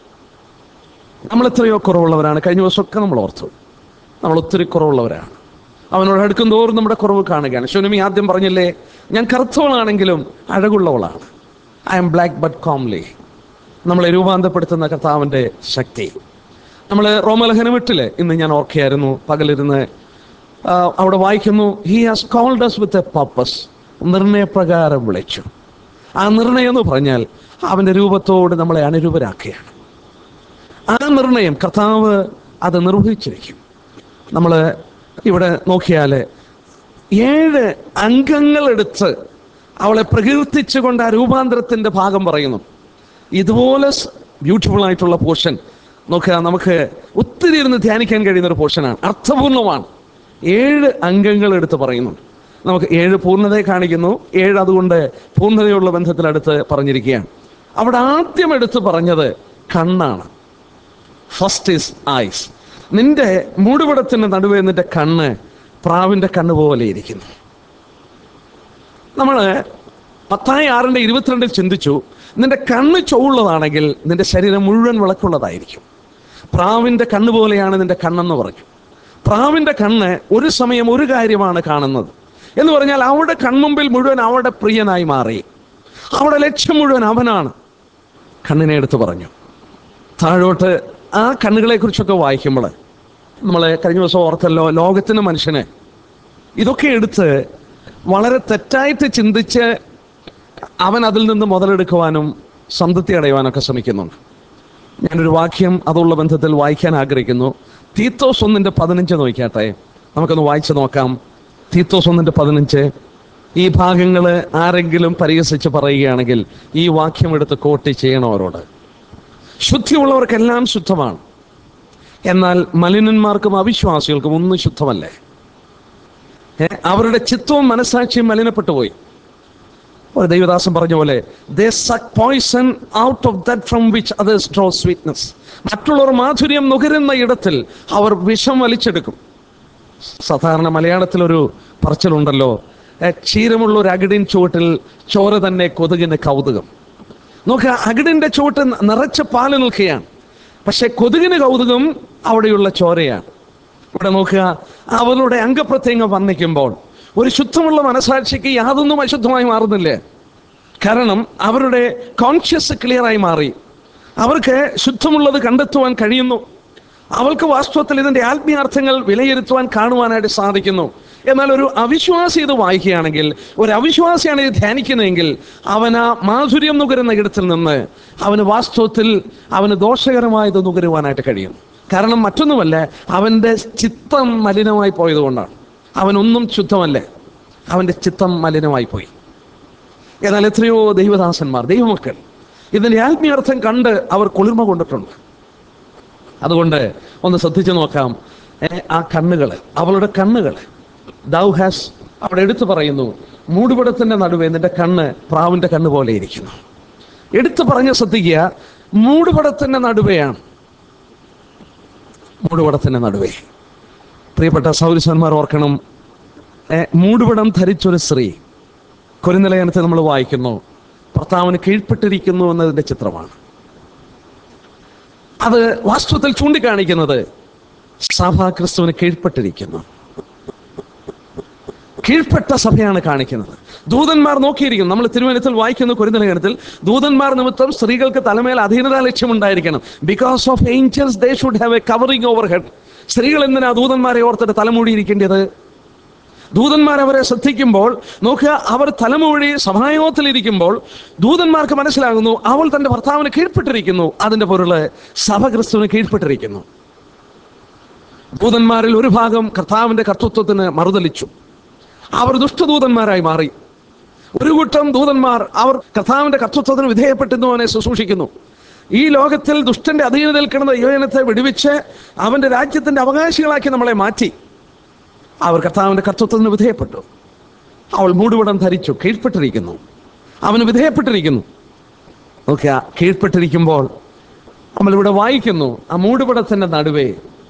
നമ്മൾ എത്രയോ കുറവുള്ളവരാണ് കഴിഞ്ഞ ദിവസമൊക്കെ നമ്മൾ ഓർത്തു നമ്മൾ ഒത്തിരി കുറവുള്ളവരാണ് അവനോട് അടുക്കും തോറും നമ്മുടെ കുറവ് കാണുകയാണ് ശുനമി ആദ്യം പറഞ്ഞില്ലേ ഞാൻ കറുത്തവളാണെങ്കിലും അഴകുള്ളവളാണ് I am black but comely നമ്മളെ രൂപാന്തരപ്പെടുത്തുന്ന കർത്താവിൻ്റെ ശക്തി നമ്മൾ റോമലഹനം എട്ടില് ഇന്ന് ഞാൻ ഓർക്കുകയായിരുന്നു പകലിരുന്ന് ആ, അവിടെ വായിക്കുന്നു he has called us with a purpose നിർണയപ്രകാരം വിളിച്ചു ആ നിർണയം എന്ന് പറഞ്ഞാൽ അവൻ്റെ രൂപത്തോട് നമ്മളെ അനുരൂപരാക്കുകയാണ് ആ നിർണയം കർത്താവ് അത് നിർവഹിച്ചിരിക്കും നമ്മൾ ഇവിടെ നോക്കിയാൽ ഏഴ് അംഗങ്ങളെടുത്ത് അവളെ പ്രകീർത്തിച്ചുകൊണ്ട് ആ രൂപാന്തരത്തിന്റെ ഭാഗം പറയുന്നു ഇതുപോലെ ബ്യൂട്ടിഫുൾ ആയിട്ടുള്ള പോർഷൻ നോക്കുക നമുക്ക് ഒത്തിരി ഇരുന്ന് ധ്യാനിക്കാൻ കഴിയുന്ന ഒരു പോർഷനാണ് അർത്ഥപൂർണമാണ് ഏഴ് അംഗങ്ങൾ എടുത്ത് പറയുന്നുണ്ട് നമുക്ക് ഏഴ് പൂർണ്ണതയെ കാണിക്കുന്നു ഏഴ് അതുകൊണ്ട് പൂർണ്ണതയുള്ള ബന്ധത്തിലടുത്ത് പറഞ്ഞിരിക്കുകയാണ് അവിടെ ആദ്യം എടുത്ത് പറഞ്ഞത് കണ്ണാണ് ഫസ്റ്റ് ഇസ് ഐസ് നിന്റെ മൂടുപടത്തിന് നടുവേ നിന്റെ കണ്ണ് പ്രാവിന്റെ കണ്ണ് പോലെ ഇരിക്കുന്നു നമ്മൾ പത്തായി ആറിന്റെ ഇരുപത്തിരണ്ടിൽ ചിന്തിച്ചു നിന്റെ കണ്ണ് ചൊവ്വുള്ളതാണെങ്കിൽ നിന്റെ ശരീരം മുഴുവൻ വിളക്കുള്ളതായിരിക്കും പ്രാവിന്റെ കണ്ണ് പോലെയാണ് നിന്റെ കണ്ണെന്ന് പറഞ്ഞു പ്രാവിന്റെ കണ്ണ് ഒരു സമയം ഒരു കാര്യമാണ് കാണുന്നത് എന്ന് പറഞ്ഞാൽ അവളുടെ കൺമുമ്പിൽ മുഴുവൻ അവളുടെ പ്രിയനായി മാറി അവളുടെ ലക്ഷ്യം മുഴുവൻ അവനാണ് കണ്ണിനെ എടുത്ത് പറഞ്ഞു താഴോട്ട് ആ കണ്ണുകളെ കുറിച്ചൊക്കെ വായിക്കുമ്പോൾ നമ്മൾ കഴിഞ്ഞ ദിവസം ഓർത്തല്ലോ ലോകത്തിന് മനുഷ്യന് ഇതൊക്കെ എടുത്ത് വളരെ തെറ്റായിട്ട് ചിന്തിച്ച് അവൻ അതിൽ നിന്ന് മുതലെടുക്കുവാനും സംതൃപ്തി അടയുവാനൊക്കെ ശ്രമിക്കുന്നുണ്ട് ഞാനൊരു വാക്യം അതുള്ള ബന്ധത്തിൽ വായിക്കാൻ ആഗ്രഹിക്കുന്നു തീത്തോസ് ഒന്നിന്റെ പതിനഞ്ച് നോക്കിയാട്ടെ നമുക്കൊന്ന് വായിച്ചു നോക്കാം തീത്തോസ് ഒന്നിന്റെ പതിനഞ്ച് ഈ ഭാഗങ്ങൾ ആരെങ്കിലും പരിഹസിച്ച് പറയുകയാണെങ്കിൽ ഈ വാക്യം എടുത്ത് കോട്ടി ചെയ്യണം അവരോട് ശുദ്ധിയുള്ളവർക്കെല്ലാം ശുദ്ധമാണ് എന്നാൽ മലിനന്മാർക്കും അവിശ്വാസികൾക്കും ഒന്നും ശുദ്ധമല്ലേ ഏ, അവരുടെ ചിത്തവും മനസാക്ഷിയും മലിനപ്പെട്ടു പോയി ഒരു ദൈവദാസൻ പറഞ്ഞ പോലെ they suck poison out of that from which others draw sweetness മറ്റുള്ളവർ മാധുര്യം നുകരുന്ന ഇടത്തിൽ അവർ വിഷം വലിച്ചെടുക്കും സാധാരണ മലയാളത്തിലൊരു പറച്ചിലുണ്ടല്ലോ ഏ, ക്ഷീരമുള്ള ഒരു അകിടിൻ ചുവട്ടിൽ ചോര തന്നെ കൊതുകിന് കൗതുകം നോക്കുക അകിടിന്റെ ചുവട്ട് നിറച്ച് പാല് നിൽക്കുകയാണ് പക്ഷെ കൊതുകിന് കൗതുകം അവിടെയുള്ള ചോരയാണ് ഇവിടെ നോക്കുക അവരുടെ അംഗപ്രത്യംഗം വർണ്ണിക്കുമ്പോൾ ഒരു ശുദ്ധമുള്ള മനസാക്ഷിക്ക് യാതൊന്നും അശുദ്ധമായി മാറുന്നില്ലേ കാരണം അവരുടെ കോൺഷ്യസ് ക്ലിയറായി മാറി അവർക്ക് ശുദ്ധമുള്ളത് കണ്ടെത്തുവാൻ കഴിയുന്നു അവൾക്ക് വാസ്തവത്തിൽ ഇതിന്റെ ആത്മീയാർത്ഥങ്ങൾ വിലയിരുത്തുവാൻ കാണുവാനായിട്ട് സാധിക്കുന്നു എന്നാൽ ഒരു അവിശ്വാസി ഇത് വായിക്കുകയാണെങ്കിൽ ഒരു അവിശ്വാസിയാണ് ഇത് ധ്യാനിക്കുന്നതെങ്കിൽ അവൻ ആ മാധുര്യം നുകരുന്ന ഇടത്തിൽ നിന്ന് അവന് വാസ്തവത്തിൽ അവന് ദോഷകരമായത് നുകരുവാനായിട്ട് കഴിയും കാരണം മറ്റൊന്നുമല്ല അവൻ്റെ ചിത്തം മലിനമായി പോയതുകൊണ്ടാണ് അവനൊന്നും ശുദ്ധമല്ല അവൻ്റെ ചിത്തം മലിനമായി പോയി എന്നാൽ എത്രയോ ദൈവദാസന്മാർ ദൈവമക്കൾ ഇതിന്റെ ആത്മീയാർത്ഥം കണ്ട് അവർ കുളിർമ കൊണ്ടിട്ടുണ്ട് അതുകൊണ്ട് ഒന്ന് ശ്രദ്ധിച്ചു നോക്കാം ഏ, ആ കണ്ണുകൾ അവളുടെ കണ്ണുകൾ ദൗ ഹാസ് അവിടെ എടുത്തു പറയുന്നു മൂടുപടത്തിന്റെ നടുവേ നിന്റെ കണ്ണ് പ്രാവിന്റെ കണ്ണ് പോലെ ഇരിക്കുന്നു എടുത്തു പറഞ്ഞ് ശ്രദ്ധിക്കുക മൂടുപടത്തിന്റെ നടുവെയാണ് മൂടുപടത്തിന്റെ നടുവേ പ്രിയപ്പെട്ട സൗരസ്വന്മാർ ഓർക്കണം ഏ, മൂടുപടം ധരിച്ചൊരു സ്ത്രീ കുരുനിലയനത്തെ നമ്മൾ വായിക്കുന്നു ഭർത്താവിന് കീഴ്പ്പെട്ടിരിക്കുന്നു എന്നതിന്റെ ചിത്രമാണ് അത് വാസ്തവത്തിൽ ചൂണ്ടിക്കാണിക്കുന്നത് സഭ ക്രിസ്തുവിന് കീഴ്പ്പെട്ടിരിക്കുന്നു കീഴ്പ്പെട്ട സഭയാണ് കാണിക്കുന്നത് ദൂതന്മാർ നോക്കിയിരിക്കുന്നു നമ്മൾ തിരുവനന്തപുരത്തിൽ വായിക്കുന്ന കുരുനിലയനത്തിൽ ദൂതന്മാർ നിമിത്തം സ്ത്രീകൾക്ക് തലമേൽ അധീനതാ ലക്ഷ്യമുണ്ടായിരിക്കണം because of angels they should have a covering over head സ്ത്രീകൾ എന്തിനാ ദൂതന്മാരെ ഓർത്തിട്ട് തലമൂടിയിരിക്കേണ്ടത് ദൂതന്മാർ അവരെ ശ്രദ്ധിക്കുമ്പോൾ നോക്കുക അവർ തലമുഴി സഭായോഗത്തിലിരിക്കുമ്പോൾ ദൂതന്മാർക്ക് മനസ്സിലാകുന്നു അവൾ തന്റെ ഭർത്താവിന് കീഴ്പ്പെട്ടിരിക്കുന്നു അതിന്റെ പൊരുള് സഭ ക്രിസ്തുവിന് കീഴ്പ്പെട്ടിരിക്കുന്നു ദൂതന്മാരിൽ ഒരു ഭാഗം കർത്താവിന്റെ കർത്തൃത്വത്തിന് മറുതലിച്ചു അവർ ദുഷ്ടദൂതന്മാരായി മാറി ഒരു കൂട്ടം ദൂതന്മാർ അവർ കർത്താവിന്റെ കർത്തൃത്വത്തിന് വിധേയപ്പെട്ടുന്നവനെ ശുശ്രൂഷിക്കുന്നു ഈ ലോകത്തിൽ ദുഷ്ടന്റെ അധീനതയിൽ കിടന്ന യുവജനത്തെ വിടുവിച്ച് അവന്റെ രാജ്യത്തിന്റെ അവകാശികളാക്കി നമ്മളെ മാറ്റി അവർ കർത്താവിന്റെ കർത്തൃത്വത്തിന് വിധേയപ്പെട്ടു അവൾ മൂടുപടം ധരിച്ചു കീഴ്പ്പെട്ടിരിക്കുന്നു അവന് വിധേയപ്പെട്ടിരിക്കുന്നു ഓക്കെ കീഴ്പ്പെട്ടിരിക്കുമ്പോൾ നമ്മളിവിടെ വായിക്കുന്നു ആ മൂടുപടത്തിന്റെ നടുവേ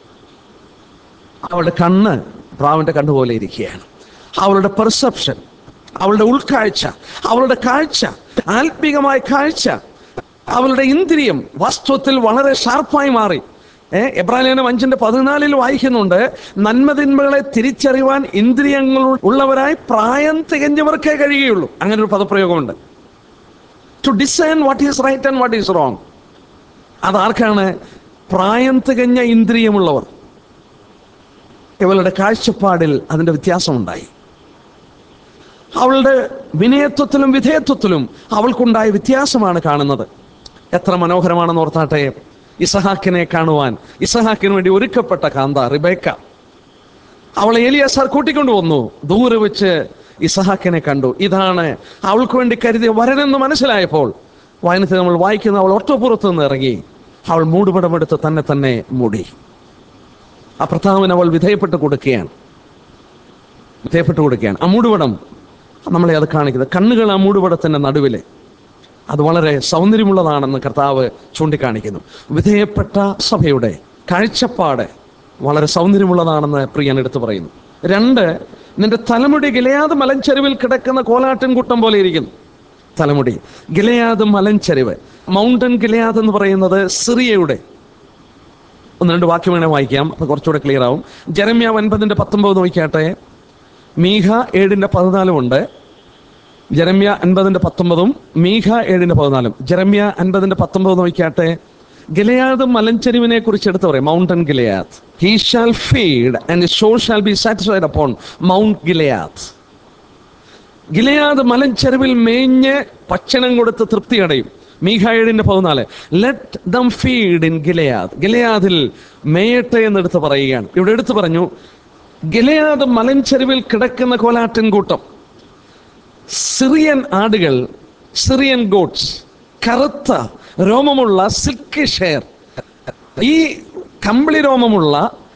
അവളുടെ കണ്ണ് പ്രാവിന്റെ കണ്ണ് പോലെ ഇരിക്കുകയാണ് അവളുടെ പെർസെപ്ഷൻ അവളുടെ ഉൾക്കാഴ്ച അവളുടെ കാഴ്ച ആത്മീകമായ കാഴ്ച അവളുടെ ഇന്ദ്രിയം വാസ്തവത്തിൽ വളരെ ഷാർപ്പായി മാറി ഏഹ് എബ്രാലേനം അഞ്ചിന്റെ പതിനാലിൽ വായിക്കുന്നുണ്ട് നന്മതിന്മകളെ തിരിച്ചറിയുവാൻ ഇന്ദ്രിയങ്ങൾ ഉള്ളവരായി പ്രായം തികഞ്ഞവർക്കേ കഴിയുകയുള്ളൂ അങ്ങനെ ഒരു പദപ്രയോഗമുണ്ട് to design what is right and what is wrong അതാർക്കാണ് പ്രായം തികഞ്ഞ ഇന്ദ്രിയമുള്ളവർ ഇവളുടെ കാഴ്ചപ്പാടിൽ അതിന്റെ വ്യത്യാസമുണ്ടായി അവളുടെ വിനയത്വത്തിലും വിധേയത്വത്തിലും അവൾക്കുണ്ടായ വ്യത്യാസമാണ് കാണുന്നത് എത്ര മനോഹരമാണെന്ന് ഓർത്താട്ടെ ഇസഹാക്കിനെ കാണുവാൻ ഇസഹാക്കിന് വേണ്ടി ഒരുക്കപ്പെട്ട കാന്ത റിബേക്ക അവളെ ഏലിയാസാർ കൂട്ടിക്കൊണ്ടു വന്നു ദൂരെ വെച്ച് ഇസഹാക്കിനെ കണ്ടു ഇതാണ് അവൾക്ക് വേണ്ടി കരുതിയ വരനെന്ന് മനസ്സിലായപ്പോൾ വായനത്തിൽ നമ്മൾ വായിക്കുന്ന അവൾ ഒറ്റപ്പുറത്ത് നിന്ന് ഇറങ്ങി അവൾ മൂടുപടമെടുത്ത് തന്നെ തന്നെ മൂടി ആ പ്രതാപന് അവൾ വിധേയപ്പെട്ട് കൊടുക്കുകയാണ് വിധേയപ്പെട്ട് കൊടുക്കുകയാണ് ആ മൂടുപടം നമ്മളെ അത് കാണിക്കുന്നത് കണ്ണുകൾ ആ മൂടുപടത്തിന്റെ നടുവില് അത് വളരെ സൗന്ദര്യമുള്ളതാണെന്ന് കർത്താവ് ചൂണ്ടിക്കാണിക്കുന്നു വിധേയപ്പെട്ട സഭയുടെ കാഴ്ചപ്പാട് വളരെ സൗന്ദര്യമുള്ളതാണെന്ന് പ്രിയൻ എടുത്തു പറയുന്നു രണ്ട് നിന്റെ തലമുടി ഗിലയാത് മലഞ്ചെരുവിൽ കിടക്കുന്ന കോലാട്ടിൻ കൂട്ടം പോലെ ഇരിക്കുന്നു തലമുടി ഗിലയാത് മലഞ്ചെരുവ് മൗണ്ടൻ ഗിലയാത് എന്ന് പറയുന്നത് സിറിയയുടെ ഒന്ന് രണ്ട് വാക്യം വേണേ വായിക്കാം അപ്പൊ കുറച്ചുകൂടെ ക്ലിയർ ആവും ജെറമ്യ ഒൻപതിന്റെ പത്തൊമ്പത് നോക്കിയാട്ടെ മീഹ ഏഴിന്റെ പതിനാലും ഉണ്ട് ജെറമ്യ അൻപതിന്റെ പത്തൊമ്പതും മീഹ ഏഴിന്റെ പതിനാലും ജെറമ്യ അൻപതിന്റെ പത്തൊമ്പത് നോക്കിയാട്ടെ ഗിലയാദ് മലഞ്ചെരിവിനെ കുറിച്ച് എടുത്തു പറയും mountain Gilead he shall feed and so shall be satisfied upon mount Gilead Gilead മലഞ്ചെരുവിൽ മേഞ്ഞ് ഭക്ഷണം കൊടുത്ത് തൃപ്തി അടയും മീഖായേഴിന്റെ പതിനാല് let them feed in Gilead ഗിലയാദിൽ മേയട്ടെ എന്നെടുത്ത് പറയുകയാണ് ഇവിടെ എടുത്തു പറഞ്ഞു ഗിലയാദ് മലഞ്ചെരുവിൽ കിടക്കുന്ന കോലാട്ടിൻ കൂട്ടം സിറിയൻ ആടുകൾ സിറിയൻ ഗോട്ട്സ് കറുത്ത രോമമുള്ള സിൽക്ക് ഷെയർ ഈ കമ്പിളി രോമമുള്ള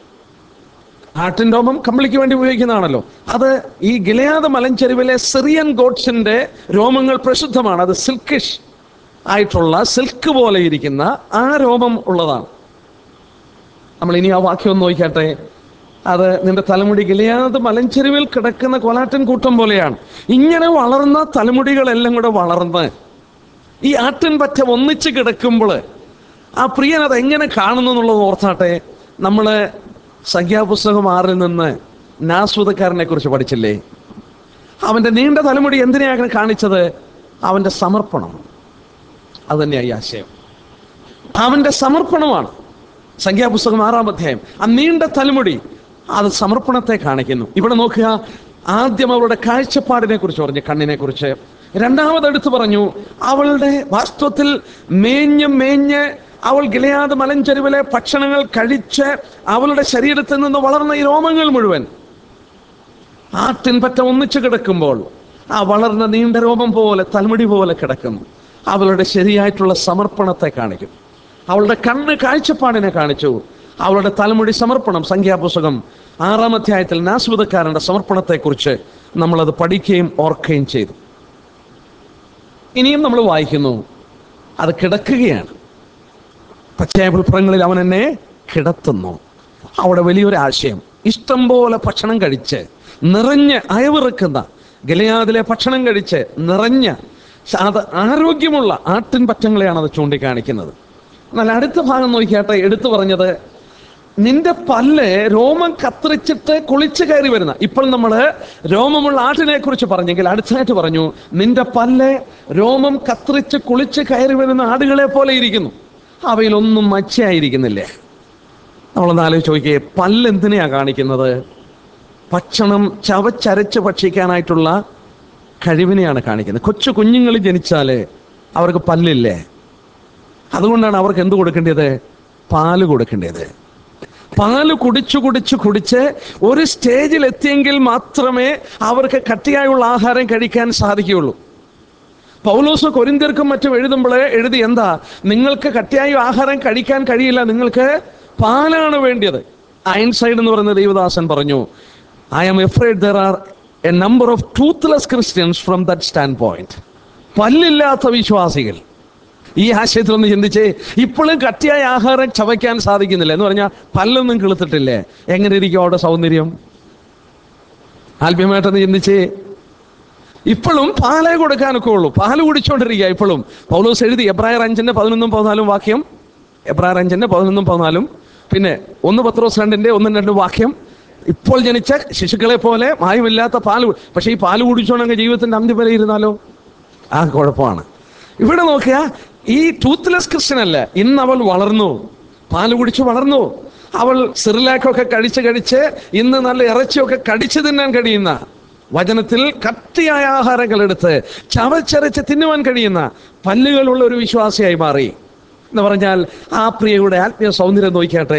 ആട്ടിൻ രോമം കമ്പിളിക്ക് വേണ്ടി ഉപയോഗിക്കുന്നതാണല്ലോ അത് ഈ ഗിലയാദ മലഞ്ചെരുവിലെ സിറിയൻ ഗോഡ്സിന്റെ രോമങ്ങൾ പ്രസിദ്ധമാണ് അത് സിൽക്കിഷ് ആയിട്ടുള്ള സിൽക്ക് പോലെ ഇരിക്കുന്ന ആ രോമം ഉള്ളതാണ് നമ്മൾ ഇനി ആ വാക്യം ഒന്ന് നോക്കിയാട്ടെ അത് നിന്റെ തലമുടി ഗിലയാദ് മലഞ്ചെരുവിൽ കിടക്കുന്ന കോലാട്ടൻ കൂട്ടം പോലെയാണ് ഇങ്ങനെ വളർന്ന തലമുടികളെല്ലാം കൂടെ വളർന്ന് ഈ ആട്ടിൻ പറ്റ ഒന്നിച്ച് കിടക്കുമ്പോൾ ആ പ്രിയൻ അത് എങ്ങനെ കാണുന്നു എന്നുള്ളത് ഓർത്താട്ടെ നമ്മൾ സംഖ്യാപുസ്തകം ആറിൽ നിന്ന് നാസ്വതക്കാരനെ കുറിച്ച് പഠിച്ചില്ലേ അവന്റെ നീണ്ട തലമുടി എന്തിനെയാണ് കാണിച്ചത് അവന്റെ സമർപ്പണം അത് തന്നെയായി ആശയം അവന്റെ സമർപ്പണമാണ് സംഖ്യാപുസ്തകം ആറാം അധ്യായം ആ നീണ്ട തലമുടി അത് സമർപ്പണത്തെ കാണിക്കുന്നു ഇവിടെ നോക്കുക ആദ്യം അവളുടെ കാഴ്ചപ്പാടിനെ കുറിച്ച് പറഞ്ഞു കണ്ണിനെ കുറിച്ച് രണ്ടാമത് എടുത്തു പറഞ്ഞു അവളുടെ വാസ്തവത്തിൽ മേഞ്ഞ് മേഞ്ഞ് അവൾ ഗിലയാത് മലഞ്ചെരുവിലെ ഭക്ഷണങ്ങൾ കഴിച്ച് അവളുടെ ശരീരത്തിൽ നിന്ന് വളർന്ന ഈ രോമങ്ങൾ മുഴുവൻ ആട്ടിൻ പറ്റ ഒന്നിച്ചു കിടക്കുമ്പോൾ ആ വളർന്ന നീണ്ട രോമം പോലെ തലമുടി പോലെ കിടക്കുന്നു അവളുടെ ശരിയായിട്ടുള്ള സമർപ്പണത്തെ കാണിക്കും അവളുടെ കണ്ണ് കാഴ്ചപ്പാടിനെ കാണിച്ചു അവളുടെ തലമുടി സമർപ്പണം സംഖ്യാപുസ്തകം ആറാം അധ്യായത്തിൽ നാസ്വതക്കാരന്റെ സമർപ്പണത്തെക്കുറിച്ച് നമ്മളത് പഠിക്കുകയും ഓർക്കുകയും ചെയ്തു ഇനിയും നമ്മൾ വായിക്കുന്നു അത് കിടക്കുകയാണ് പച്ചയായ പുൽപ്പുറങ്ങളിൽ അവൻ എന്നെ കിടത്തുന്നു അവിടെ വലിയൊരു ആശയം ഇഷ്ടം പോലെ ഭക്ഷണം കഴിച്ച് നിറഞ്ഞ് അയവിറക്കുന്ന ഗലയാദിലെ ഭക്ഷണം കഴിച്ച് നിറഞ്ഞ ശ- അത് ആരോഗ്യമുള്ള ആട്ടിൻ പറ്റങ്ങളെയാണ് അത് ചൂണ്ടിക്കാണിക്കുന്നത് എന്നാൽ അടുത്ത ഭാഗം നോക്കിയാട്ടെ എടുത്തു പറഞ്ഞത് നിന്റെ പല്ല് രോമം കത്തിരിച്ചിട്ട് കുളിച്ച് കയറി വരുന്ന ഇപ്പോൾ നമ്മൾ രോമമുള്ള ആട്ടിനെ കുറിച്ച് പറഞ്ഞെങ്കിൽ അടുത്തായിട്ട് പറഞ്ഞു നിന്റെ പല്ല് രോമം കത്തിരിച്ച് കുളിച്ച് കയറി വരുന്ന ആടുകളെ പോലെ ഇരിക്കുന്നു അവയിലൊന്നും മച്ചയായിരിക്കുന്നില്ലേ നമ്മളൊന്ന് ആലോചിച്ച് നോക്കിയേ പല്ല് എന്തിനെയാ കാണിക്കുന്നത് ഭക്ഷണം ചവച്ചരച്ച് ഭക്ഷിക്കാനായിട്ടുള്ള കഴിവിനെയാണ് കാണിക്കുന്നത് കൊച്ചു കുഞ്ഞുങ്ങൾ ജനിച്ചാല് അവർക്ക് പല്ലില്ലേ അതുകൊണ്ടാണ് അവർക്ക് എന്ത് കൊടുക്കേണ്ടത് പാല് കൊടുക്കേണ്ടത് പാല് കുടിച്ചു കുടിച്ചു കുടിച്ച് ഒരു സ്റ്റേജിൽ എത്തിയെങ്കിൽ മാത്രമേ അവർക്ക് കട്ടിയായുള്ള ആഹാരം കഴിക്കാൻ സാധിക്കുകയുള്ളൂ പൗലോസ് കൊരിന്തിയർക്കും മറ്റും എഴുതുമ്പോൾ എഴുതി എന്താ നിങ്ങൾക്ക് കട്ടിയായ ആഹാരം കഴിക്കാൻ കഴിയില്ല നിങ്ങൾക്ക് പാലാണ് വേണ്ടിയത് ഐൻസൈഡ് എന്ന് പറയുന്ന ദൈവദാസൻ പറഞ്ഞു I am afraid there are a number of toothless Christians from that standpoint പല്ലില്ലാത്ത വിശ്വാസികൾ ഈ ആശയത്തിൽ ഒന്ന് ചിന്തിച്ചേ ഇപ്പോഴും കട്ടിയായ ആഹാരം ചവയ്ക്കാൻ സാധിക്കുന്നില്ല എന്ന് പറഞ്ഞാൽ പല്ലൊന്നും കിളുത്തിട്ടില്ലേ എങ്ങനെ ഇരിക്കും അവിടെ സൗന്ദര്യം ആത്മീയമായിട്ടൊന്ന് ചിന്തിച്ചേ ഇപ്പോഴും പാലേ കൊടുക്കാനൊക്കെ ഉള്ളൂ പാല് കുടിച്ചോണ്ടിരിക്കുക ഇപ്പോഴും പൗലോസ് എഴുതി എബ്രായർ അഞ്ചിന്റെ പതിനൊന്നും പതിനാലും വാക്യം എബ്രായർ അഞ്ചിന്റെ പതിനൊന്നും പതിനാലും പിന്നെ ഒന്ന് പത്രോസ് രണ്ടിന്റെ ഒന്നും രണ്ടും വാക്യം ഇപ്പോൾ ജനിച്ച ശിശുക്കളെ പോലെ മായമില്ലാത്ത പാല് കു- പക്ഷേ ഈ പാല് കുടിച്ചോണെങ്കിൽ ജീവിതത്തിന്റെ അന്ത്യം വരെ ഇരുന്നാലോ ആ കുഴപ്പമാണ് ഇവിടെ നോക്കുക ഈ ടൂത്ത്ലെസ് ക്രിസ്ത്യൻ അല്ല ഇന്ന് അവൾ വളർന്നു പാല് കുടിച്ച് വളർന്നു അവൾ സിറിലാക്കൊക്കെ കഴിച്ച് കഴിച്ച് ഇന്ന് നല്ല ഇറച്ചിയൊക്കെ കടിച്ചു തിന്നാൻ കഴിയുന്ന വചനത്തിൽ കട്ടിയായ ആഹാരങ്ങൾ എടുത്ത് ചവച്ചരച്ച് തിന്നുവാൻ കഴിയുന്ന പല്ലുകളുള്ള ഒരു വിശ്വാസിയായി മാറി എന്ന് പറഞ്ഞാൽ ആ പ്രിയയുടെ ആത്മീയ സൗന്ദര്യം നോക്കിയാട്ടെ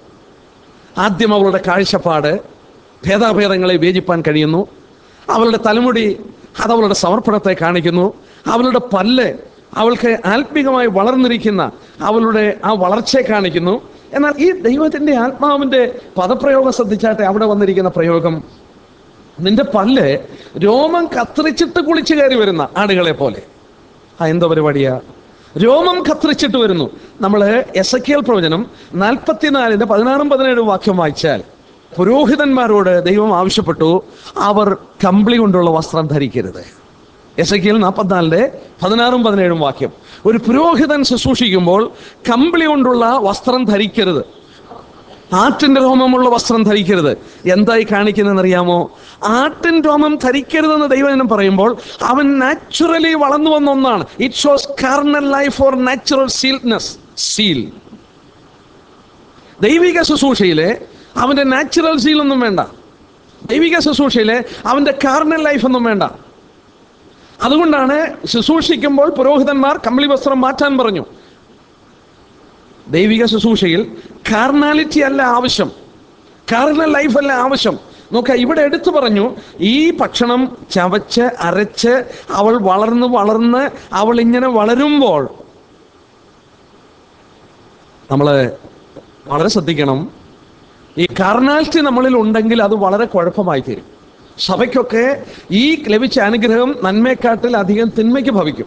ആദ്യം അവളുടെ കാഴ്ചപ്പാട് ഭേദാഭേദങ്ങളെ വേജിപ്പാൻ കഴിയുന്നു അവളുടെ തലമുടി അത് അവളുടെ സമർപ്പണത്തെ കാണിക്കുന്നു അവളുടെ പല്ല് അവൾക്ക് ആത്മീകമായി വളർന്നിരിക്കുന്ന അവളുടെ ആ വളർച്ചയെ കാണിക്കുന്നു എന്നാൽ ഈ ദൈവത്തിന്റെ ആത്മാവിന്റെ പദപ്രയോഗം ശ്രദ്ധിച്ചാട്ടെ അവിടെ വന്നിരിക്കുന്ന പ്രയോഗം നിന്റെ പല്ല് രോമം കത്തിരിച്ചിട്ട് കുളിച്ചു കയറി വരുന്ന ആടുകളെ പോലെ ആ എന്തോ പരിപാടിയാ രോമം കത്തിരിച്ചിട്ട് വരുന്നു നമ്മൾ എസ് എ പ്രവചനം നാൽപ്പത്തിനാലിന്റെ പതിനാറും പതിനേഴും വാക്യം വായിച്ചാൽ പുരോഹിതന്മാരോട് ദൈവം ആവശ്യപ്പെട്ടു അവർ കമ്പിളി കൊണ്ടുള്ള വസ്ത്രം ധരിക്കരുത് എസ് എ നാൽപ്പത്തിനാലിന്റെ പതിനാറും പതിനേഴും വാക്യം ഒരു പുരോഹിതൻ ശുശ്രൂഷിക്കുമ്പോൾ കമ്പിളി കൊണ്ടുള്ള വസ്ത്രം ധരിക്കരുത് ആട്ടിന്റെ രോമമുള്ള വസ്ത്രം ധരിക്കരുത് എന്തായി കാണിക്കുന്നതെന്ന് അറിയാമോ ആട്ടിൻ രോമം ധരിക്കരുതെന്ന് ദൈവജനം പറയുമ്പോൾ അവൻ നാച്ചുറലി വളർന്നു വന്ന ഒന്നാണ് it shows carnal life for natural zealness zeal ദൈവിക ശുശ്രൂഷയിലെ അവന്റെ നാച്ചുറൽ സീൽ ഒന്നും വേണ്ട ദൈവിക ശുശ്രൂഷയിലെ അവന്റെ കാർണൽ ലൈഫ് ഒന്നും വേണ്ട അതുകൊണ്ടാണ് ശുശ്രൂഷിക്കുമ്പോൾ പുരോഹിതന്മാർ കമ്പിളി വസ്ത്രം മാറ്റാൻ പറഞ്ഞു ദൈവിക ശുശ്രൂഷയിൽ കാർണാലിറ്റി അല്ല ആവശ്യം കാർണൽ ലൈഫ് അല്ല ആവശ്യം നോക്ക ഇവിടെ എടുത്തു പറഞ്ഞു ഈ ഭക്ഷണം ചവച്ച് അരച്ച് അവൾ വളർന്ന് വളർന്ന് അവൾ ഇങ്ങനെ വളരുമ്പോൾ നമ്മൾ വളരെ ശ്രദ്ധിക്കണം ഈ കാർണാലിറ്റി നമ്മളിൽ ഉണ്ടെങ്കിൽ അത് വളരെ കുഴപ്പമായി തീരും സഭയ്ക്കൊക്കെ ഈ ലഭിച്ച അനുഗ്രഹം നന്മയെക്കാട്ടിൽ അധികം തിന്മയ്ക്ക് ഭവിക്കും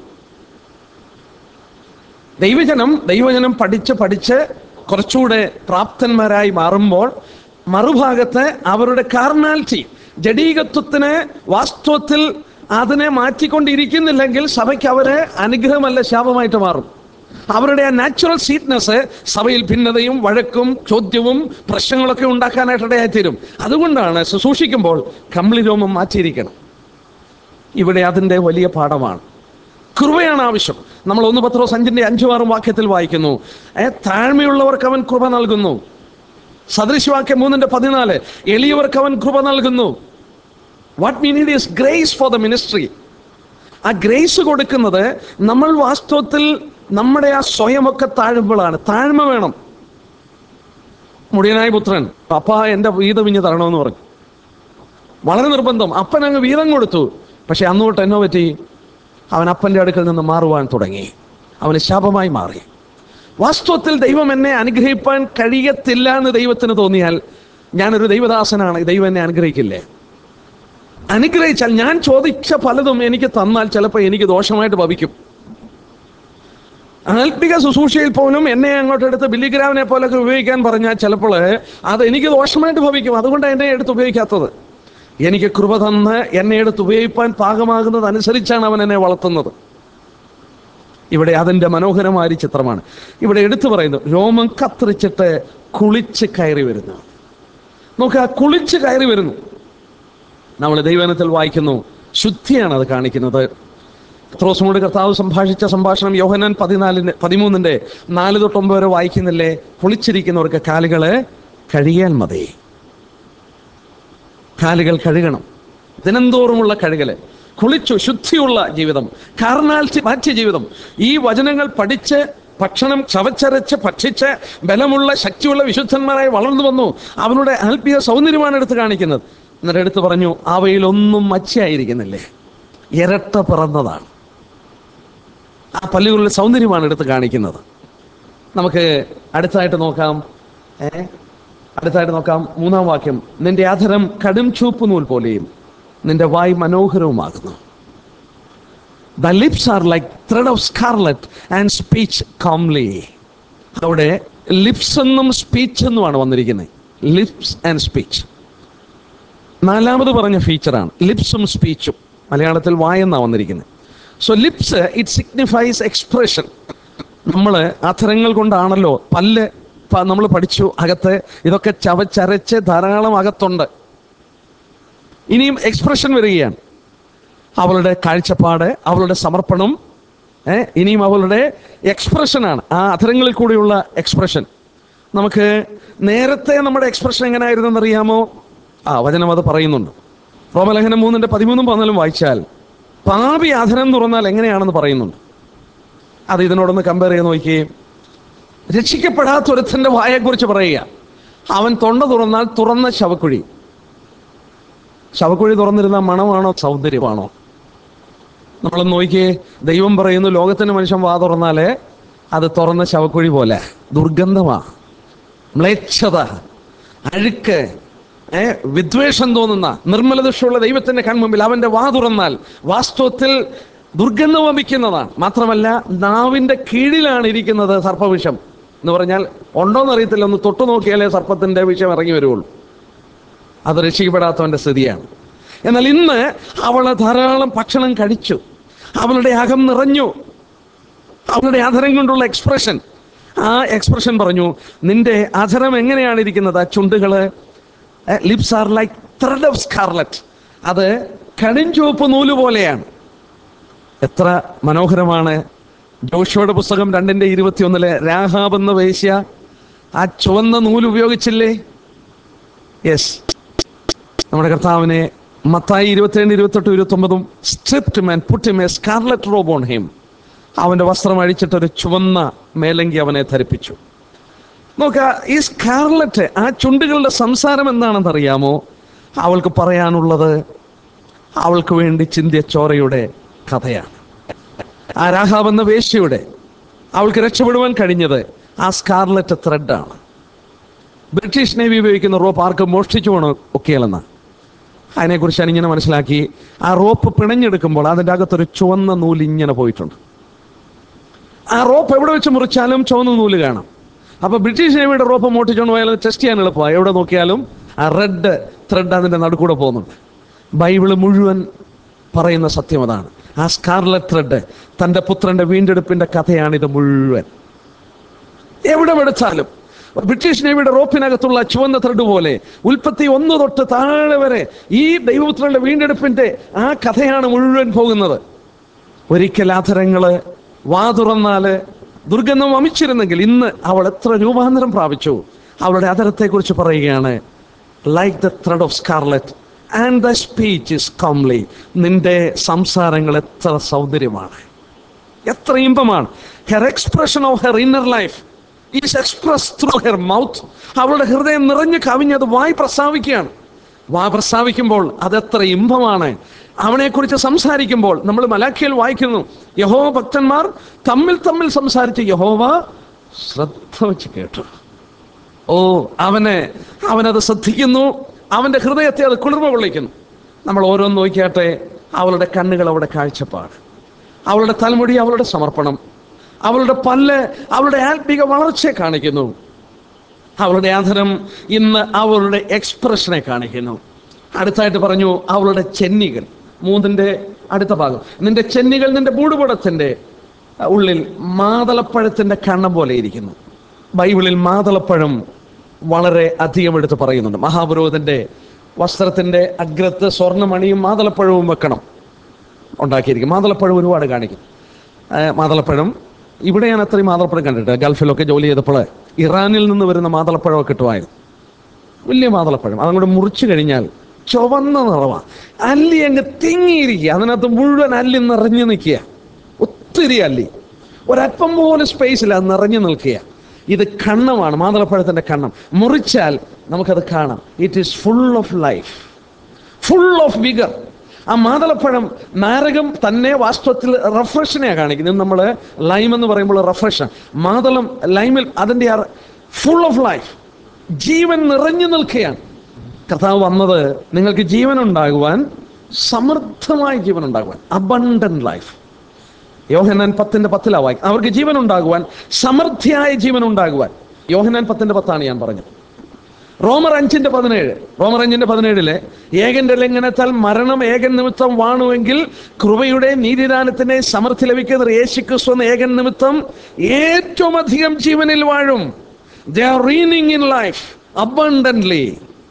ദൈവജനം ദൈവജനം പഠിച്ച് പഠിച്ച് കുറച്ചുകൂടെ പ്രാപ്തന്മാരായി മാറുമ്പോൾ മറുഭാഗത്ത് അവരുടെ കാർണാലിറ്റി ജഡീകത്വത്തിന് വാസ്തവത്തിൽ അതിനെ മാറ്റിക്കൊണ്ടിരിക്കുന്നില്ലെങ്കിൽ സഭയ്ക്ക് അവര് അനുഗ്രഹമല്ല ശാപമായിട്ട് മാറും അവരുടെ ആ നാച്ചുറൽ സ്വീറ്റ്നെസ് സഭയിൽ ഭിന്നതയും വഴക്കും ചോദ്യവും പ്രശ്നങ്ങളൊക്കെ ഉണ്ടാക്കാനായിട്ടിടയായി തീരും അതുകൊണ്ടാണ് ശുശ്രൂഷിക്കുമ്പോൾ കമ്പിളി രോമം മാറ്റിയിരിക്കണം ഇവിടെ അതിൻ്റെ വലിയ പാഠമാണ് കൃപയാണ് ആവശ്യം നമ്മൾ ഒന്ന് പത്രോസ് അഞ്ചിന്റെ അഞ്ചു ആറും വാക്യത്തിൽ വായിക്കുന്നു ഏ താഴ്മയുള്ളവർക്ക് അവൻ കൃപ നൽകുന്നു സദൃശവാക്യം മൂന്നിന്റെ പതിനാല് എളിയവർക്ക് അവൻ കൃപ നൽകുന്നു what mean it is grace for the ministry ആ ഗ്രേസ് കൊടുക്കുന്നത് നമ്മൾ വാസ്തവത്തിൽ നമ്മുടെ ആ സ്വയമൊക്കെ താഴുമ്പോഴാണ് താഴ്മ വേണം മുടിയനായ പുത്രൻ അപ്പ എൻ്റെ വീതം ഇഞ്ഞ് തരണമെന്ന് പറഞ്ഞു വളരെ നിർബന്ധം അപ്പൻ അങ്ങ് വീതം കൊടുത്തു പക്ഷെ അന്ന് തൊട്ട് എന്നോ പറ്റി അവൻ അപ്പൻ്റെ അടുക്കൽ നിന്ന് മാറുവാൻ തുടങ്ങി അവന് ശാപമായി മാറി വാസ്തവത്തിൽ ദൈവം എന്നെ അനുഗ്രഹിപ്പാൻ കഴിയത്തില്ല എന്ന് ദൈവത്തിന് തോന്നിയാൽ ഞാനൊരു ദൈവദാസനാണ് ദൈവം എന്നെ അനുഗ്രഹിക്കില്ലേ അനുഗ്രഹിച്ചാൽ ഞാൻ ചോദിച്ച പലതും എനിക്ക് തന്നാൽ ചിലപ്പോൾ എനിക്ക് ദോഷമായിട്ട് ഭവിക്കും ആത്മിക ശുശ്രൂഷയിൽ പോലും എന്നെ അങ്ങോട്ട് എടുത്ത് ബില്ലിഗ്രാമിനെ പോലൊക്കെ ഉപയോഗിക്കാൻ പറഞ്ഞാൽ ചിലപ്പോൾ അത് എനിക്ക് ദോഷമായിട്ട് ഭവിക്കും അതുകൊണ്ട് എന്നെ എടുത്ത് ഉപയോഗിക്കാത്തത് എനിക്ക് കൃപ തന്ന് എന്നെ എടുത്ത് ഉപയോഗിപ്പാൻ പാകമാകുന്നത് അനുസരിച്ചാണ് അവൻ എന്നെ വളർത്തുന്നത് ഇവിടെ അതിൻ്റെ മനോഹരമായ ചിത്രമാണ് ഇവിടെ എടുത്തു പറയുന്നു രോമം കത്തിരിച്ചിട്ട് കുളിച്ച് കയറി വരുന്നു നോക്കുക കുളിച്ച് കയറി വരുന്നു നമ്മൾ ദൈവനത്തിൽ വായിക്കുന്നു ശുദ്ധിയാണ് അത് കാണിക്കുന്നത് ത്രോസിനോട് കർത്താവ് സംഭാഷിച്ച സംഭാഷണം യോഹനാൻ പതിനാലിന്റെ പതിമൂന്നിന്റെ നാല് തൊട്ട് ഒമ്പത് വരെ വായിക്കുന്നില്ലേ കുളിച്ചിരിക്കുന്നവർക്ക് കാലുകള് കഴുകിയാൽ മതി കാലുകൾ കഴുകണം ദിനംതോറുമുള്ള കഴുകല് കുളിച്ചു ശുദ്ധിയുള്ള ജീവിതം കാരണാൽറ്റി മാറ്റിയ ജീവിതം ഈ വചനങ്ങൾ പഠിച്ച് ഭക്ഷണം ചവച്ചരച്ച് ഭക്ഷിച്ച് ബലമുള്ള ശക്തിയുള്ള വിശുദ്ധന്മാരായി വളർന്നു വന്നു അവരുടെ ആത്മീയ സൗന്ദര്യമാണ് എടുത്ത് കാണിക്കുന്നത് എന്നിട്ട് എടുത്ത് പറഞ്ഞു അവയിലൊന്നും മച്ചയായിരിക്കുന്നില്ലേ ഇരട്ട പിറന്നതാണ് ആ പല്ലുകളുടെ സൗന്ദര്യമാണ് എടുത്ത് കാണിക്കുന്നത് നമുക്ക് അടുത്തായിട്ട് നോക്കാം ഏ അടുത്തായിട്ട് നോക്കാം മൂന്നാം വാക്യം നിന്റെ അധരം കടും ചൂപ്പ് നൂൽ പോലെയും നിന്റെ വായ് മനോഹരവുമാകുന്നു the lips are like thread of scarlet and speech comely അവിടെ ലിപ്സ് എന്നും സ്പീച്ച് എന്നുമാണ് വന്നിരിക്കുന്നത് ലിപ്സ് ആൻഡ് സ്പീച്ച് നാലാമത് പറഞ്ഞ ഫീച്ചറാണ് ലിപ്സും സ്പീച്ചും മലയാളത്തിൽ വായെന്നാണ് വന്നിരിക്കുന്നത് so lips it signifies expression നമ്മൾ അധരങ്ങൾ കൊണ്ടാണല്ലോ പല്ല് നമ്മൾ പഠിച്ചു അകത്ത് ഇതൊക്കെ ചവച്ചരച്ച് ധാരാളം അകത്തുണ്ട് ഇനിയും എക്സ്പ്രഷൻ വരികയാണ് അവളുടെ കാഴ്ചപ്പാട് അവളുടെ സമർപ്പണം ഏ, ഇനിയും അവളുടെ എക്സ്പ്രഷനാണ് ആ അധരങ്ങളിൽ കൂടിയുള്ള എക്സ്പ്രഷൻ നമുക്ക് നേരത്തെ നമ്മുടെ എക്സ്പ്രഷൻ എങ്ങനെയായിരുന്നെന്ന് അറിയാമോ ആ വചനം അത് പറയുന്നുണ്ട് റോമലേഖനം മൂന്നിന്റെ പതിമൂന്നും പതിനാലും വായിച്ചാൽ പാപി അധരം തുറന്നാൽ എങ്ങനെയാണെന്ന് പറയുന്നുണ്ട് അത് ഇതിനോടൊന്ന് കമ്പയർ ചെയ്ത് നോക്കിയേ രക്ഷിക്കപ്പെടാത്ത ഒരുത്തന്റെ വായെക്കുറിച്ച് പറയുക അവൻ തൊണ്ട തുറന്നാൽ തുറന്ന ശവക്കുഴി ശവക്കുഴി തുറന്നിരുന്ന മണമാണോ സൗന്ദര്യമാണോ നമ്മൾ നോക്കിയേ ദൈവം പറയുന്നു ലോകത്തിന് മനുഷ്യൻ വാ തുറന്നാലേ അത് തുറന്ന ശവക്കുഴി പോലെ ദുർഗന്ധമാ മ്ലേച്ഛത അഴുക്ക് ഏ വിദ്വേഷം തോന്നുന്ന നിർമ്മല ദൃഷ്ടിയുള്ള ദൈവത്തിന്റെ കൺമുമ്പിൽ അവന്റെ വാ തുറന്നാൽ വാസ്തവത്തിൽ ദുർഗന്ധം വമിക്കുന്നതാണ് മാത്രമല്ല നാവിന്റെ കീഴിലാണ് ഇരിക്കുന്നത് സർപ്പവിഷം എന്ന് പറഞ്ഞാൽ ഉണ്ടോന്ന് അറിയത്തില്ല ഒന്ന് തൊട്ടു നോക്കിയാലേ സർപ്പത്തിന്റെ വിഷം ഇറങ്ങി വരുള്ളൂ അത് രക്ഷിക്കപ്പെടാത്തവന്റെ സ്ഥിതിയാണ് എന്നാൽ ഇന്ന് അവൾ ധാരാളം ഭക്ഷണം കഴിച്ചു അവളുടെ അകം നിറഞ്ഞു അവളുടെ അധരം കൊണ്ടുള്ള എക്സ്പ്രഷൻ ആ എക്സ്പ്രഷൻ പറഞ്ഞു നിന്റെ അധരം എങ്ങനെയാണ് ഇരിക്കുന്നത് ആ ചുണ്ടുകള് lips are like thread of scarlet അത് കണിഞ്ചുവപ്പ് നൂല് പോലെയാണ് എത്ര മനോഹരമാണ് ജോഷുവയുടെ പുസ്തകം രണ്ടിന്റെ ഇരുപത്തിയൊന്നിലെ രാഹാബ് എന്ന വേശ്യ ആ ചുവന്ന നൂല് ഉപയോഗിച്ചില്ലേ യെസ് നമ്മുടെ കർത്താവിനെ മത്തായി ഇരുപത്തിരണ്ട് ഇരുപത്തെട്ട് ഇരുപത്തൊമ്പതും stripped man put a scarlet robe on him അവന്റെ വസ്ത്രം അഴിച്ചിട്ട് ഒരു ചുവന്ന മേലങ്കി അവനെ ധരിപ്പിച്ചു നോക്ക ഈ സ്കാർലറ്റ് ആ ചുണ്ടുകളുടെ സംസാരം എന്താണെന്ന് അറിയാമോ അവൾക്ക് പറയാനുള്ളത് അവൾക്ക് വേണ്ടി ചിന്തിയ ചോരയുടെ കഥയാണ് ആ രാഹാബ് എന്ന വേശ്യയുടെ അവൾക്ക് രക്ഷപ്പെടുവാൻ കഴിഞ്ഞത് ആ സ്കാർലറ്റ് ത്രെഡാണ് ബ്രിട്ടീഷ് നേവി ഉപയോഗിക്കുന്ന റോപ്പ് ആർക്കും മോഷ്ടിച്ചു പോകണോ ഒക്കെയല്ലെന്ന് അതിനെക്കുറിച്ച് ഞാൻ ഇങ്ങനെ മനസ്സിലാക്കി ആ റോപ്പ് പിണഞ്ഞെടുക്കുമ്പോൾ അതിൻ്റെ അകത്തൊരു ചുവന്ന നൂല് ഇങ്ങനെ പോയിട്ടുണ്ട് ആ റോപ്പ് എവിടെ വെച്ച് മുറിച്ചാലും ചുവന്ന നൂല് കാണാം അപ്പൊ ബ്രിട്ടീഷ് നേവിയുടെ റോപ്പ് മോട്ടിച്ചുകൊണ്ട് പോയാൽ ടെസ്റ്റ് ചെയ്യാൻ എളുപ്പമാണ് എവിടെ നോക്കിയാലും ആ റെഡ് ത്രെഡ് അതിൻ്റെ നടുക്കൂടെ പോകുന്നുണ്ട് ബൈബിള് മുഴുവൻ പറയുന്ന സത്യം അതാണ് ആ സ്കാർലറ്റ് ത്രെഡ് തൻ്റെ പുത്രന്റെ വീണ്ടെടുപ്പിന്റെ കഥയാണ് ഇത് മുഴുവൻ എവിടെ വെടിച്ചാലും ബ്രിട്ടീഷ് നേവിയുടെ റോപ്പിനകത്തുള്ള ചുവന്ന ത്രെഡ് പോലെ ഉൽപ്പത്തി ഒന്ന് തൊട്ട് താഴെ വരെ ഈ ദൈവപുത്രന്റെ വീണ്ടെടുപ്പിന്റെ ആ കഥയാണ് മുഴുവൻ പോകുന്നത് ഒരിക്കൽ ആധരങ്ങള് വാ തുറന്നാല് ദുർഗന്ധം വമിച്ചിരുന്നെങ്കിൽ ഇന്ന് അവൾ എത്ര രൂപാന്തരം പ്രാപിച്ചു അവളുടെ അതരത്തെക്കുറിച്ച് പറയുകയാണ് like the thread of scarlet and the speech is comely നിന്റെ സംസാരങ്ങൾ എത്ര സൗന്ദര്യമാണ് എത്ര ഇമ്പമാണ് her expression of her inner life is express through her mouth അവളുടെ ഹൃദയം നിറഞ്ഞു കവിഞ്ഞ് അത് വായി പ്രസ്താവിക്കുകയാണ് വാ പ്രസ്താവിക്കുമ്പോൾ അതെത്ര ഇമ്പമാണ് അവനെക്കുറിച്ച് സംസാരിക്കുമ്പോൾ നമ്മൾ മലാഖിയിൽ വായിക്കുന്നു യഹോവ ഭക്തന്മാർ തമ്മിൽ തമ്മിൽ സംസാരിച്ച് യഹോവ ശ്രദ്ധ വെച്ച് കേട്ടു ഓ അവനെ അവനത് ശ്രദ്ധിക്കുന്നു അവന്റെ ഹൃദയത്തെ അത് കുളിർമ കൊള്ളിക്കുന്നു നമ്മൾ ഓരോന്ന് നോക്കിയാട്ടെ അവളുടെ കണ്ണുകൾ അവളുടെ കാഴ്ചപ്പാട് അവളുടെ തലമുടി അവളുടെ സമർപ്പണം അവളുടെ പല്ല് അവളുടെ ആത്മിക വളർച്ചയെ കാണിക്കുന്നു അവളുടെ ആധരം ഇന്ന് അവളുടെ എക്സ്പ്രഷനെ കാണിക്കുന്നു അടുത്തായിട്ട് പറഞ്ഞു അവളുടെ ചെന്നികൾ മൂന്നിന്റെ അടുത്ത ഭാഗം നിന്റെ ചെന്നികൾ നിന്റെ മൂടുപടത്തിന്റെ ഉള്ളിൽ മാതളപ്പഴത്തിന്റെ കണ്ണം പോലെ ഇരിക്കുന്നു ബൈബിളിൽ മാതളപ്പഴം വളരെ അധികം എടുത്ത് പറയുന്നുണ്ട് മഹാപുരോഹിതന്റെ വസ്ത്രത്തിന്റെ അഗ്രത്ത് സ്വർണ്ണമണിയും മാതളപ്പഴവും വെക്കണം ഉണ്ടാക്കിയിരിക്കും മാതളപ്പഴം ഒരുപാട് കാണിക്കും ആ, മാതളപ്പഴം ഇവിടെ ഞാൻ അത്രയും മാതളപ്പഴം കണ്ടിട്ട് ഗൾഫിലൊക്കെ ജോലി ചെയ്തപ്പോൾ ഇറാനിൽ നിന്ന് വരുന്ന മാതളപ്പഴമൊക്കെ കിട്ടുമായിരുന്നു വലിയ മാതളപ്പഴം അതങ്ങോട്ട് മുറിച്ചു കഴിഞ്ഞാൽ ചുവന്ന നിറമാണ് അല്ലി അങ്ങ് തിങ്ങിയിരിക്കുക അതിനകത്ത് മുഴുവൻ അല്ലി നിറഞ്ഞു നിൽക്കുക ഒത്തിരി അല്ലി ഒരല്പം പോലും സ്പേസിൽ അത് നിറഞ്ഞു നിൽക്കുക ഇത് കണ്ണമാണ് മാതളപ്പഴത്തിന്റെ കണ്ണം മുറിച്ചാൽ നമുക്കത് കാണാം it is full of life full of vigour ആ മാതളപ്പഴം നാരകം തന്നെ വാസ്തവത്തിൽ റഫ്രഷിനെയാണ് കാണിക്കുന്നത് നമ്മൾ ലൈം എന്ന് പറയുമ്പോൾ റഫ്രഷ് മാതളം ലൈമിൽ അതിൻ്റെ ആ ഫുൾ ഓഫ് ലൈഫ് ജീവൻ നിറഞ്ഞു നിൽക്കുകയാണ് കർത്താവ് വന്നത് നിങ്ങൾക്ക് ജീവൻ ഉണ്ടാകുവാൻ സമൃദ്ധമായ ജീവൻ ഉണ്ടാകുവാൻ അബണ്ടൻ ലൈഫ് യോഹനാൻ പത്തിന്റെ പത്തിലാ വായിക്കും അവർക്ക് ജീവൻ ഉണ്ടാകുവാൻ സമൃദ്ധിയായ ജീവൻ ഉണ്ടാകുവാൻ യോഹനാൻ പത്തിന്റെ പത്താണ് ഞാൻ പറഞ്ഞത് റോമർ അഞ്ചിന്റെ പതിനേഴ് റോമർ അഞ്ചിന്റെ പതിനേഴില് ഏകന്റെ ലംഘനത്താൽ മരണം ഏകൻ നിമിത്തം വാണുവെങ്കിൽ കൃപയുടെ നീതിദാനത്തിന്റെ സമൃദ്ധി ലഭിക്കുന്ന യേശുക്രിസ്തു എന്ന ഏകൻ നിമിത്തം ഏറ്റവും അധികം ജീവനിൽ വാഴും they are reigning in life abundantly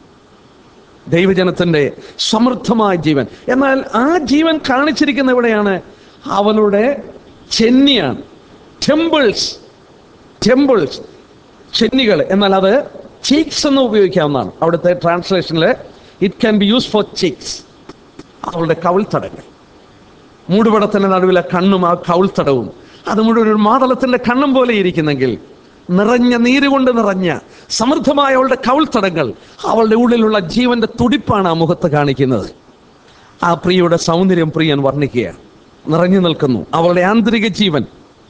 ദൈവജനത്തിന്റെ സമൃദ്ധമായ ജീവൻ എന്നാൽ ആ ജീവൻ കാണിച്ചിരിക്കുന്ന എവിടെയാണ് അവളുടെ ചെന്നിയാണ് ടെമ്പിൾസ് ടെമ്പിൾസ് ചെന്നികൾ എന്നാൽ അത് ചീക്സ് എന്ന് ഉപയോഗിക്കാവുന്നതാണ് അവിടുത്തെ ട്രാൻസ്ലേഷനിൽ it can be use for cheeks അവളുടെ കവിൾത്തടങ്ങൾ മൂടുപടത്തിന്റെ നടുവിലെ കണ്ണും ആ കവിൾത്തടവും അത് മുഴുവൻ ഒരു മാതളത്തിന്റെ കണ്ണും പോലെ ഇരിക്കുന്നെങ്കിൽ നിറഞ്ഞ നീര് കൊണ്ട് നിറഞ്ഞ സമൃദ്ധമായ അവളുടെ കവിൾത്തടങ്ങൾ അവളുടെ ഉള്ളിലുള്ള ജീവന്റെ തുടിപ്പാണ് ആ മുഖത്ത് കാണിക്കുന്നത് ആ പ്രിയയുടെ സൗന്ദര്യം പ്രിയൻ വർണ്ണിക്കുകയാണ് നിറഞ്ഞു നിൽക്കുന്നു അവളുടെ ആന്തരിക ജീവൻ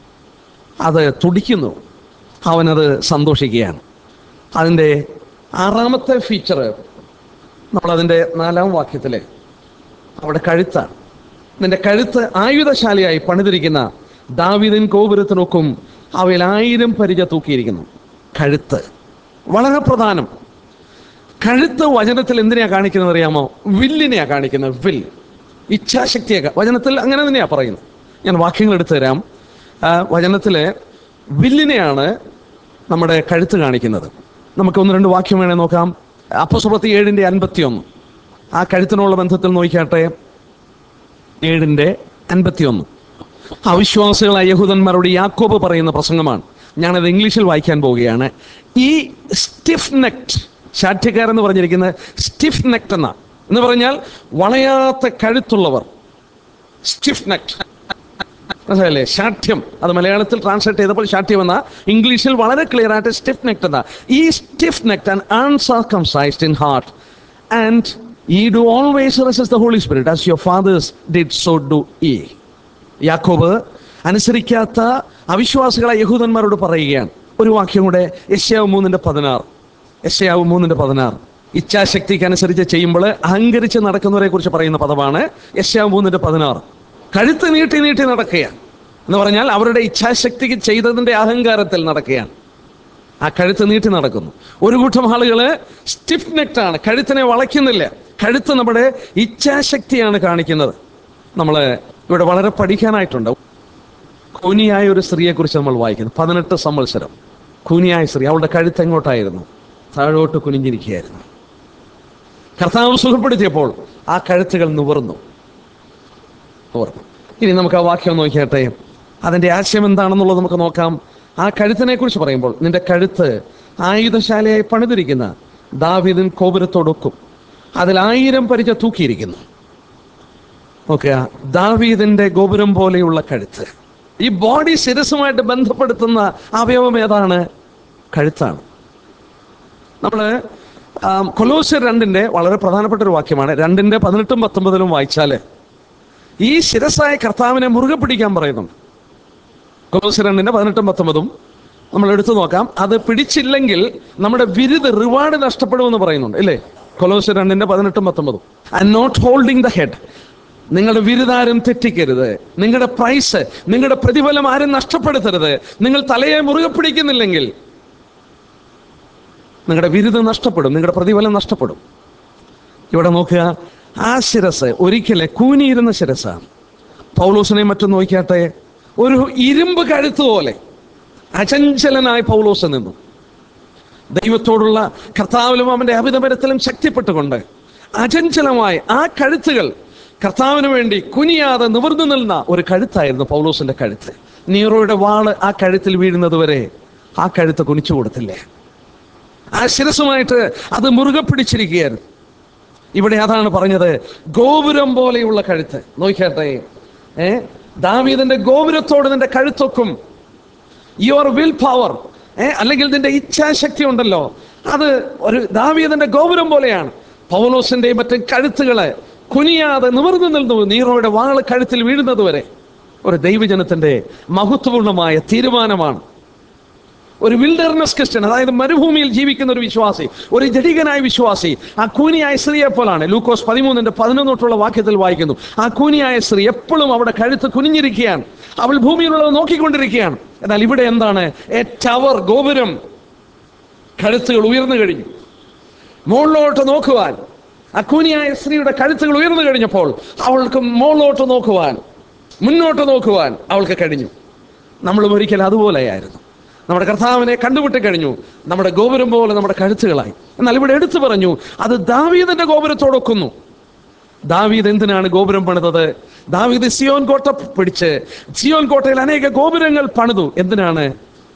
അത് തുടിക്കുന്നു അവനത് സന്തോഷിക്കുകയാണ് അതിൻ്റെ ആറാമത്തെ ഫീച്ചർ നമ്മളതിൻ്റെ നാലാം വാക്യത്തിലെ അവിടെ കഴുത്താണ് നിന്റെ കഴുത്ത് ആയുധശാലയായി പണിതിരിക്കുന്ന ദാവിദിൻ ഗോപുരത്തിനൊക്കും അവയിൽ ആയിരം പരിച തൂക്കിയിരിക്കുന്നു കഴുത്ത് വളരെ പ്രധാനം കഴുത്ത് വചനത്തിൽ എന്തിനാ കാണിക്കുന്നത് അറിയാമോ വില്ലിനെയാ കാണിക്കുന്നത് വിൽ ഇച്ഛാശക്തിയെ കാ- വചനത്തിൽ അങ്ങനെ തന്നെയാ പറയുന്നത് ഞാൻ വാക്യങ്ങൾ എടുത്തു തരാം ആ, വചനത്തിലെ വില്ലിനെയാണ് നമ്മുടെ കഴുത്ത് കാണിക്കുന്നത് നമുക്ക് ഒന്ന് രണ്ട് വാക്യം വേണേ നോക്കാം അപ്പസുറത്തി ഏഴിന്റെ അൻപത്തി ഒന്ന് ആ കഴുത്തിനുള്ള ബന്ധത്തിൽ നോക്കിയാട്ടെ ഏഴിന്റെ അൻപത്തി ഒന്ന് അവിശ്വാസികളായ യഹൂദന്മാരോട് യാക്കോബ് പറയുന്ന പ്രസംഗമാണ് ഞാനത് ഇംഗ്ലീഷിൽ വായിക്കാൻ പോവുകയാണ് ഈ സ്റ്റിഫ് നെക്ട് ശാഠ്യക്കാരെന്ന് പറഞ്ഞിരിക്കുന്നത് സ്റ്റിഫ് നെക്ട് എന്ന എന്ന് പറഞ്ഞാൽ വളയാത്ത കഴുത്തുള്ളവർ സ്റ്റിഫ് നെക്ട് മനസ്സിലായില്ലേ ശാഠ്യം അത് മലയാളത്തിൽ ട്രാൻസ്ലേറ്റ് ചെയ്തപ്പോൾ ശാഠ്യം എന്ന ഇംഗ്ലീഷിൽ വളരെ ക്ലിയർ ആയിട്ട് സ്റ്റിഫ് നെക്ട് എന്ന ഈ stiff necked and uncircumcised in heart and ye do always resist the Holy Spirit as your fathers did so do ye Yakob അനുസരിക്കാത്ത അവിശ്വാസികളായ യഹൂദന്മാരോട് പറയുകയാണ് ഒരു വാക്യം കൂടെ യശ്യാവ് മൂന്നിന്റെ പതിനാറ് യശ്യാവ് മൂന്നിന്റെ പതിനാറ് ഇച്ഛാശക്തിക്ക് അനുസരിച്ച് ചെയ്യുമ്പോൾ അഹങ്കരിച്ച് നടക്കുന്നവരെ കുറിച്ച് പറയുന്ന പദമാണ് യശ്യാവ് മൂന്നിന്റെ പതിനാറ് കഴുത്ത് നീട്ടി നീട്ടി നടക്കുകയാണ് എന്ന് പറഞ്ഞാൽ അവരുടെ ഇച്ഛാശക്തിക്ക് ചെയ്തതിന്റെ അഹങ്കാരത്തിൽ നടക്കുകയാണ് ആ കഴുത്ത് നീട്ടി നടക്കുന്നു ഒരു കൂട്ടം ആളുകള് സ്റ്റിഫ് നെക്റ്റാണ് കഴുത്തിനെ വളയ്ക്കുന്നില്ല കഴുത്ത് നമ്മുടെ ഇച്ഛാശക്തിയാണ് കാണിക്കുന്നത് നമ്മൾ ഇവിടെ വളരെ പഠിക്കാനായിട്ടുണ്ട് കൂനിയായ ഒരു സ്ത്രീയെ കുറിച്ച് നമ്മൾ വായിക്കുന്നു പതിനെട്ട് സംവത്സരം കൂനിയായ സ്ത്രീ അവളുടെ കഴുത്ത് എങ്ങോട്ടായിരുന്നു താഴോട്ട് കുനിഞ്ഞിരിക്കുകയായിരുന്നു കർത്താവ് സുഖപ്പെടുത്തിയപ്പോൾ ആ കഴുത്തുകൾ നിവർന്നു നിവർന്നു ഇനി നമുക്ക് ആ വാക്യം നോക്കിയാട്ടെ അതിന്റെ ആശയം എന്താണെന്നുള്ളത് നമുക്ക് നോക്കാം ആ കഴുത്തിനെ കുറിച്ച് പറയുമ്പോൾ നിന്റെ കഴുത്ത് ആയുധശാലയായി പണിതിരിക്കുന്ന ദാവിദൻ കോപുരത്തോടൊക്കും അതിൽ ആയിരം പരിച തൂക്കിയിരിക്കുന്നു നോക്കുക ദാവീദിന്റെ ഗോപുരം പോലെയുള്ള കഴുത്ത് ഈ ബോഡി ശിരസുമായിട്ട് ബന്ധപ്പെടുത്തുന്ന അവയവം ഏതാണ് കഴുത്താണ് നമ്മള് ആം, കൊലോസ്യർ രണ്ടിന്റെ വളരെ പ്രധാനപ്പെട്ട ഒരു വാക്യമാണ് രണ്ടിന്റെ പതിനെട്ടും പത്തൊമ്പതിലും വായിച്ചാല് ഈ ശിരസായ കർത്താവിനെ മുറുകെ പിടിക്കാൻ പറയുന്നുണ്ട് കൊലോസ്യർ രണ്ടിന്റെ പതിനെട്ടും പത്തൊമ്പതും നമ്മൾ എടുത്തു നോക്കാം അത് പിടിച്ചില്ലെങ്കിൽ നമ്മുടെ വിരുദ് റിവാർഡ് നഷ്ടപ്പെടുമെന്ന് പറയുന്നുണ്ട് ഇല്ലേ കൊലോസ്യർ രണ്ടിന്റെ പതിനെട്ടും പത്തൊമ്പതും and not holding the head നിങ്ങളുടെ വിരുദാരും തെറ്റിക്കരുത് നിങ്ങളുടെ പ്രൈസ് നിങ്ങളുടെ പ്രതിഫലം ആരും നഷ്ടപ്പെടുത്തരുത് നിങ്ങൾ തലയെ മുറുകെ പിടിക്കുന്നില്ലെങ്കിൽ നിങ്ങളുടെ വിരുദ് നഷ്ടപ്പെടും നിങ്ങളുടെ പ്രതിഫലം നഷ്ടപ്പെടും ഇവിടെ നോക്കുക ആ ശിരസ് ഒരിക്കലെ കൂനിയിരുന്ന ശിരസാണ് പൗലോസിനെ മറ്റും നോക്കിയാട്ടെ ഒരു ഇരുമ്പ് കഴുത്ത് പോലെ അചഞ്ചലനായി പൗലോസ് നിന്നു ദൈവത്തോടുള്ള കർത്താവിലും അവന്റെ അഭിതപരത്തിലും ശക്തിപ്പെട്ടുകൊണ്ട് അചഞ്ചലമായി ആ കഴുത്തുകൾ കർത്താവിന് വേണ്ടി കുനിയാതെ നിവർന്നു നിന്ന ഒരു കഴുത്തായിരുന്നു പൗലോസിന്റെ കഴുത്ത് നീറോയുടെ വാള് ആ കഴുത്തിൽ വീഴുന്നത് വരെ ആ കഴുത്ത് കുനിച്ചു കൊടുത്തില്ലേ ആ ശിരസുമായിട്ട് അത് മുറുകെ പിടിച്ചിരിക്കുകയായിരുന്നു ഇവിടെ അതാണ് പറഞ്ഞത് ഗോപുരം പോലെയുള്ള കഴുത്ത് നോക്കിയാട്ടെ ഏ ദാവീദിന്റെ ഗോപുരത്തോട് നിന്റെ കഴുത്തൊക്കും യുവർ വിൽ പവർ ഏ അല്ലെങ്കിൽ നിന്റെ ഇച്ഛാശക്തി ഉണ്ടല്ലോ അത് ഒരു ദാവീദിന്റെ ഗോപുരം പോലെയാണ് പൗലോസിന്റെയും മറ്റും കഴുത്തുകളെ കുനിയാതെ നിവർന്നു നിന്നു നീറോയുടെ വാള് കഴുത്തിൽ വീഴുന്നത് വരെ ഒരു ദൈവജനത്തിന്റെ മഹത്വപൂർണമായ തീരുമാനമാണ് ഒരു വിൽഡർനെസ് ക്രിസ്ത്യൻ അതായത് മരുഭൂമിയിൽ ജീവിക്കുന്ന ഒരു വിശ്വാസി ഒരു ജഡികനായ വിശ്വാസി ആ കൂനിയായ സ്ത്രീയെ പോലാണ് ലൂക്കോസ് പതിമൂന്നിന്റെ പതിനൊന്നോട്ടുള്ള വാക്യത്തിൽ വായിക്കുന്നു ആ കൂനിയായ സ്ത്രീ എപ്പോഴും അവിടെ കഴുത്ത് കുനിഞ്ഞിരിക്കുകയാണ് അവൾ ഭൂമിയിലുള്ളത് നോക്കിക്കൊണ്ടിരിക്കുകയാണ് എന്നാൽ ഇവിടെ എന്താണ് എ ടവർ ഗോപുരം കഴുത്തുകൾ ഉയർന്നു കഴിഞ്ഞു മുകളിലോട്ട് നോക്കുവാൻ അക്കൂനിയായ സ്ത്രീയുടെ കഴുത്തുകൾ ഉയർന്നു കഴിഞ്ഞപ്പോൾ അവൾക്ക് മുകളിലോട്ട് നോക്കുവാൻ മുന്നോട്ട് നോക്കുവാൻ അവൾക്ക് കഴിഞ്ഞു നമ്മളും ഒരിക്കൽ അതുപോലെയായിരുന്നു നമ്മുടെ കർത്താവിനെ കണ്ടുപിട്ടി കഴിഞ്ഞു നമ്മുടെ ഗോപുരം പോലെ നമ്മുടെ കഴുത്തുകളായി എന്നാൽ ഇവിടെ എടുത്തു പറഞ്ഞു അത് ദാവീദിന്റെ ഗോപുരത്തോടൊക്കുന്നു ദാവീദ് എന്തിനാണ് ഗോപുരം പണിതത് ദാവീദ് സിയോൻ കോട്ട പിടിച്ച് സിയോൻ കോട്ടയിൽ അനേക ഗോപുരങ്ങൾ പണിതു എന്തിനാണ്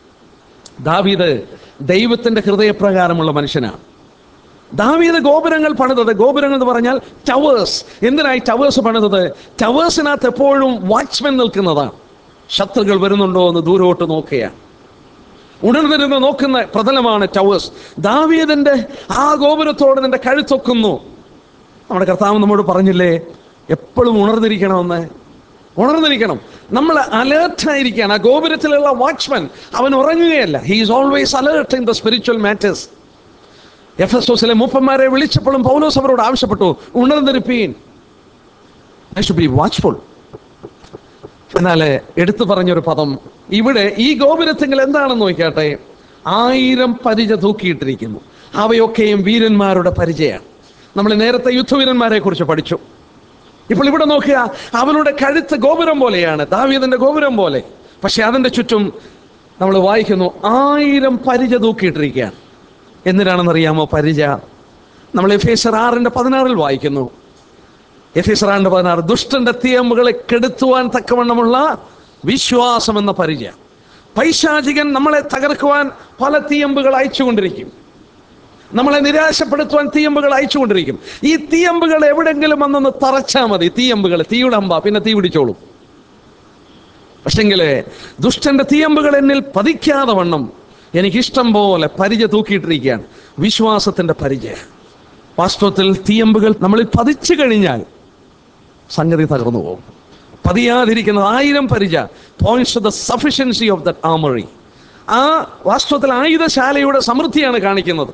ദാവീദ് ദൈവത്തിന്റെ ഹൃദയപ്രകാരമുള്ള മനുഷ്യനാണ് ദാവീദ് ഗോപുരങ്ങൾ പണിതത് ഗോപുരങ്ങൾ എന്ന് പറഞ്ഞാൽ ടവേഴ്സ് എന്തിനായി ടവേഴ്സ് പണിതത് ടവേഴ്സിനകത്ത് എപ്പോഴും വാച്ച്മെൻ നിൽക്കുന്നതാണ് ശത്രുക്കൾ വരുന്നുണ്ടോ എന്ന് ദൂരോട്ട് നോക്കുകയാണ് ഉണർന്നിരുന്ന് നോക്കുന്ന പ്രതലമാണ് ടവേഴ്സ് ദാവീദിന്റെ ആ ഗോപുരത്തോട് നിന്റെ കഴുത്തൊക്കുന്നു നമ്മുടെ കർത്താവ് നമ്മോട് പറഞ്ഞില്ലേ എപ്പോഴും ഉണർന്നിരിക്കണമെന്ന് ഉണർന്നിരിക്കണം നമ്മൾ അലേർട്ടായിരിക്കുകയാണ് ആ ഗോപുരത്തിലുള്ള വാച്ച്മാൻ അവൻ ഉറങ്ങുകയല്ല he is always alert in the spiritual matters എഫ് എസ് ഓസിലെ മൂപ്പന്മാരെ വിളിച്ചപ്പോഴും പൗലോസ് അവരോട് ആവശ്യപ്പെട്ടു ഉണർന്നിരിപ്പീൻ ഐ ഷുഡ് ബി വാച്ച്ഫുൾ എന്നാൽ എടുത്തു പറഞ്ഞൊരു പദം ഇവിടെ ഈ ഗോപുരത്തിങ്ങൾ എന്താണെന്ന് നോക്കിയാട്ടെ ആയിരം പരിച തൂക്കിയിട്ടിരിക്കുന്നു അവയൊക്കെയും വീരന്മാരുടെ പരിചയമാണ് നമ്മൾ നേരത്തെ യുദ്ധവീരന്മാരെ കുറിച്ച് പഠിച്ചു ഇപ്പോൾ ഇവിടെ നോക്കുക അവളുടെ കഴുത്ത് ഗോപുരം പോലെയാണ് ദാവീദിന്റെ ഗോപുരം പോലെ പക്ഷെ അതിന്റെ ചുറ്റും നമ്മൾ വായിക്കുന്നു ആയിരം പരിച തൂക്കിയിട്ടിരിക്കുകയാണ് എന്തിനാണെന്നറിയാമോ പരിച നമ്മൾ എഫേസർ ആറിന്റെ പതിനാറിൽ വായിക്കുന്നു എഫേസർ ആറിന്റെ പതിനാറ് ദുഷ്ടന്റെ തീയമ്പുകളെ കെടുത്തുവാൻ തക്കവണ്ണമുള്ള വിശ്വാസം എന്ന പരിച പൈശാചികൻ നമ്മളെ തകർക്കുവാൻ പല തീയമ്പുകൾ അയച്ചുകൊണ്ടിരിക്കും നമ്മളെ നിരാശപ്പെടുത്തുവാൻ തീയമ്പുകൾ അയച്ചുകൊണ്ടിരിക്കും ഈ തീയമ്പുകൾ എവിടെങ്കിലും വന്നൊന്ന് തറച്ചാൽ മതി തീയമ്പുകൾ തീയുടെ അമ്പ പിന്നെ തീ പിടിച്ചോളും പക്ഷെങ്കില് ദുഷ്ടന്റെ തീയമ്പുകൾ എന്നിൽ പതിക്കാതെ വണ്ണം എനിക്കിഷ്ടം പോലെ പരിച തൂക്കിയിട്ടിരിക്കുകയാണ് വിശ്വാസത്തിന്റെ പരിച വാസ്തവത്തിൽ തീയമ്പുകൾ നമ്മളിൽ പതിച്ചു കഴിഞ്ഞാൽ സംഗതി തകർന്നു പോകും പതിയാതിരിക്കുന്നത് ആയിരം പരിച points the sufficiency of that armoury ആ വാസ്തവത്തിൽ ആയുധശാലയുടെ സമൃദ്ധിയാണ് കാണിക്കുന്നത്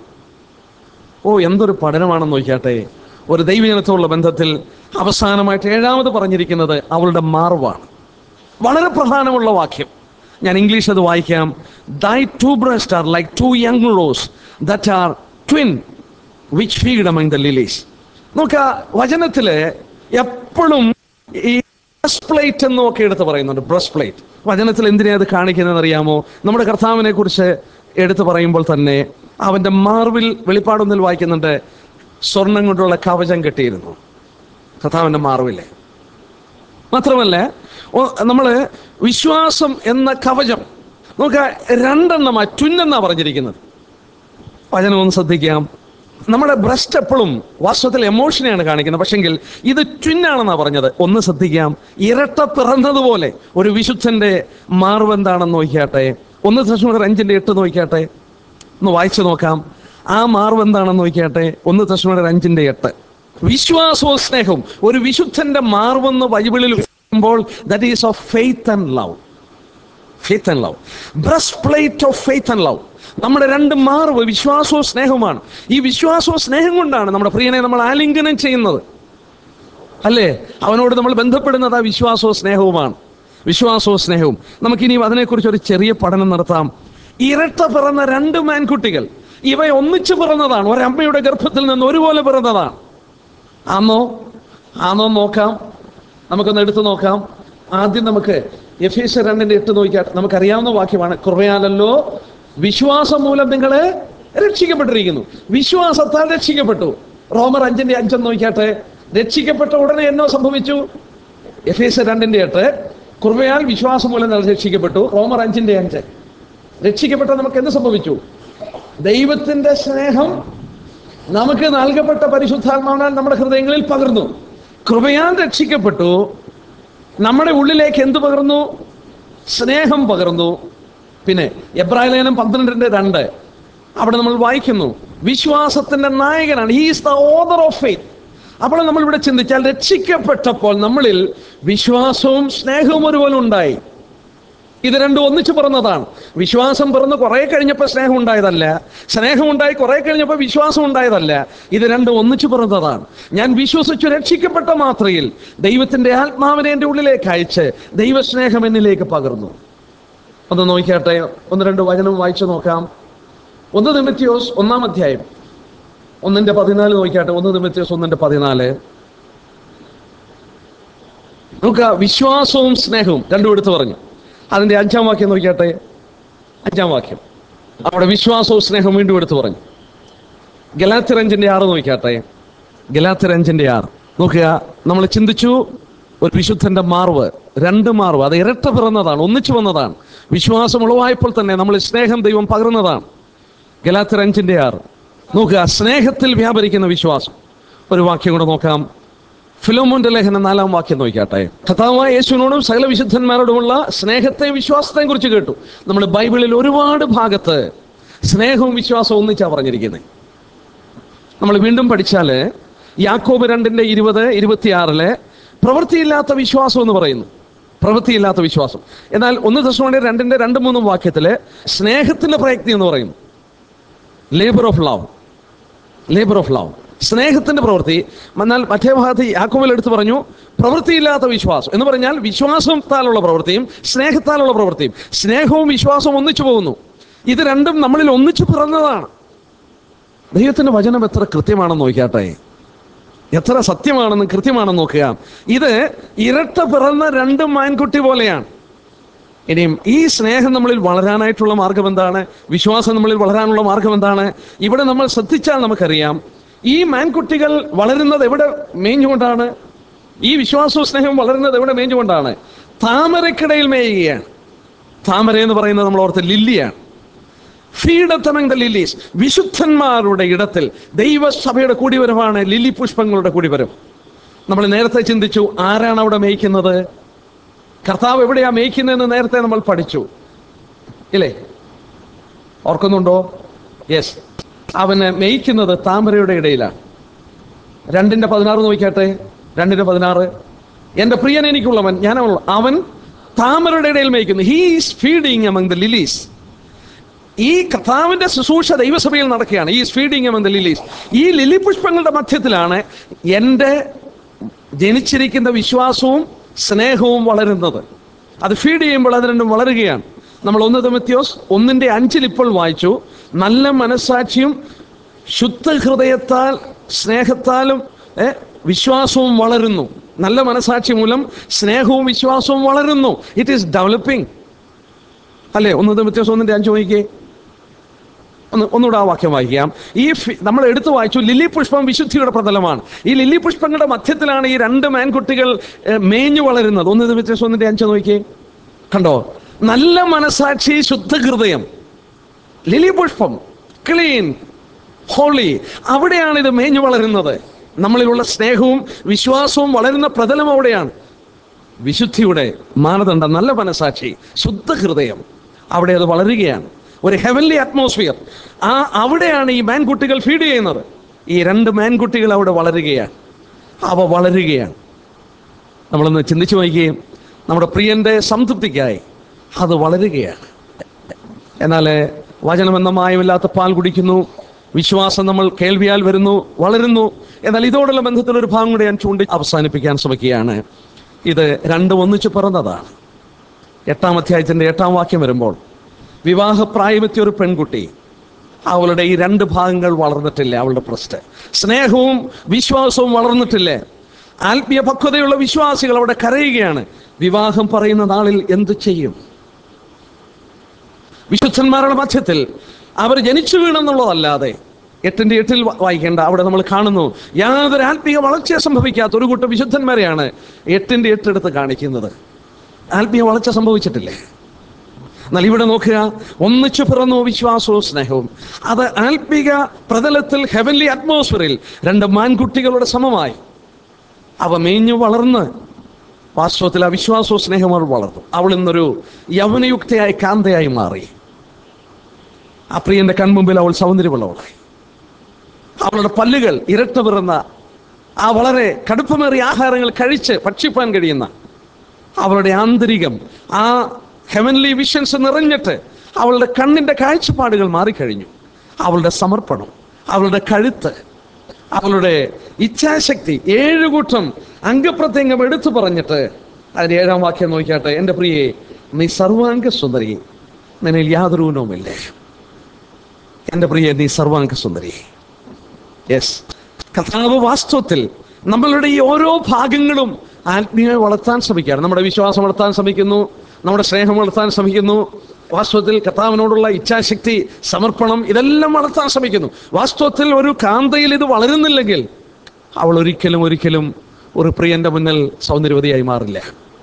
ഓ എന്തൊരു പഠനമാണെന്ന് നോക്കിയാട്ടെ ഒരു ദൈവജനത്തോടുള്ള ബന്ധത്തിൽ അവസാനമായിട്ട് ഏഴാമത് പറഞ്ഞിരിക്കുന്നത് അവളുടെ മാർവാണ് വളരെ പ്രധാനമുള്ള വാക്യം ഞാൻ ഇംഗ്ലീഷ് അത് വായിക്കാം thy two breast are like two young roes that are twin which feed among the lilies നോക്ക വചനത്തില് എപ്പോഴും ഈ ബ്രസ്റ്റ് പ്ലേറ്റ് എന്നൊക്കെ എടുത്ത് പറയുന്നുണ്ട് ബ്രസ്റ്റ് പ്ലേറ്റ് വചനത്തിൽ എന്തിനാ അത് കാണിക്കുന്നതെന്ന് അറിയാമോ നമ്മുടെ കർത്താവിനെ കുറിച്ച് എടുത്തു പറയുമ്പോൾ തന്നെ അവന്റെ മാർവിൽ വെളിപ്പാടൊന്നിൽ വായിക്കുന്നുണ്ട് സ്വർണം കൊണ്ടുള്ള കവചം കെട്ടിയിരുന്നു കർത്താവിന്റെ മാർവില് മാത്രമല്ല നമ്മൾ വിശ്വാസം എന്ന കവചം നമുക്ക് രണ്ടെണ്ണമായി ട്വിന്നെന്നാ പറഞ്ഞിരിക്കുന്നത് വചനം ഒന്ന് ശ്രദ്ധിക്കാം നമ്മുടെ ബ്രസ്റ്റ് എപ്പോഴും വാസ്തവത്തിൽ എമോഷനെയാണ് കാണിക്കുന്നത് പക്ഷെങ്കിൽ ഇത് ട്വിന്നാണെന്നാണ് പറഞ്ഞത് ഒന്ന് ശ്രദ്ധിക്കാം ഇരട്ട പിറന്നതുപോലെ ഒരു വിശുദ്ധന്റെ മാർവെന്താണെന്ന് നോക്കിയാട്ടെ ഒന്ന് തൃശ്ശൂർ അഞ്ചിന്റെ എട്ട് നോക്കിയാട്ടെ ഒന്ന് വായിച്ചു നോക്കാം ആ മാർവെന്താണെന്ന് നോക്കിയാട്ടെ ഒന്ന് തൃശ്ശൂർ അഞ്ചിന്റെ എട്ട് വിശ്വാസവും സ്നേഹവും ഒരു വിശുദ്ധന്റെ മാർവെന്ന് ബൈബിളിൽ വരുമ്പോൾ that is of faith and love faith and love breastplate of faith and love നമ്മുടെ രണ്ട് മാർവ് വിശ്വാസവും സ്നേഹവുമാണ് ഈ വിശ്വാസവും സ്നേഹം കൊണ്ടാണ് നമ്മുടെ പ്രിയനെ നമ്മൾ ആലിംഗനം ചെയ്യുന്നത് അല്ലേ അവനോട് നമ്മൾ ബന്ധപ്പെടുന്നത് ആ വിശ്വാസവും സ്നേഹവുമാണ് വിശ്വാസവും സ്നേഹവും നമുക്കിനി അതിനെക്കുറിച്ച് ഒരു ചെറിയ പഠനം നടത്താം ഇരട്ട പിറന്ന രണ്ട് മാൻകുട്ടികൾ ഇവ ഒന്നിച്ചു പിറന്നതാണ് ഒരമ്മയുടെ ഗർഭത്തിൽ നിന്ന് ഒരുപോലെ പിറന്നതാണ് ആന്നോ ആന്നോ നോക്കാം നമുക്കൊന്ന് എടുത്തു നോക്കാം ആദ്യം നമുക്ക് എഫ് എസ് രണ്ടിന്റെ എട്ട് നോക്കിയാൽ നമുക്കറിയാവുന്ന വാക്യമാണ് കൃപയാലല്ലോ വിശ്വാസം മൂലം നിങ്ങൾ രക്ഷിക്കപ്പെട്ടിരിക്കുന്നു വിശ്വാസത്താൽ രക്ഷിക്കപ്പെട്ടു റോമർ അഞ്ചിന്റെ അഞ്ചെന്ന് നോക്കിയാട്ടെ രക്ഷിക്കപ്പെട്ട ഉടനെ എന്നോ സംഭവിച്ചു എഫ് എസ് രണ്ടിന്റെ എട്ട് കൃപയാൽ വിശ്വാസം മൂലം നിങ്ങൾ രക്ഷിക്കപ്പെട്ടു റോമർ അഞ്ചിന്റെ അഞ്ച് രക്ഷിക്കപ്പെട്ട നമുക്ക് എന്ത് സംഭവിച്ചു ദൈവത്തിന്റെ സ്നേഹം നമുക്ക് നൽകപ്പെട്ട പരിശുദ്ധാത്മാവിനാൽ നമ്മുടെ ഹൃദയങ്ങളിൽ പകർന്നു കൃപയാൽ രക്ഷിക്കപ്പെട്ടു നമ്മുടെ ഉള്ളിലേക്ക് എന്ത് പകർന്നു സ്നേഹം പകർന്നു പിന്നെ എബ്രായ ലേഖനം പന്ത്രണ്ടിന്റെ രണ്ട് അവിടെ നമ്മൾ വായിക്കുന്നു വിശ്വാസത്തിന്റെ നായകനാണ് he's the author of faith അപ്പോൾ നമ്മൾ ഇവിടെ ചിന്തിച്ചാൽ രക്ഷിക്കപ്പെട്ടപ്പോൾ നമ്മളിൽ വിശ്വാസവും സ്നേഹവും ഒരുപോലെ ഉണ്ടായി ഇത് രണ്ടും ഒന്നിച്ചു പിറന്നതാണ് വിശ്വാസം പിറന്ന് കുറെ കഴിഞ്ഞപ്പോൾ സ്നേഹം ഉണ്ടായതല്ല സ്നേഹം ഉണ്ടായി കുറെ കഴിഞ്ഞപ്പോൾ വിശ്വാസം ഉണ്ടായതല്ല ഇത് രണ്ടും ഒന്നിച്ചു പിറന്നതാണ് ഞാൻ വിശ്വസിച്ചു രക്ഷിക്കപ്പെട്ട മാത്രയിൽ ദൈവത്തിന്റെ ആത്മാവിനെ എൻ്റെ ഉള്ളിലേക്ക് അയച്ച് ദൈവസ്നേഹം എന്നിലേക്ക് പകർന്നു ഒന്ന് നോക്കിയാട്ടെ ഒന്ന് രണ്ട് വചനം വായിച്ചു നോക്കാം ഒന്ന് നിമിത്യോസ് ഒന്നാം അധ്യായം ഒന്നിന്റെ പതിനാല് നോക്കിയാട്ടെ ഒന്ന് നിമിത്യോസ് ഒന്നിന്റെ പതിനാല് നമുക്ക് വിശ്വാസവും സ്നേഹവും രണ്ടും എടുത്തു പറഞ്ഞു അതിന്റെ അഞ്ചാം വാക്യം നോക്കിയാട്ടെ അഞ്ചാം വാക്യം അവിടെ വിശ്വാസവും സ്നേഹവും വീണ്ടും എടുത്തു പറഞ്ഞു ഗലാത്തിരഞ്ചിന്റെ ആറ് നോക്കിയാട്ടെ ഗലാത്തിരഞ്ചിന്റെ ആറ് നോക്കുക നമ്മൾ ചിന്തിച്ചു ഒരു വിശുദ്ധന്റെ മാർവ് രണ്ട് മാർവ് അത് ഇരട്ട പിറന്നതാണ് ഒന്നിച്ചു വന്നതാണ് വിശ്വാസം ഉളവായപ്പോൾ തന്നെ നമ്മൾ സ്നേഹം ദൈവം പകർന്നതാണ് ഗലാത്തിരഞ്ചിന്റെ ആറ് നോക്കുക സ്നേഹത്തിൽ വ്യാപരിക്കുന്ന വിശ്വാസം ഒരു വാക്യം കൂടെ നോക്കാം ഫിലോമോന്റെ ലേഖനം നാലാം വാക്യം നോക്കിയാട്ടെ കഥാവായ യേശുവിനോടും സകല വിശുദ്ധന്മാരോടുമുള്ള സ്നേഹത്തെയും വിശ്വാസത്തെയും കുറിച്ച് കേട്ടു നമ്മൾ ബൈബിളിൽ ഒരുപാട് ഭാഗത്ത് സ്നേഹവും വിശ്വാസവും ഒന്നിച്ചാ പറഞ്ഞിരിക്കുന്നത് നമ്മൾ വീണ്ടും പഠിച്ചാല് യാക്കോബ് രണ്ടിന്റെ ഇരുപത് ഇരുപത്തിയാറില് പ്രവൃത്തിയില്ലാത്ത വിശ്വാസം എന്ന് പറയുന്നു പ്രവൃത്തിയില്ലാത്ത വിശ്വാസം എന്നാൽ ഒന്ന് ദശമണി രണ്ടിന്റെ രണ്ട് മൂന്നും വാക്യത്തില് സ്നേഹത്തിന്റെ പ്രയത്നം എന്ന് പറയുന്നു labour of love labour of love സ്നേഹത്തിന്റെ പ്രവൃത്തി എന്നാൽ മറ്റേ ഭാഗത്ത് യാക്കോബിൽ എടുത്തു പറഞ്ഞു പ്രവൃത്തിയില്ലാത്ത വിശ്വാസം എന്ന് പറഞ്ഞാൽ വിശ്വാസത്താലുള്ള പ്രവൃത്തിയും സ്നേഹത്താലുള്ള പ്രവൃത്തിയും സ്നേഹവും വിശ്വാസവും ഒന്നിച്ചു പോകുന്നു ഇത് രണ്ടും നമ്മളിൽ ഒന്നിച്ചു പിറന്നതാണ് ദൈവത്തിന്റെ വചനം എത്ര കൃത്യമാണെന്ന് നോക്കിയാട്ടെ എത്ര സത്യമാണെന്ന് കൃത്യമാണെന്ന് നോക്കുക ഇത് ഇരട്ട പിറന്ന രണ്ട് മാൻകുട്ടി പോലെയാണ് ഇനിയും ഈ സ്നേഹം നമ്മളിൽ വളരാനായിട്ടുള്ള മാർഗം എന്താണ് വിശ്വാസം നമ്മളിൽ വളരാനുള്ള മാർഗം എന്താണ് ഇവിടെ നമ്മൾ ശ്രദ്ധിച്ചാൽ നമുക്കറിയാം ഈ മാൻകുട്ടികൾ വളരുന്നത് എവിടെ മേഞ്ഞുകൊണ്ടാണ് ഈ വിശ്വാസവും സ്നേഹവും വളരുന്നത് എവിടെ മേഞ്ഞുകൊണ്ടാണ് താമരക്കിടയിൽ മേയുകയാണ് താമര എന്ന് പറയുന്നത് നമ്മൾ ഓർത്ത് ലില്ലിയാണ് ഫീഡത്ത് among the lilies വിശുദ്ധന്മാരുടെ ഇടത്തിൽ ദൈവസഭയുടെ കൂടിവരവാണ് ലില്ലി പുഷ്പങ്ങളുടെ കൂടിവരം നമ്മൾ നേരത്തെ ചിന്തിച്ചു ആരാണ് അവിടെ മേയ്ക്കുന്നത് കർത്താവ് എവിടെയാ മേയ്ക്കുന്നതെന്ന് നേരത്തെ നമ്മൾ പഠിച്ചു ഇല്ലേ ഓർക്കുന്നുണ്ടോ യെസ് അവന് മേയ്ക്കുന്നത് താമരയുടെ ഇടയിലാണ് രണ്ടിന്റെ പതിനാറ് നോക്കിയാട്ടെ രണ്ടിന്റെ പതിനാറ് എന്റെ പ്രിയൻ എനിക്കുള്ളവൻ ഞാൻ അവൻ താമരയുടെ ഇടയിൽ മേയ്ക്കുന്നു he's feeding among the lilies ഈ കർത്താവിന്റെ ശുശ്രൂഷ ദൈവസഭയിൽ നടക്കുകയാണ് ഈ ഫീഡിങ് എന്ന ലിലീസ് ഈ ലിലി പുഷ്പങ്ങളുടെ മധ്യത്തിലാണ് എൻ്റെ ജനിച്ചിരിക്കുന്ന വിശ്വാസവും സ്നേഹവും വളരുന്നത് അത് ഫീഡ് ചെയ്യുമ്പോൾ അത് രണ്ടും വളരുകയാണ് നമ്മൾ ഒന്ന് തമിത്യോസ് ഒന്നിന്റെ അഞ്ചിൽ ഇപ്പോൾ വായിച്ചു നല്ല മനസ്സാക്ഷിയും ശുദ്ധ ഹൃദയത്താൽ സ്നേഹത്താലും ഏ, വിശ്വാസവും വളരുന്നു നല്ല മനസ്സാക്ഷി മൂലം സ്നേഹവും വിശ്വാസവും വളരുന്നു ഇറ്റ് ഈസ് ഡെവലപ്പിംഗ് അല്ലേ ഒന്ന് തമിത്യോസ് ഒന്നിന്റെ അഞ്ച് നോക്കിക്കേ ഒന്ന് ഒന്നുകൂടെ ആ വാക്യം വായിക്കാം ഈ ഫി- നമ്മൾ എടുത്തു വായിച്ചു ലില്ലി പുഷ്പം വിശുദ്ധിയുടെ പ്രതലമാണ് ഈ ലില്ലി പുഷ്പങ്ങളുടെ മധ്യത്തിലാണ് ഈ രണ്ട് മാൻകുട്ടികൾ ഏഹ്, മേഞ്ഞു വളരുന്നത് ഒന്ന് ഇത് വ്യത്യാസം ഒന്നിന്റെ അഞ്ച് നോക്കിയേ കണ്ടോ നല്ല മനസാക്ഷി ശുദ്ധ ഹൃദയം ലിലി പുഷ്പം ക്ലീൻ ഹോളി അവിടെയാണ് ഇത് മേഞ്ഞു വളരുന്നത് നമ്മളിലുള്ള സ്നേഹവും വിശ്വാസവും വളരുന്ന പ്രതലം അവിടെയാണ് വിശുദ്ധിയുടെ മാനദണ്ഡം നല്ല മനസാക്ഷി ശുദ്ധ ഹൃദയം അവിടെ അത് വളരുകയാണ് ഒരു ഹെവൻലി അറ്റ്മോസ്ഫിയർ ആ അവിടെയാണ് ഈ മാൻകുട്ടികൾ ഫീഡ് ചെയ്യുന്നത് ഈ രണ്ട് മാൻകുട്ടികൾ അവിടെ വളരുകയാണ് അവ വളരുകയാണ് നമ്മളൊന്ന് ചിന്തിച്ചു നോക്കുകയും നമ്മുടെ പ്രിയന്റെ സംതൃപ്തിക്കായി അത് വളരുകയാണ് എന്നാൽ വചനമെന്ന മായമില്ലാത്ത പാൽ കുടിക്കുന്നു വിശ്വാസം നമ്മൾ കേൾവിയാൽ വരുന്നു വളരുന്നു എന്നാൽ ഇതോടുള്ള ബന്ധത്തിൽ ഒരു ഭാഗം കൂടി ഞാൻ ചൂണ്ടി അവസാനിപ്പിക്കാൻ ശ്രമിക്കുകയാണ് ഇത് രണ്ടും ഒന്നിച്ചു പിറന്നതാണ് എട്ടാം അധ്യായത്തിന്റെ എട്ടാം വാക്യം വരുമ്പോൾ വിവാഹപ്രായമെത്തിയ ഒരു പെൺകുട്ടി അവളുടെ ഈ രണ്ട് ഭാഗങ്ങൾ വളർന്നിട്ടില്ല അവളുടെ പ്രശ്നം സ്നേഹവും വിശ്വാസവും വളർന്നിട്ടില്ലേ ആത്മീയ പക്വതയുള്ള വിശ്വാസികൾ അവിടെ കരയുകയാണ് വിവാഹം പറയുന്ന നാളിൽ എന്ത് ചെയ്യും വിശുദ്ധന്മാരുടെ മധ്യത്തിൽ അവർ ജനിച്ചു വീണെന്നുള്ളതല്ലാതെ എട്ടിന്റെ എട്ടിൽ വ- വായിക്കേണ്ട അവിടെ നമ്മൾ കാണുന്നു യാതൊരു ആത്മീയ വളർച്ച സംഭവിക്കാത്ത ഒരു കൂട്ടം വിശുദ്ധന്മാരെയാണ് എട്ടിന്റെ എട്ടെടുത്ത് കാണിക്കുന്നത് ആത്മീയ വളർച്ച സംഭവിച്ചിട്ടില്ലേ എന്നാൽ ഇവിടെ നോക്കുക ഒന്നിച്ചു പിറന്നു വിശ്വാസവും സ്നേഹവും അത് ആത്മീക പ്രതലത്തിൽ ഹെവൻലി അറ്റ്മോസ്ഫിയറിൽ രണ്ട് മാൻകുട്ടികളുടെ സമമായി അവ മേഞ്ഞു വളർന്ന് വാസ്തവത്തിൽ ആ വിശ്വാസവും സ്നേഹവും അവൾ വളർന്നു അവൾ ഇന്നൊരു യൗവനയുക്തയായ കാന്തയായി മാറി ആ പ്രിയന്റെ കൺമുമ്പിൽ അവൾ സൗന്ദര്യമുള്ളവളായി അവളുടെ പല്ലുകൾ ഇരട്ട പിറന്ന ആ വളരെ കടുപ്പമേറിയ ആഹാരങ്ങൾ കഴിച്ച് ഭക്ഷിപ്പാൻ കഴിയുന്ന അവളുടെ ആന്തരികം ആ ഹെവൻലി വിഷൻസ് നിറഞ്ഞിട്ട് അവളുടെ കണ്ണിന്റെ കാഴ്ചപ്പാടുകൾ മാറിക്കഴിഞ്ഞു അവളുടെ സമർപ്പണം അവളുടെ കഴുത്ത് അവളുടെ ഇച്ഛാശക്തി ഏഴു കൂട്ടം അംഗപ്രത്യംഗം എടുത്തു പറഞ്ഞിട്ട് അതിന്റെ ഏഴാം വാക്യം നോക്കിയാട്ടെ എൻ്റെ പ്രിയെ നീ സർവാംഗ സുന്ദരി നിന്നിൽ യാതൊരു ഊനവുമില്ലേ എൻ്റെ പ്രിയെ നീ സർവാംഗ സുന്ദരി യെസ് കർത്താവ് വാസ്തവത്തിൽ നമ്മളുടെ ഈ ഓരോ ഭാഗങ്ങളും ആത്മീയ വളർത്താൻ ശ്രമിക്കുകയാണ് നമ്മുടെ വിശ്വാസം വളർത്താൻ ശ്രമിക്കുന്നു നമ്മുടെ സ്നേഹം വളർത്താൻ ശ്രമിക്കുന്നു വാസ്തവത്തിൽ കർത്താവിനോടുള്ള ഇച്ഛാശക്തി സമർപ്പണം ഇതെല്ലാം വളർത്താൻ ശ്രമിക്കുന്നു വാസ്തവത്തിൽ ഒരു കാന്തയിൽ ഇത് വളരുന്നില്ലെങ്കിൽ അവൾ ഒരിക്കലും ഒരിക്കലും ഒരു പ്രിയന്റെ മുന്നിൽ സൗന്ദര്യവതിയായി മാറില്ല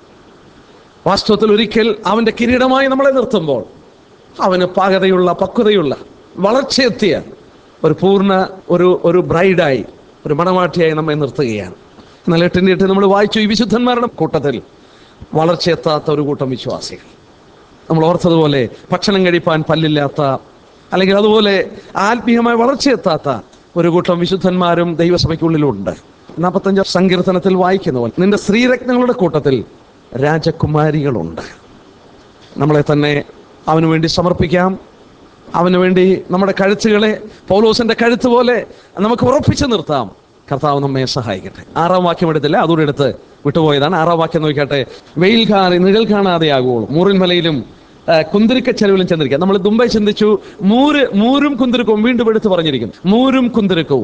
വാസ്തവത്തിൽ ഒരിക്കൽ അവന്റെ കിരീടമായി നമ്മളെ നിർത്തുമ്പോൾ അവന് പാകതയുള്ള പക്വതയുള്ള വളർച്ചയെത്തിയ ഒരു പൂർണ്ണ ഒരു ഒരു ബ്രൈഡായി ഒരു മണവാട്ടിയായി നമ്മെ നിർത്തുകയാണ് എന്നാൽ എട്ടിൻ്റെ എട്ട് നമ്മൾ വായിച്ചു ഈ വിശുദ്ധന്മാരുടെ കൂട്ടത്തിൽ വളർച്ചയെത്താത്ത ഒരു കൂട്ടം വിശ്വാസികൾ നമ്മൾ ഓർത്തതുപോലെ ഭക്ഷണം കഴിപ്പാൻ പല്ലില്ലാത്ത അല്ലെങ്കിൽ അതുപോലെ ആത്മീയമായ വളർച്ചയെത്താത്ത ഒരു കൂട്ടം വിശുദ്ധന്മാരും ദൈവസഭയ്ക്കുള്ളിലുണ്ട് നാൽപ്പത്തഞ്ചാം സങ്കീർത്തനത്തിൽ വായിക്കുന്ന പോലെ നിന്റെ സ്ത്രീരത്നങ്ങളുടെ കൂട്ടത്തിൽ രാജകുമാരികളുണ്ട് നമ്മളെ തന്നെ അവന് വേണ്ടി സമർപ്പിക്കാം അവന് വേണ്ടി നമ്മുടെ കഴുത്തുകളെ പൗലോസിന്റെ കഴുത്ത് പോലെ നമുക്ക് ഉറപ്പിച്ചു നിർത്താം കർത്താവ് നമ്മെ സഹായിക്കട്ടെ ആറാം വാക്യം എടുത്തില്ല അതുകൂടെ എടുത്ത് വിട്ടുപോയതാണ് ആറാം വാക്യം നോക്കിയാട്ടെ വെയിൽ കാണി നിഴൽ കാണാതെയാകുള്ളൂ മൂറിൻമലയിലും ആ, കുന്തിരിക്കച്ചെലവിലും ചെന്നിരിക്കുക നമ്മൾ മുമ്പേ ചിന്തിച്ചു മൂര് മൂരും കുന്തിരുക്കവും വീണ്ടും എടുത്ത് പറഞ്ഞിരിക്കുന്നു മൂരും കുന്തിരുക്കവും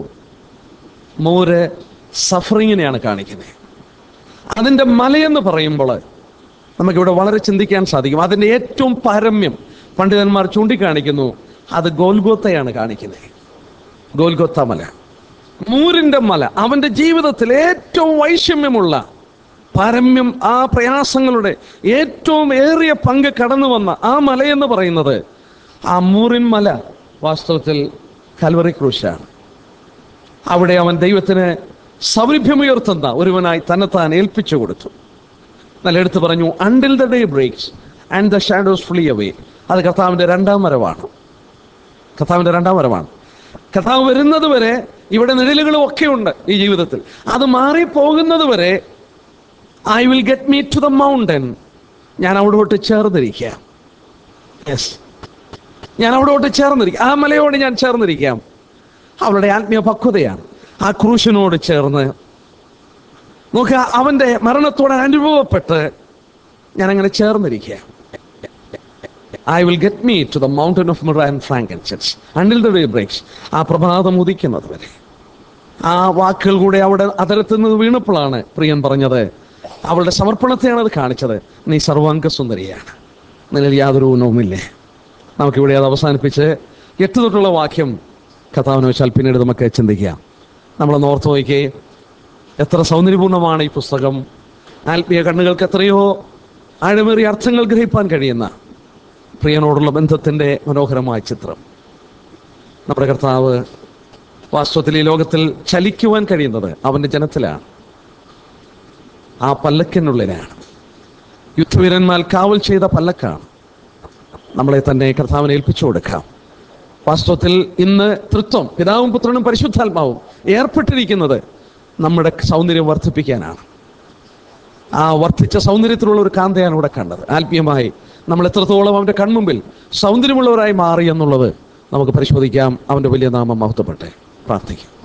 മൂര് സഫറിങ്ങിനെയാണ് കാണിക്കുന്നത് അതിൻ്റെ മലയെന്ന് പറയുമ്പോൾ നമുക്കിവിടെ വളരെ ചിന്തിക്കാൻ സാധിക്കും അതിൻ്റെ ഏറ്റവും പാരമ്യം പണ്ഡിതന്മാർ ചൂണ്ടിക്കാണിക്കുന്നു അത് ഗോൽഗോത്തയാണ് കാണിക്കുന്നത് ഗോൽഗോത്ത മല മൂരിന്റെ മല അവന്റെ ജീവിതത്തിൽ ഏറ്റവും വൈഷമ്യമുള്ള പാരമ്യം ആ പ്രയാസങ്ങളുടെ ഏറ്റവും ഏറിയ പങ്ക് കടന്നു വന്ന ആ മലയെന്ന് പറയുന്നത് ആ മൂറിൻ മല വാസ്തവത്തിൽ കൽവറി ക്രൂശാണ് അവിടെ അവൻ ദൈവത്തിന് സൗരഭ്യമുയർത്തുന്ന ഒരുവനായി തന്നെത്താൻ ഏൽപ്പിച്ചു കൊടുത്തു നല്ല എടുത്തു പറഞ്ഞു until the day breaks and the shadows flee away അത് കർത്താവിൻ്റെ രണ്ടാം വരവാണ് കർത്താവിൻ്റെ രണ്ടാം വരവാണ് കർത്താവ് വരുന്നത് വരെ ഇവിടെ നിഴലുകളും ഒക്കെ ഉണ്ട് ഈ ജീവിതത്തിൽ അത് മാറിപ്പോകുന്നത് വരെ I will get me to the mountain ഞാൻ അവിടോട്ട് ചേർന്നിരിക്കാം യെസ് ഞാൻ അവിടോട്ട് ചേർന്നിരിക്കാം ആ മലയോട് ഞാൻ ചേർന്നിരിക്കാം അവളുടെ ആത്മീയ പക്വതയാണ് ആ ക്രൂശിനോട് ചേർന്ന് നോക്കുക അവന്റെ മരണത്തോടെ അനുഭവപ്പെട്ട് ഞാൻ അങ്ങനെ ചേർന്നിരിക്കുക I will get me to the mountain of myrrh and frankincense until the day breaks ആ പ്രഭാതം ഉദിക്കുന്നത് വരെ ആ വാക്കുകൾ കൂടെ അവിടെ അതരത്തിൽ നിന്ന് വീണപ്പോഴാണ് പ്രിയൻ പറഞ്ഞത് അവളുടെ സമർപ്പണത്തെയാണ് അത് കാണിച്ചത് നീ സർവാംഗ സുന്ദരിയാണ് നിന്നിൽ യാതൊരു ഊനവുമില്ലേ നമുക്കിവിടെ അത് അവസാനിപ്പിച്ച് എട്ട് തൊട്ടുള്ള വാക്യം കഥാവിനെ വെച്ചാൽ പിന്നീട് നമുക്ക് ചിന്തിക്കാം നമ്മളൊന്ന് ഓർത്ത് നോക്കിയേ എത്ര സൗന്ദര്യപൂർണ്ണമാണ് ഈ പുസ്തകം ആത്മീയ കണ്ണുകൾക്ക് എത്രയോ ആഴമേറിയ അർത്ഥങ്ങൾ ഗ്രഹിപ്പാൻ കഴിയുന്ന പ്രിയനോടുള്ള ബന്ധത്തിൻ്റെ മനോഹരമായ ചിത്രം നമ്മുടെ കർത്താവ് വാസ്തവത്തിൽ ഈ ലോകത്തിൽ ചലിക്കുവാൻ കഴിയുന്നത് അവൻ്റെ ജനത്തിലാണ് ആ പല്ലക്കിനുള്ളിലാണ് യുദ്ധവീരന്മാർ കാവൽ ചെയ്ത പല്ലക്കാണ് നമ്മളെ തന്നെ കർത്താവിനെ ഏൽപ്പിച്ചു കൊടുക്കാം വാസ്തവത്തിൽ ഇന്ന് തൃത്വം പിതാവും പുത്രനും പരിശുദ്ധാത്മാവും ഏർപ്പെട്ടിരിക്കുന്നത് നമ്മുടെ സൗന്ദര്യം വർദ്ധിപ്പിക്കാനാണ് ആ വർദ്ധിച്ച സൗന്ദര്യത്തിലുള്ള ഒരു കാന്തയാണ് ഇവിടെ കണ്ടത് ആത്മീയമായി നമ്മൾ എത്രത്തോളം അവൻ്റെ കൺമുമ്പിൽ സൗന്ദര്യമുള്ളവരായി മാറി എന്നുള്ളത് നമുക്ക് പരിശോധിക്കാം അവൻ്റെ വലിയ നാമം മഹത്വപ്പെട്ടെ പ്രാർത്ഥിക്കാം